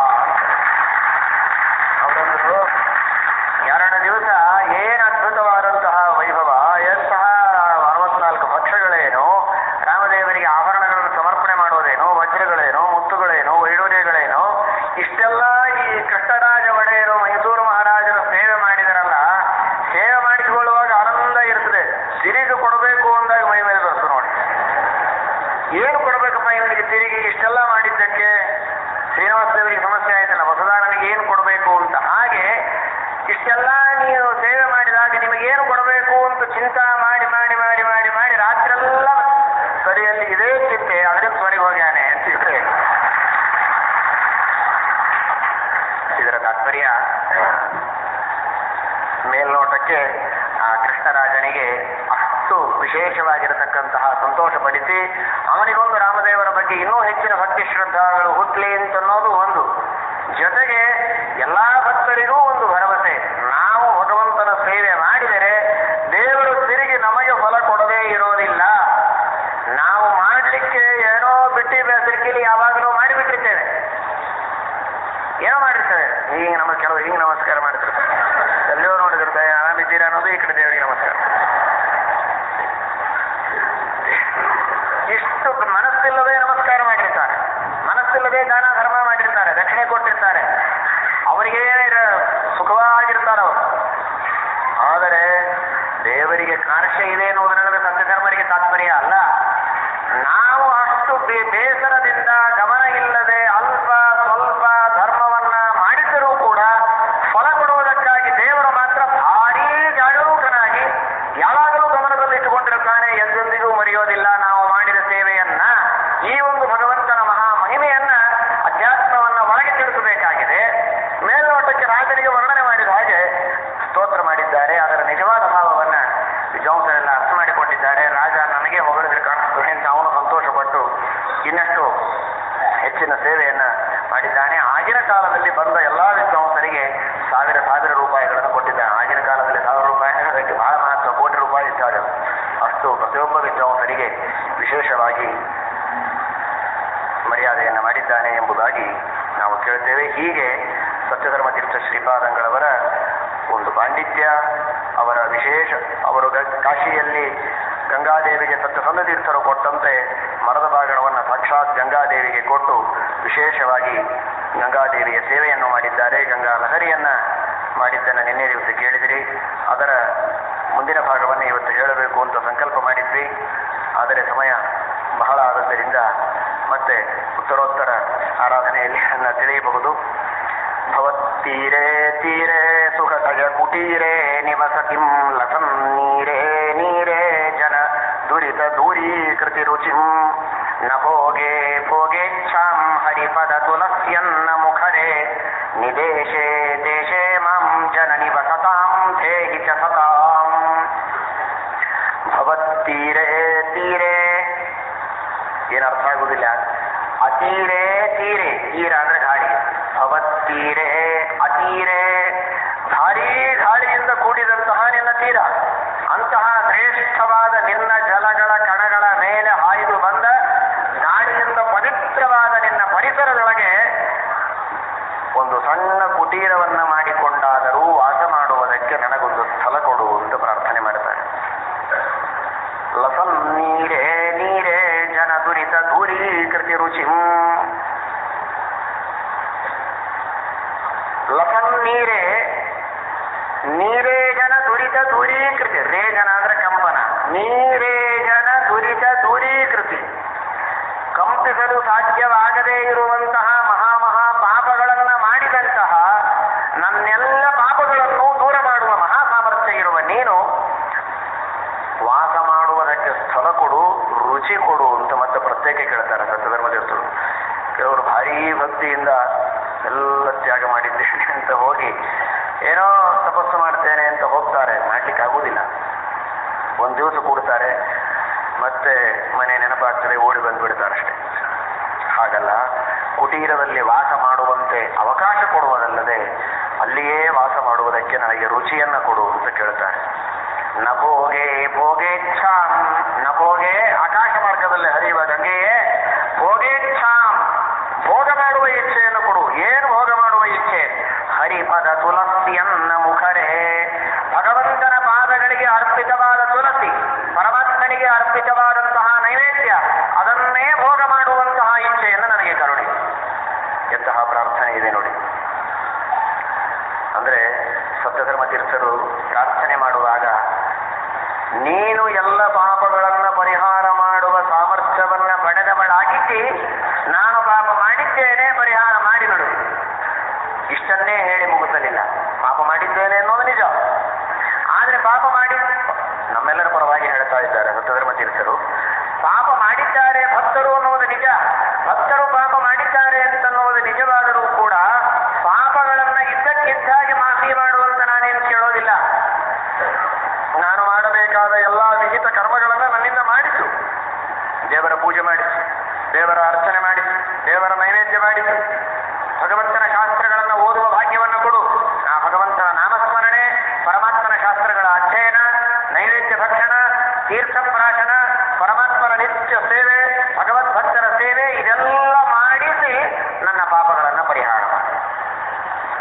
ಅವರಂದ್ರು ಎರಡು ದಿವಸ ಏನು ಅದ್ಭುತವಾದಂತಹ ವೈಭವ ಎಂತಹ ಅರವತ್ನಾಲ್ಕು ಪಕ್ಷಗಳೇನು ರಾಮದೇವರಿಗೆ ಆಭರಣಗಳನ್ನು ಸಮರ್ಪಣೆ ಮಾಡೋದೇನು ವಜ್ರಗಳೇನು ಮುತ್ತುಗಳೇನು ವೈಡೂರ್ಯಗಳೇನು ಇಷ್ಟೆಲ್ಲ ಈ ಕೃಷ್ಣರಾಜ ಒಡೆಯರು ಮೈಸೂರು ಮಹಾರಾಜರು ಸೇವೆ ಮಾಡಿದರಲ್ಲ ಸೇವೆ ಮಾಡಿಸಿಕೊಳ್ಳುವಾಗ ಆನಂದ ಇರ್ತದೆ ತಿರುಗಿ ಕೊಡಬೇಕು ಅಂದಾಗ ಮೈ ಮೇಲೆ ಬರ್ತದೆ ನೋಡಿ ಏನು ಕೊಡಬೇಕಪ್ಪ ಇವನಿಗೆ ತಿರುಗಿ ಇಷ್ಟೆಲ್ಲ ಮಾಡಿದ್ದಕ್ಕೆ ಶ್ರೀನಿವಾಸ ದೇವರಿಗೆ ಸಮಸ್ಯೆ ಆಯ್ತಲ್ಲ ಹೊಸದಾರನಿಗೆ ಏನು ಕೊಡಬೇಕು ಅಂತ ಹಾಗೆ ಇಷ್ಟೆಲ್ಲ ನೀವು ಸೇವೆ ಮಾಡಿದಾಗ ನಿಮಗೇನು ಕೊಡಬೇಕು ಅಂತ ಚಿಂತಾ ಮಾಡಿ ಮಾಡಿ ಮಾಡಿ ಮಾಡಿ ಮಾಡಿ ರಾತ್ರೆಲ್ಲ ಸರಿಯಲ್ಲಿ ಇದೇ ಚಿಂತೆ ಅದರಿಂದ ಸೊರಗಿ ಹೋಗ್ಯಾನೆ ಅಂತ ಇದ್ರೆ ಇದರ ತಾತ್ಪರ್ಯ ಮೇಲ್ನೋಟಕ್ಕೆ ಆ ಕೃಷ್ಣರಾಜನಿಗೆ ಅಷ್ಟು ವಿಶೇಷವಾಗಿರತಕ್ಕಂತಹ ಸಂತೋಷಪಡಿಸಿ ಅವನಿಗೊಂದು ರಾಮದೇವರ ಬಗ್ಗೆ ಇನ್ನೂ ಹೆಚ್ಚಿನ ಭಕ್ತಿ ಶ್ರದ್ಧಾಗಳು ಹುಟ್ಲಿ ಅಂತ ಅನ್ನೋದು ಒಂದು ಜೊತೆಗೆ ಎಲ್ಲಾ ಭಕ್ತರಿಗೂ ಒಂದು ಭರವಸೆ ನಾವು ಭಗವಂತನ ಸೇವೆ ಮಾಡಿದರೆ ದೇವರು ತಿರುಗಿ ನಮಗೆ ಫಲ ಮಾಡ್ತೇವೆ ಹೀಗೆ ನಮ್ಮ ಕೆಲವು ಹಿಂಗೆ ನಮಸ್ಕಾರ ಮಾಡ್ತಿರ್ತಾರೆ ಎಲ್ಲೋ ನೋಡಿದಿರ್ತಾರೆ ಆರಾಮಿದ್ದೀರಾ ಅನ್ನೋದು ಈ ಕಡೆ ದೇವರಿಗೆ ನಮಸ್ಕಾರ ಇಷ್ಟು ಮನಸ್ಸಿಲ್ಲದೆ ನಮಸ್ಕಾರ ಮಾಡಿರ್ತಾರೆ ಮನಸ್ಸಿಲ್ಲದೆ ದಾನ ಧರ್ಮ ಮಾಡಿರ್ತಾರೆ ದಕ್ಷಿಣೆ ಕೊಟ್ಟಿರ್ತಾರೆ ಅವರಿಗೆ ಸುಖವಾಗಿರ್ತಾರೆ ಅವರು ಆದರೆ ದೇವರಿಗೆ ಕಾರ್ಯ ಇದೆ ಎನ್ನುವುದರಲ್ಲಿ ಸತ್ಯಧರ್ಮರಿಗೆ ತಾತ್ಪರ್ಯ ಅಲ್ಲ ನಾವು ಅಷ್ಟು ಬೇ- ಬೇಸರದಿಂದ ಗಮನ ಇಲ್ಲದೆ ಅಲ್ಪ ಸ್ವಲ್ಪ ಧರ್ಮವನ್ನ ಮಾಡಿದರೂ ಕೂಡ ಫಲ ಕೊಡುವುದಕ್ಕಾಗಿ ದೇವರು ಮಾತ್ರ ಭಾರೀ ಜಾಗರೂಕನಾಗಿ ಯಾವಾಗಲೂ ಗಮನದಲ್ಲಿಟ್ಟುಕೊಂಡಿರುತ್ತಾನೆ ಎಂದೆಂದಿಗೂ ಮರೆಯೋದಿಲ್ಲ ನಾವು ಮಾಡಿದ ಸೇವೆಯನ್ನ ಈ ಒಂದು ಭಗವಂತನ ಮಹಾ ಮಹಿಮೆಯನ್ನ ಅಧ್ಯಾತ್ಮವನ್ನ ಒಳಗೆ ತಿಳಿಸಬೇಕಾಗಿದೆ ಮೇಲ್ನೋಟಕ್ಕೆ ರಾಜನಿಗೆ ವರ್ಣನೆ ಮಾಡಿದ ಹಾಗೆ ಸ್ತೋತ್ರ ಮಾಡಿದ್ದಾರೆ ಅದರ ನಿಜವಾದ ಭಾವವನ್ನ ವಿದ್ವಾಂಸರೆಲ್ಲ ಅರ್ಥ ಮಾಡಿಕೊಂಡಿದ್ದಾರೆ ರಾಜ ನನಗೆ ಹೊಗಳಿದ್ರೆ ಕಾಣಿಸ್ತದೆ ಅಂತ ಅವನು ಸಂತೋಷಪಟ್ಟು ಇನ್ನಷ್ಟು ಹೆಚ್ಚಿನ ಸೇವೆಯನ್ನ ಮಾಡಿದ್ದಾನೆ ಆಗಿನ ಕಾಲದಲ್ಲಿ ಬಂದ ಎಲ್ಲಾ ವಿದ್ವಾಂಸರಿಗೆ ಸಾವಿರ ಸಾವಿರ ರೂಪಾಯಿಗಳನ್ನು ಕೊಟ್ಟಿದ್ದಾನೆ ಆಗಿನ ಕಾಲದಲ್ಲಿ ಸಾವಿರ ರೂಪಾಯಿ ಅಂದ್ರೆ ಅದಕ್ಕೆ ಬಹಳ ಮಹತ್ವ ಕೋಟಿ ರೂಪಾಯಿ ಇದ್ದಾರೆ ಅಷ್ಟು ಪ್ರತಿಯೊಬ್ಬ ವಿದ್ವಾಂಸರಿಗೆ ವಿಶೇಷವಾಗಿ ಮರ್ಯಾದೆಯನ್ನು ಮಾಡಿದ್ದಾನೆ ಎಂಬುದಾಗಿ ನಾವು ಕೇಳ್ತೇವೆ ಹೀಗೆ ಸತ್ಯಧರ್ಮ ತೀರ್ಥ ಶ್ರೀಪಾದಂಗಳವರ ಒಂದು ಪಾಂಡಿತ್ಯ ಅವರ ವಿಶೇಷ ಅವರು ಗ- ಕಾಶಿಯಲ್ಲಿ ಗಂಗಾದೇವಿಗೆ ಸತ್ಯಸಂಧ ತೀರ್ಥರು ಕೊಟ್ಟಂತೆ ಮರದ ಬಾಗಣವನ್ನು ಸಾಕ್ಷಾತ್ ಗಂಗಾದೇವಿಗೆ ಕೊಟ್ಟು ವಿಶೇಷವಾಗಿ ಗಂಗಾದೇವಿಯ ಸೇವೆಯನ್ನು ಮಾಡಿದ್ದಾರೆ ಗಂಗಾ ಲಹರಿಯನ್ನ ಮಾಡಿದ್ದನ್ನು ನಿನ್ನೆ ದಿವಸ ಕೇಳಿದಿರಿ ಅದರ ಮುಂದಿನ ಭಾಗವನ್ನು ಇವತ್ತು ಹೇಳಬೇಕು ಅಂತ ಸಂಕಲ್ಪ ಮಾಡಿದ್ವಿ ಆದರೆ ಸಮಯ ಬಹಳ ಆದದ್ದರಿಂದ ಮತ್ತೆ ಉತ್ತರೋತ್ತರ ಆರಾಧನೆಯಲ್ಲಿ ಅನ್ನ ತಿಳಿಯಬಹುದು ಭವತ್ತೀರೆ ತೀರೆ ಸುಖಸಜ ಕುಟೀರೆ ನಿವಸತಿಂ ಲಸಂ ನೀರೇ ನೀರೇ ಜನ ದುರಿತ ದೂರೀಕೃತಿ ರುಚಿಂ ನ ಭೋಗೆ ಭೋಗೇಚ್ಛಾಂ ಹರಿಪದ ತುಲಸ್ಯನ್ನ ಮುಖರೆ ನಿದೇಶೆ ದೇಶೆ ಮಾಂ ಜನ ನಿವಸತಾಂ ಧೇಹಿ ಚ ಸತಾಂ ಭವತ್ತೀರೆ ತೀರೆ ಏನು ಅರ್ಥ ಆಗುದಿಲ್ಲ ಅತೀರೇ ತೀರೆ ತೀರ ಅಂದ್ರೆ ಗಾಳಿ ಭವತ್ತೀರೆ ಅತೀರೆ ಭಾರೀ ಗಾಳಿಯಿಂದ ಕೂಡಿದಂತಹ ನಿನ್ನ ತೀರ ಅಂತಹ ಶ್ರೇಷ್ಠವಾದ ನಿನ್ನ ಜಲಗಳ ಕಣಗಳ ಮೇಲೆ ಹಾಯ್ದು ಬಂದ ಗಾಳಿಯಿಂದ ಪವಿತ್ರವಾದ ನಿನ್ನ ಪರಿಸರದೊಳಗೆ ಒಂದು ಸಣ್ಣ ಕುಟೀರವನ್ನ ಮಾಡಿಕೊಂಡಾದರೂ ವಾಸ ಮಾಡುವುದಕ್ಕೆ ನನಗೊಂದು ಸ್ಥಳ ಕೊಡು ಅಂತ ಪ್ರಾರ್ಥನೆ ಮಾಡ್ತಾರೆ ಲಸನ್ ನೀರೇ ನೀರೇ ಜನ ದುರಿತ ದೂರೀಕೃತಿ ರುಚಿಂ ಲಸನ್ ನೀರೇ ನೀರೇ ಜನ ದುರಿತ ದೂರೀಕೃತಿ ರೇ ಜನ ಅಂದ್ರೆ ಕಂಪನ ನೀರೇ ಜನ ದುರಿತ ದೂರೀಕೃತಿ ಕಂಪಿಸಲು ಸಾಧ್ಯವಾಗದೇ ಇರುವಂತಹ ಮಹಾ ಮಹಾ ಪಾಪಗಳನ್ನ ಮಾಡಿದಂತಹ ನನ್ನೆಲ್ಲ ಪಾಪಗಳನ್ನು ದೂರ ಮಾಡುವ ಮಹಾ ಸಾಮರ್ಥ್ಯ ಇರುವ ನೀನು ವಾಸ ಮಾಡುವುದಕ್ಕೆ ಸ್ಥಳ ಕೊಡು ರುಚಿ ಕೊಡು ಅಂತ ಮತ್ತೆ ಪ್ರತ್ಯೇಕ ಕೇಳ್ತಾರೆ ಸತ್ಯಧರ್ಮದೇವತರು ಕೆಲವರು ಭಾರೀ ಭಕ್ತಿಯಿಂದ ಎಲ್ಲ ತ್ಯಾಗ ಮಾಡಿದ್ದೇನೆ ಅಂತ ಹೋಗಿ ಏನೋ ತಪಸ್ಸು ಮಾಡ್ತೇನೆ ಅಂತ ಹೋಗ್ತಾರೆ ಮಾಡ್ಲಿಕ್ಕೆ ಆಗುವುದಿಲ್ಲ ಒಂದು ದಿವಸ ಕೂಡ್ತಾರೆ ಮತ್ತೆ ಮನೆ ನೆನಪಾಗ್ತದೆ ಓಡಿ ಬಂದ್ಬಿಡ್ತಾರೆ ಅಷ್ಟೇ ಹಾಗಲ್ಲ ಕುಟೀರದಲ್ಲಿ ವಾಸ ಮಾಡುವಂತೆ ಅವಕಾಶ ಕೊಡುವುದಲ್ಲದೆ ಅಲ್ಲಿಯೇ ವಾಸ ಮಾಡುವುದಕ್ಕೆ ನನಗೆ ರುಚಿಯನ್ನ ಕೊಡು ಅಂತ ಕೇಳ್ತಾರೆ ನಭೋಗೆ ಭೋಗೇಚ್ಛಾಂ ನಭೋಗೆ ಆಕಾಶ ಮಾರ್ಗದಲ್ಲಿ ಹರಿಯುವ ಗಂಗೆಯೇ ಭೋಗೇಚ್ಛಾಂ ಭೋಗ ಮಾಡುವ ಇಚ್ಛೆಯನ್ನು ಕೊಡು ಏನು ಭೋಗ ಮಾಡುವ ಇಚ್ಛೆ ಹರಿಪದ ತುಲಸಿಯನ್ನ ಮುಖರೇ ಭಗವಂತನ ಪಾದಗಳಿಗೆ ಅರ್ಪಿತವಾದ ತುಳಸಿ ಪರಮಾತ್ಮನಿಗೆ ಅರ್ಪಿತವಾದಂತಹ ನೈವೇದ್ಯ ಅದನ್ನೇ ಭೋಗ ಮಾಡುವಂತಹ ಇಚ್ಛೆಯನ್ನು ನನಗೆ ಕರುಣೆ ಎಂತಹ ಪ್ರಾರ್ಥನೆ ಇದೆ ನೋಡಿ ಅಂದ್ರೆ ಸತ್ಯಧರ್ಮ ತೀರ್ಥರು ಪ್ರಾರ್ಥನೆ ಮಾಡುವಾಗ ನೀನು ಎಲ್ಲ ಪಾಪಗಳನ್ನ ಪರಿಹಾರ ಮಾಡುವ ಸಾಮರ್ಥ್ಯವನ್ನ ಪಡೆದವಳಾಗಿದ್ದಿ ನಾನು ಪಾಪ ಮಾಡಿದ್ದೇನೆ ಪರಿಹಾರ ಮಾಡಿ ನೋಡು ಇಷ್ಟನ್ನೇ ಹೇಳಿ ಮುಗಿಸಲಿಲ್ಲ ಪಾಪ ಮಾಡಿದ್ದೇನೆ ಅನ್ನೋದು ನಿಜ ಆದ್ರೆ ಪಾಪ ಮಾಡಿ ನಮ್ಮೆಲ್ಲರ ಪರವಾಗಿ ಹೇಳ್ತಾ ಇದ್ದಾರೆ ಸತ್ಯಧರ್ಮ ತೀರ್ಥರು ಪಾಪ ಮಾಡಿದ್ದಾರೆ ಭಕ್ತರು ಅನ್ನುವುದು ನಿಜ ಭಕ್ತರು ಪಾಪ ಮಾಡಿದ್ದಾರೆ ಅಂತನ್ನುವುದು ನಿಜವಾದರೂ ಕೂಡ ಪಾಪಗಳನ್ನ ಇದ್ದಕ್ಕಿದ್ದಾಗಿ ಮಾಫಿ ಮಾಡುವಂತ ನಾನೇನು ಕೇಳೋದಿಲ್ಲ ನಾನು ಮಾಡಬೇಕಾದ ಎಲ್ಲಾ ವಿಹಿತ ಕರ್ಮಗಳನ್ನ ನನ್ನಿಂದ ಮಾಡಿಸು ದೇವರ ಪೂಜೆ ಮಾಡಿಸು ದೇವರ ಅರ್ಚನೆ ಮಾಡಿಸು ದೇವರ ನೈವೇದ್ಯ ಮಾಡಿಸು ಭಗವಂತನ ಶಾಸ್ತ್ರಗಳನ್ನ ಓದುವ ಭಾಗ್ಯವನ್ನ ಕೊಡು ಆ ಭಗವಂತನ ನಾಮಸ್ಮರಣೆ ಪರಮಾತ್ಮನ ಶಾಸ್ತ್ರಗಳ ಅಧ್ಯಯನ ನೈವೇದ್ಯ ಭಕ್ಷಣ ತೀರ್ಥ ಪ್ರಾಶನ ಪರಮಾತ್ಮನ ನಿತ್ಯ ಸೇವೆ ಭಗವದ್ಭಕ್ತರ ಸೇವೆ ಇದೆಲ್ಲ ಮಾಡಿಸಿ ನನ್ನ ಪಾಪಗಳನ್ನ ಪರಿಹಾರ ಮಾಡು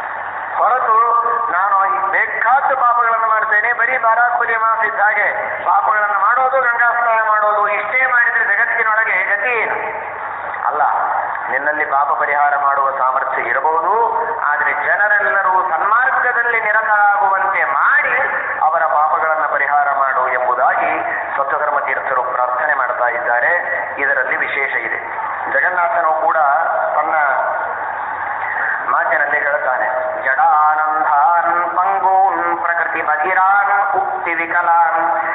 ಬೇಕಾದ ಪಾಪಗಳನ್ನು ಮಾಡ್ತೇನೆ ಬರೀ ಬಾರಾಕುಲಿ ಮಾಸ ಇದ್ದ ಹಾಗೆ ಪಾಪಗಳನ್ನು ಮಾಡೋದು ಗಂಗಾ ಸ್ನಾನ ಮಾಡೋದು ಇಷ್ಟೇ ಮಾಡಿದ್ರೆ ಜಗತ್ತಿನೊಳಗೆ ಗತಿ ಏನು ಅಲ್ಲ ನಿನ್ನಲ್ಲಿ ಪಾಪ ಪರಿಹಾರ ಮಾಡುವ ಸಾಮರ್ಥ್ಯ ಇರಬಹುದು ಆದರೆ ಜನರೆಲ್ಲರೂ ಸನ್ಮಾರ್ಗದಲ್ಲಿ ನಿರತರಾಗುವಂತೆ ಮಾಡಿ ಅವರ ಪಾಪಗಳನ್ನು ಪರಿಹಾರ ಮಾಡು ಎಂಬುದಾಗಿ ಸ್ವಚ್ಛಧರ್ಮ ತೀರ್ಥರು ಪ್ರಾರ್ಥನೆ ಮಾಡ್ತಾ ಇದ್ದಾರೆ ಇದರಲ್ಲಿ ವಿಶೇಷ ಇದೆ ಜಗನ್ನಾಥನು ಕೂಡ ತನ್ನ ಮಾತಿನಲ್ಲಿ ಹೇಳ್ತಾನೆ ಜಡಾನಂದಾನ್ ಪಂಗೂನ್ ಪ್ರಕೃತಿ ಬಧಿರಾನ್ ಉಕ್ತಿ ವಿಕಲಾನ್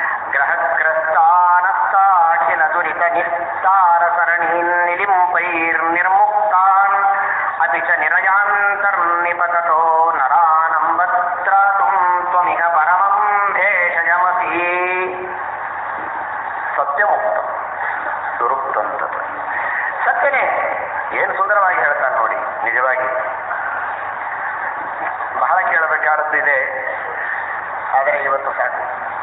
ಗ್ರಹಗ್ರಸ್ತಾನಸ್ತಾಖಿಲ ದುರಿತ ನಿಸ್ತಾರ ಸರಣೀನ್ ನಿಲಿಂಪೈರ್ ನಿರ್ಮುಕ್ತಾನ್ ಅಪಿ ಚ ನಿರಯಾಂತರ್ನಿಪತತೋ ನರಾನಂಬತ್ರಾತುಂ ತ್ವಮಿಹ ಪರಮಂ ಭೇಷಜಮಸಿ ಸತ್ಯಮುಕ್ತ ದುರುಕ್ತಂತತ ಸತ್ಯನೇ ಏನು ಸುಂದರವಾಗಿ ಹೇಳ್ತಾನೆ ನೋಡಿ ನಿಜವಾಗಿ ಬಹಳ ಕೇಳಬೇಕಾದದ್ದಿದೆ ಆದರೆ ಇವತ್ತು ಸಾಕು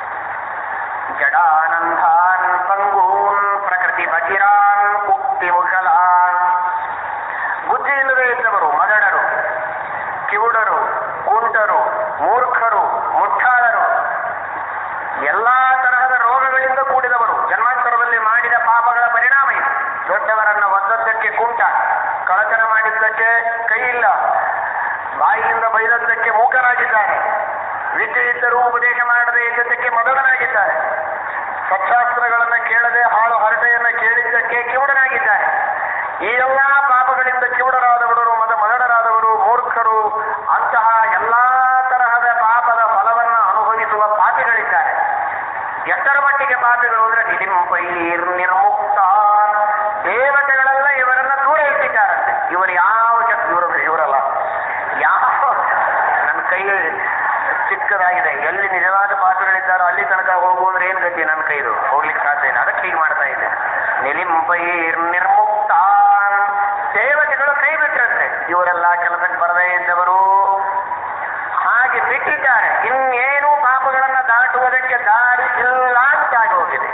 ಜಡಾನಂದಾನ್ ಪಂಗೂನ್ ಪ್ರಕೃತಿ ಬಕಿರಾನ್ ಉಕ್ತಿ ಮುಖಲಾನ್ ಬುದ್ಧಿ ಇಲ್ಲದೆ ಇದ್ದವರು ಮಗಡರು ಕಿವುಡರು ಕುಂಟರು ಮೂರ್ಖರು ಮುಟ್ಟಾಳರು ಎಲ್ಲಾ ತರಹದ ರೋಗಗಳಿಂದ ಕೂಡಿದವರು ಜನ್ಮಾಂತರದಲ್ಲಿ ಮಾಡಿದ ಪಾಪಗಳ ಪರಿಣಾಮ ಇದು ದೊಡ್ಡವರನ್ನ ಒದ್ದದ್ದಕ್ಕೆ ಕುಂಟ ಕಳತನ ಮಾಡಿದ್ದಕ್ಕೆ ಕೈ ಇಲ್ಲ ಬಾಯಿಯಿಂದ ಬೈದದ್ದಕ್ಕೆ ಮೂಕರಾಗಿದ್ದಾರೆ ವಿದ್ಯೆ ಇದ್ದರೂ ಉಪದೇಶ ಮಾಡದೆ ಇದ್ದದ್ದಕ್ಕೆ ಮಗನಾಗಿದ್ದಾರೆ ಸತ್ಶಾಸ್ತ್ರಗಳನ್ನ ಕೇಳದೆ ಹಾಳು ಹರಟೆಯನ್ನ ಕೇಳಿದ್ದಕ್ಕೆ ಕಿವುಡನಾಗಿದ್ದಾರೆ ಈ ಎಲ್ಲಾ ಪಾಪಗಳಿಂದ ಕಿವುಡರಾದವರು ಮದ ಮಗಡರಾದವರು ಮೂರ್ಖರು ಅಂತಹ ಎಲ್ಲಾ ತರಹದ ಪಾಪದ ಫಲವನ್ನ ಅನುಭವಿಸುವ ಪಾಪಿಗಳಿದ್ದಾರೆ ಎಷ್ಟರ ಮಟ್ಟಿಗೆ ಪಾಪಿಗಳು ಅಂದ್ರೆ ನಿಲಿಂಪೈರ್ ನಿರ್ಮುಕ್ತ ದೇವತೆಗಳೆಲ್ಲ ಇವರನ್ನ ದೂರ ಇಟ್ಟಿದ್ದಾರಂತೆ ಇವರು ಯಾವ ಕೆಟ್ಟ ಇವರು ಇವರಲ್ಲ ಯಾವ ನನ್ನ ಕೈ ಚಿಕ್ಕದಾಗಿದೆ ಎಲ್ಲಿ ನಿಜವಾದ ಪಾಪಿಗಳಿದ್ದಾರೋ ಅಲ್ಲಿ ತನಕ ಹೋಗು ಅಂದ್ರೆ ಏನ್ ಗತಿ ನನ್ನ ಕೈದು ಹೋಗ್ಲಿಕ್ಕೆ ಸಾಧ್ಯ ಇಲ್ಲ ಅದಕ್ಕೆ ಹೀಗೆ ಮಾಡ್ತಾ ಇದೆ ನಿಲಿಂಪೈರ್ ನಿರ್ಮುಕ್ತ ದೇವತೆಗಳು ಕೈ ಬಿಟ್ರಂತೆ ಇವರೆಲ್ಲ ಕೆಲಸಕ್ಕೆ ಬರದೇ ಇದ್ದವರು ಹಾಗೆ ಬಿಟ್ಟಿದ್ದಾರೆ ಇನ್ನೇನು ಪಾಪಗಳನ್ನ ದಾಟುವುದಕ್ಕೆ ದಾರಿ ಇಲ್ಲ ಅಂತಾಗಿ ಹೋಗಿದೆ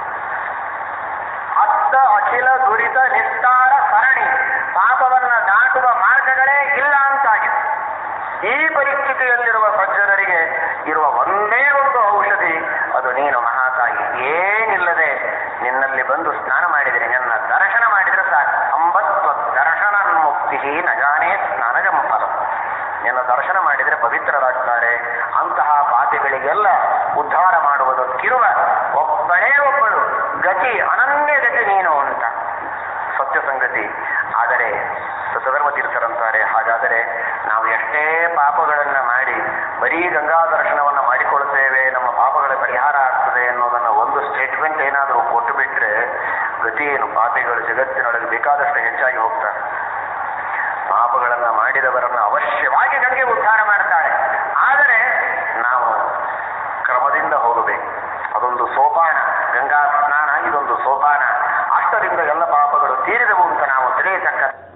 ಅತ್ತ ಅಖಿಲ ದುರಿತ ನಿಸ್ತಾರ ಸರಣಿ ಪಾಪವನ್ನ ದಾಟುವ ಮಾರ್ಗಗಳೇ ಇಲ್ಲ ಅಂತಾಗಿದೆ ಈ ಪರಿಸ್ಥಿತಿಯಲ್ಲಿರುವ ಸಜ್ಜನರಿಗೆ ಇರುವ ಒಂದೇ ಒಂದು ಔಷಧಿ ಅದು ನೀನು ಮಹಾತಾಯಿ ಏನಿಲ್ಲದೆ ನಿನ್ನಲ್ಲಿ ಬಂದು ಸ್ನಾನ ಮಾಡಿದರೆ ನನ್ನ ದರ್ಶನ ಮಾಡಿದರೆ ಸಾಕು ಅಂಬತ್ವ ದರ್ಶನ ಮುಕ್ತಿ ನಜಾನೇ ಸ್ನಾನಜಂ ಫಲಂ ನಿನ್ನ ದರ್ಶನ ಮಾಡಿದರೆ ಪವಿತ್ರರಾಗ್ತಾರೆ ಅಂತಹ ಪಾಪಿಗಳಿಗೆಲ್ಲ ಉದ್ಧಾರ ಮಾಡುವುದಕ್ಕಿರುವ ಒಬ್ಬಳೇ ಒಬ್ಬಳು ಗತಿ ಅನನ್ಯ ಗತಿ ನೀನು ಅಂತ ಸತ್ಯ ಸಂಗತಿ ಆದರೆ ಸಧರ್ಮ ತೀರ್ಥರಂತಾರೆ ಹಾಗಾದರೆ ನಾವು ಎಷ್ಟೇ ಪಾಪಗಳನ್ನ ಮಾಡಿ ಬರೀ ಗಂಗಾ ದರ್ಶನವನ್ನ ಮಾಡಿಕೊಳ್ಳುತ್ತೇವೆ ನಮ್ಮ ಪಾಪಗಳ ಪರಿಹಾರ ಆಗ್ತದೆ ಅನ್ನೋದನ್ನ ಒಂದು ಸ್ಟೇಟ್ಮೆಂಟ್ ಏನಾದರೂ ಕೊಟ್ಟು ಬಿಟ್ರೆ ಗತಿ ಏನು ಪಾಪಿಗಳು ಜಗತ್ತಿನೊಳಗೆ ಬೇಕಾದಷ್ಟು ಹೆಚ್ಚಾಗಿ ಹೋಗ್ತಾರೆ ಪಾಪಗಳನ್ನ ಮಾಡಿದವರನ್ನ ಅವಶ್ಯವಾಗಿ ಗಂಗೆ ಉದ್ಧಾರ ಮಾಡ್ತಾಳೆ ಆದರೆ ನಾವು ಕ್ರಮದಿಂದ ಹೋಗಬೇಕು ಅದೊಂದು ಸೋಪಾನ ಗಂಗಾ ಸ್ನಾನ ಇದೊಂದು ಸೋಪಾನ ಅಷ್ಟರಿಂದ ಎಲ್ಲ ಪಾಪಗಳು ತೀರಿದವು ಅಂತ ನಾವು ತಿಳಿಯತಕ್ಕ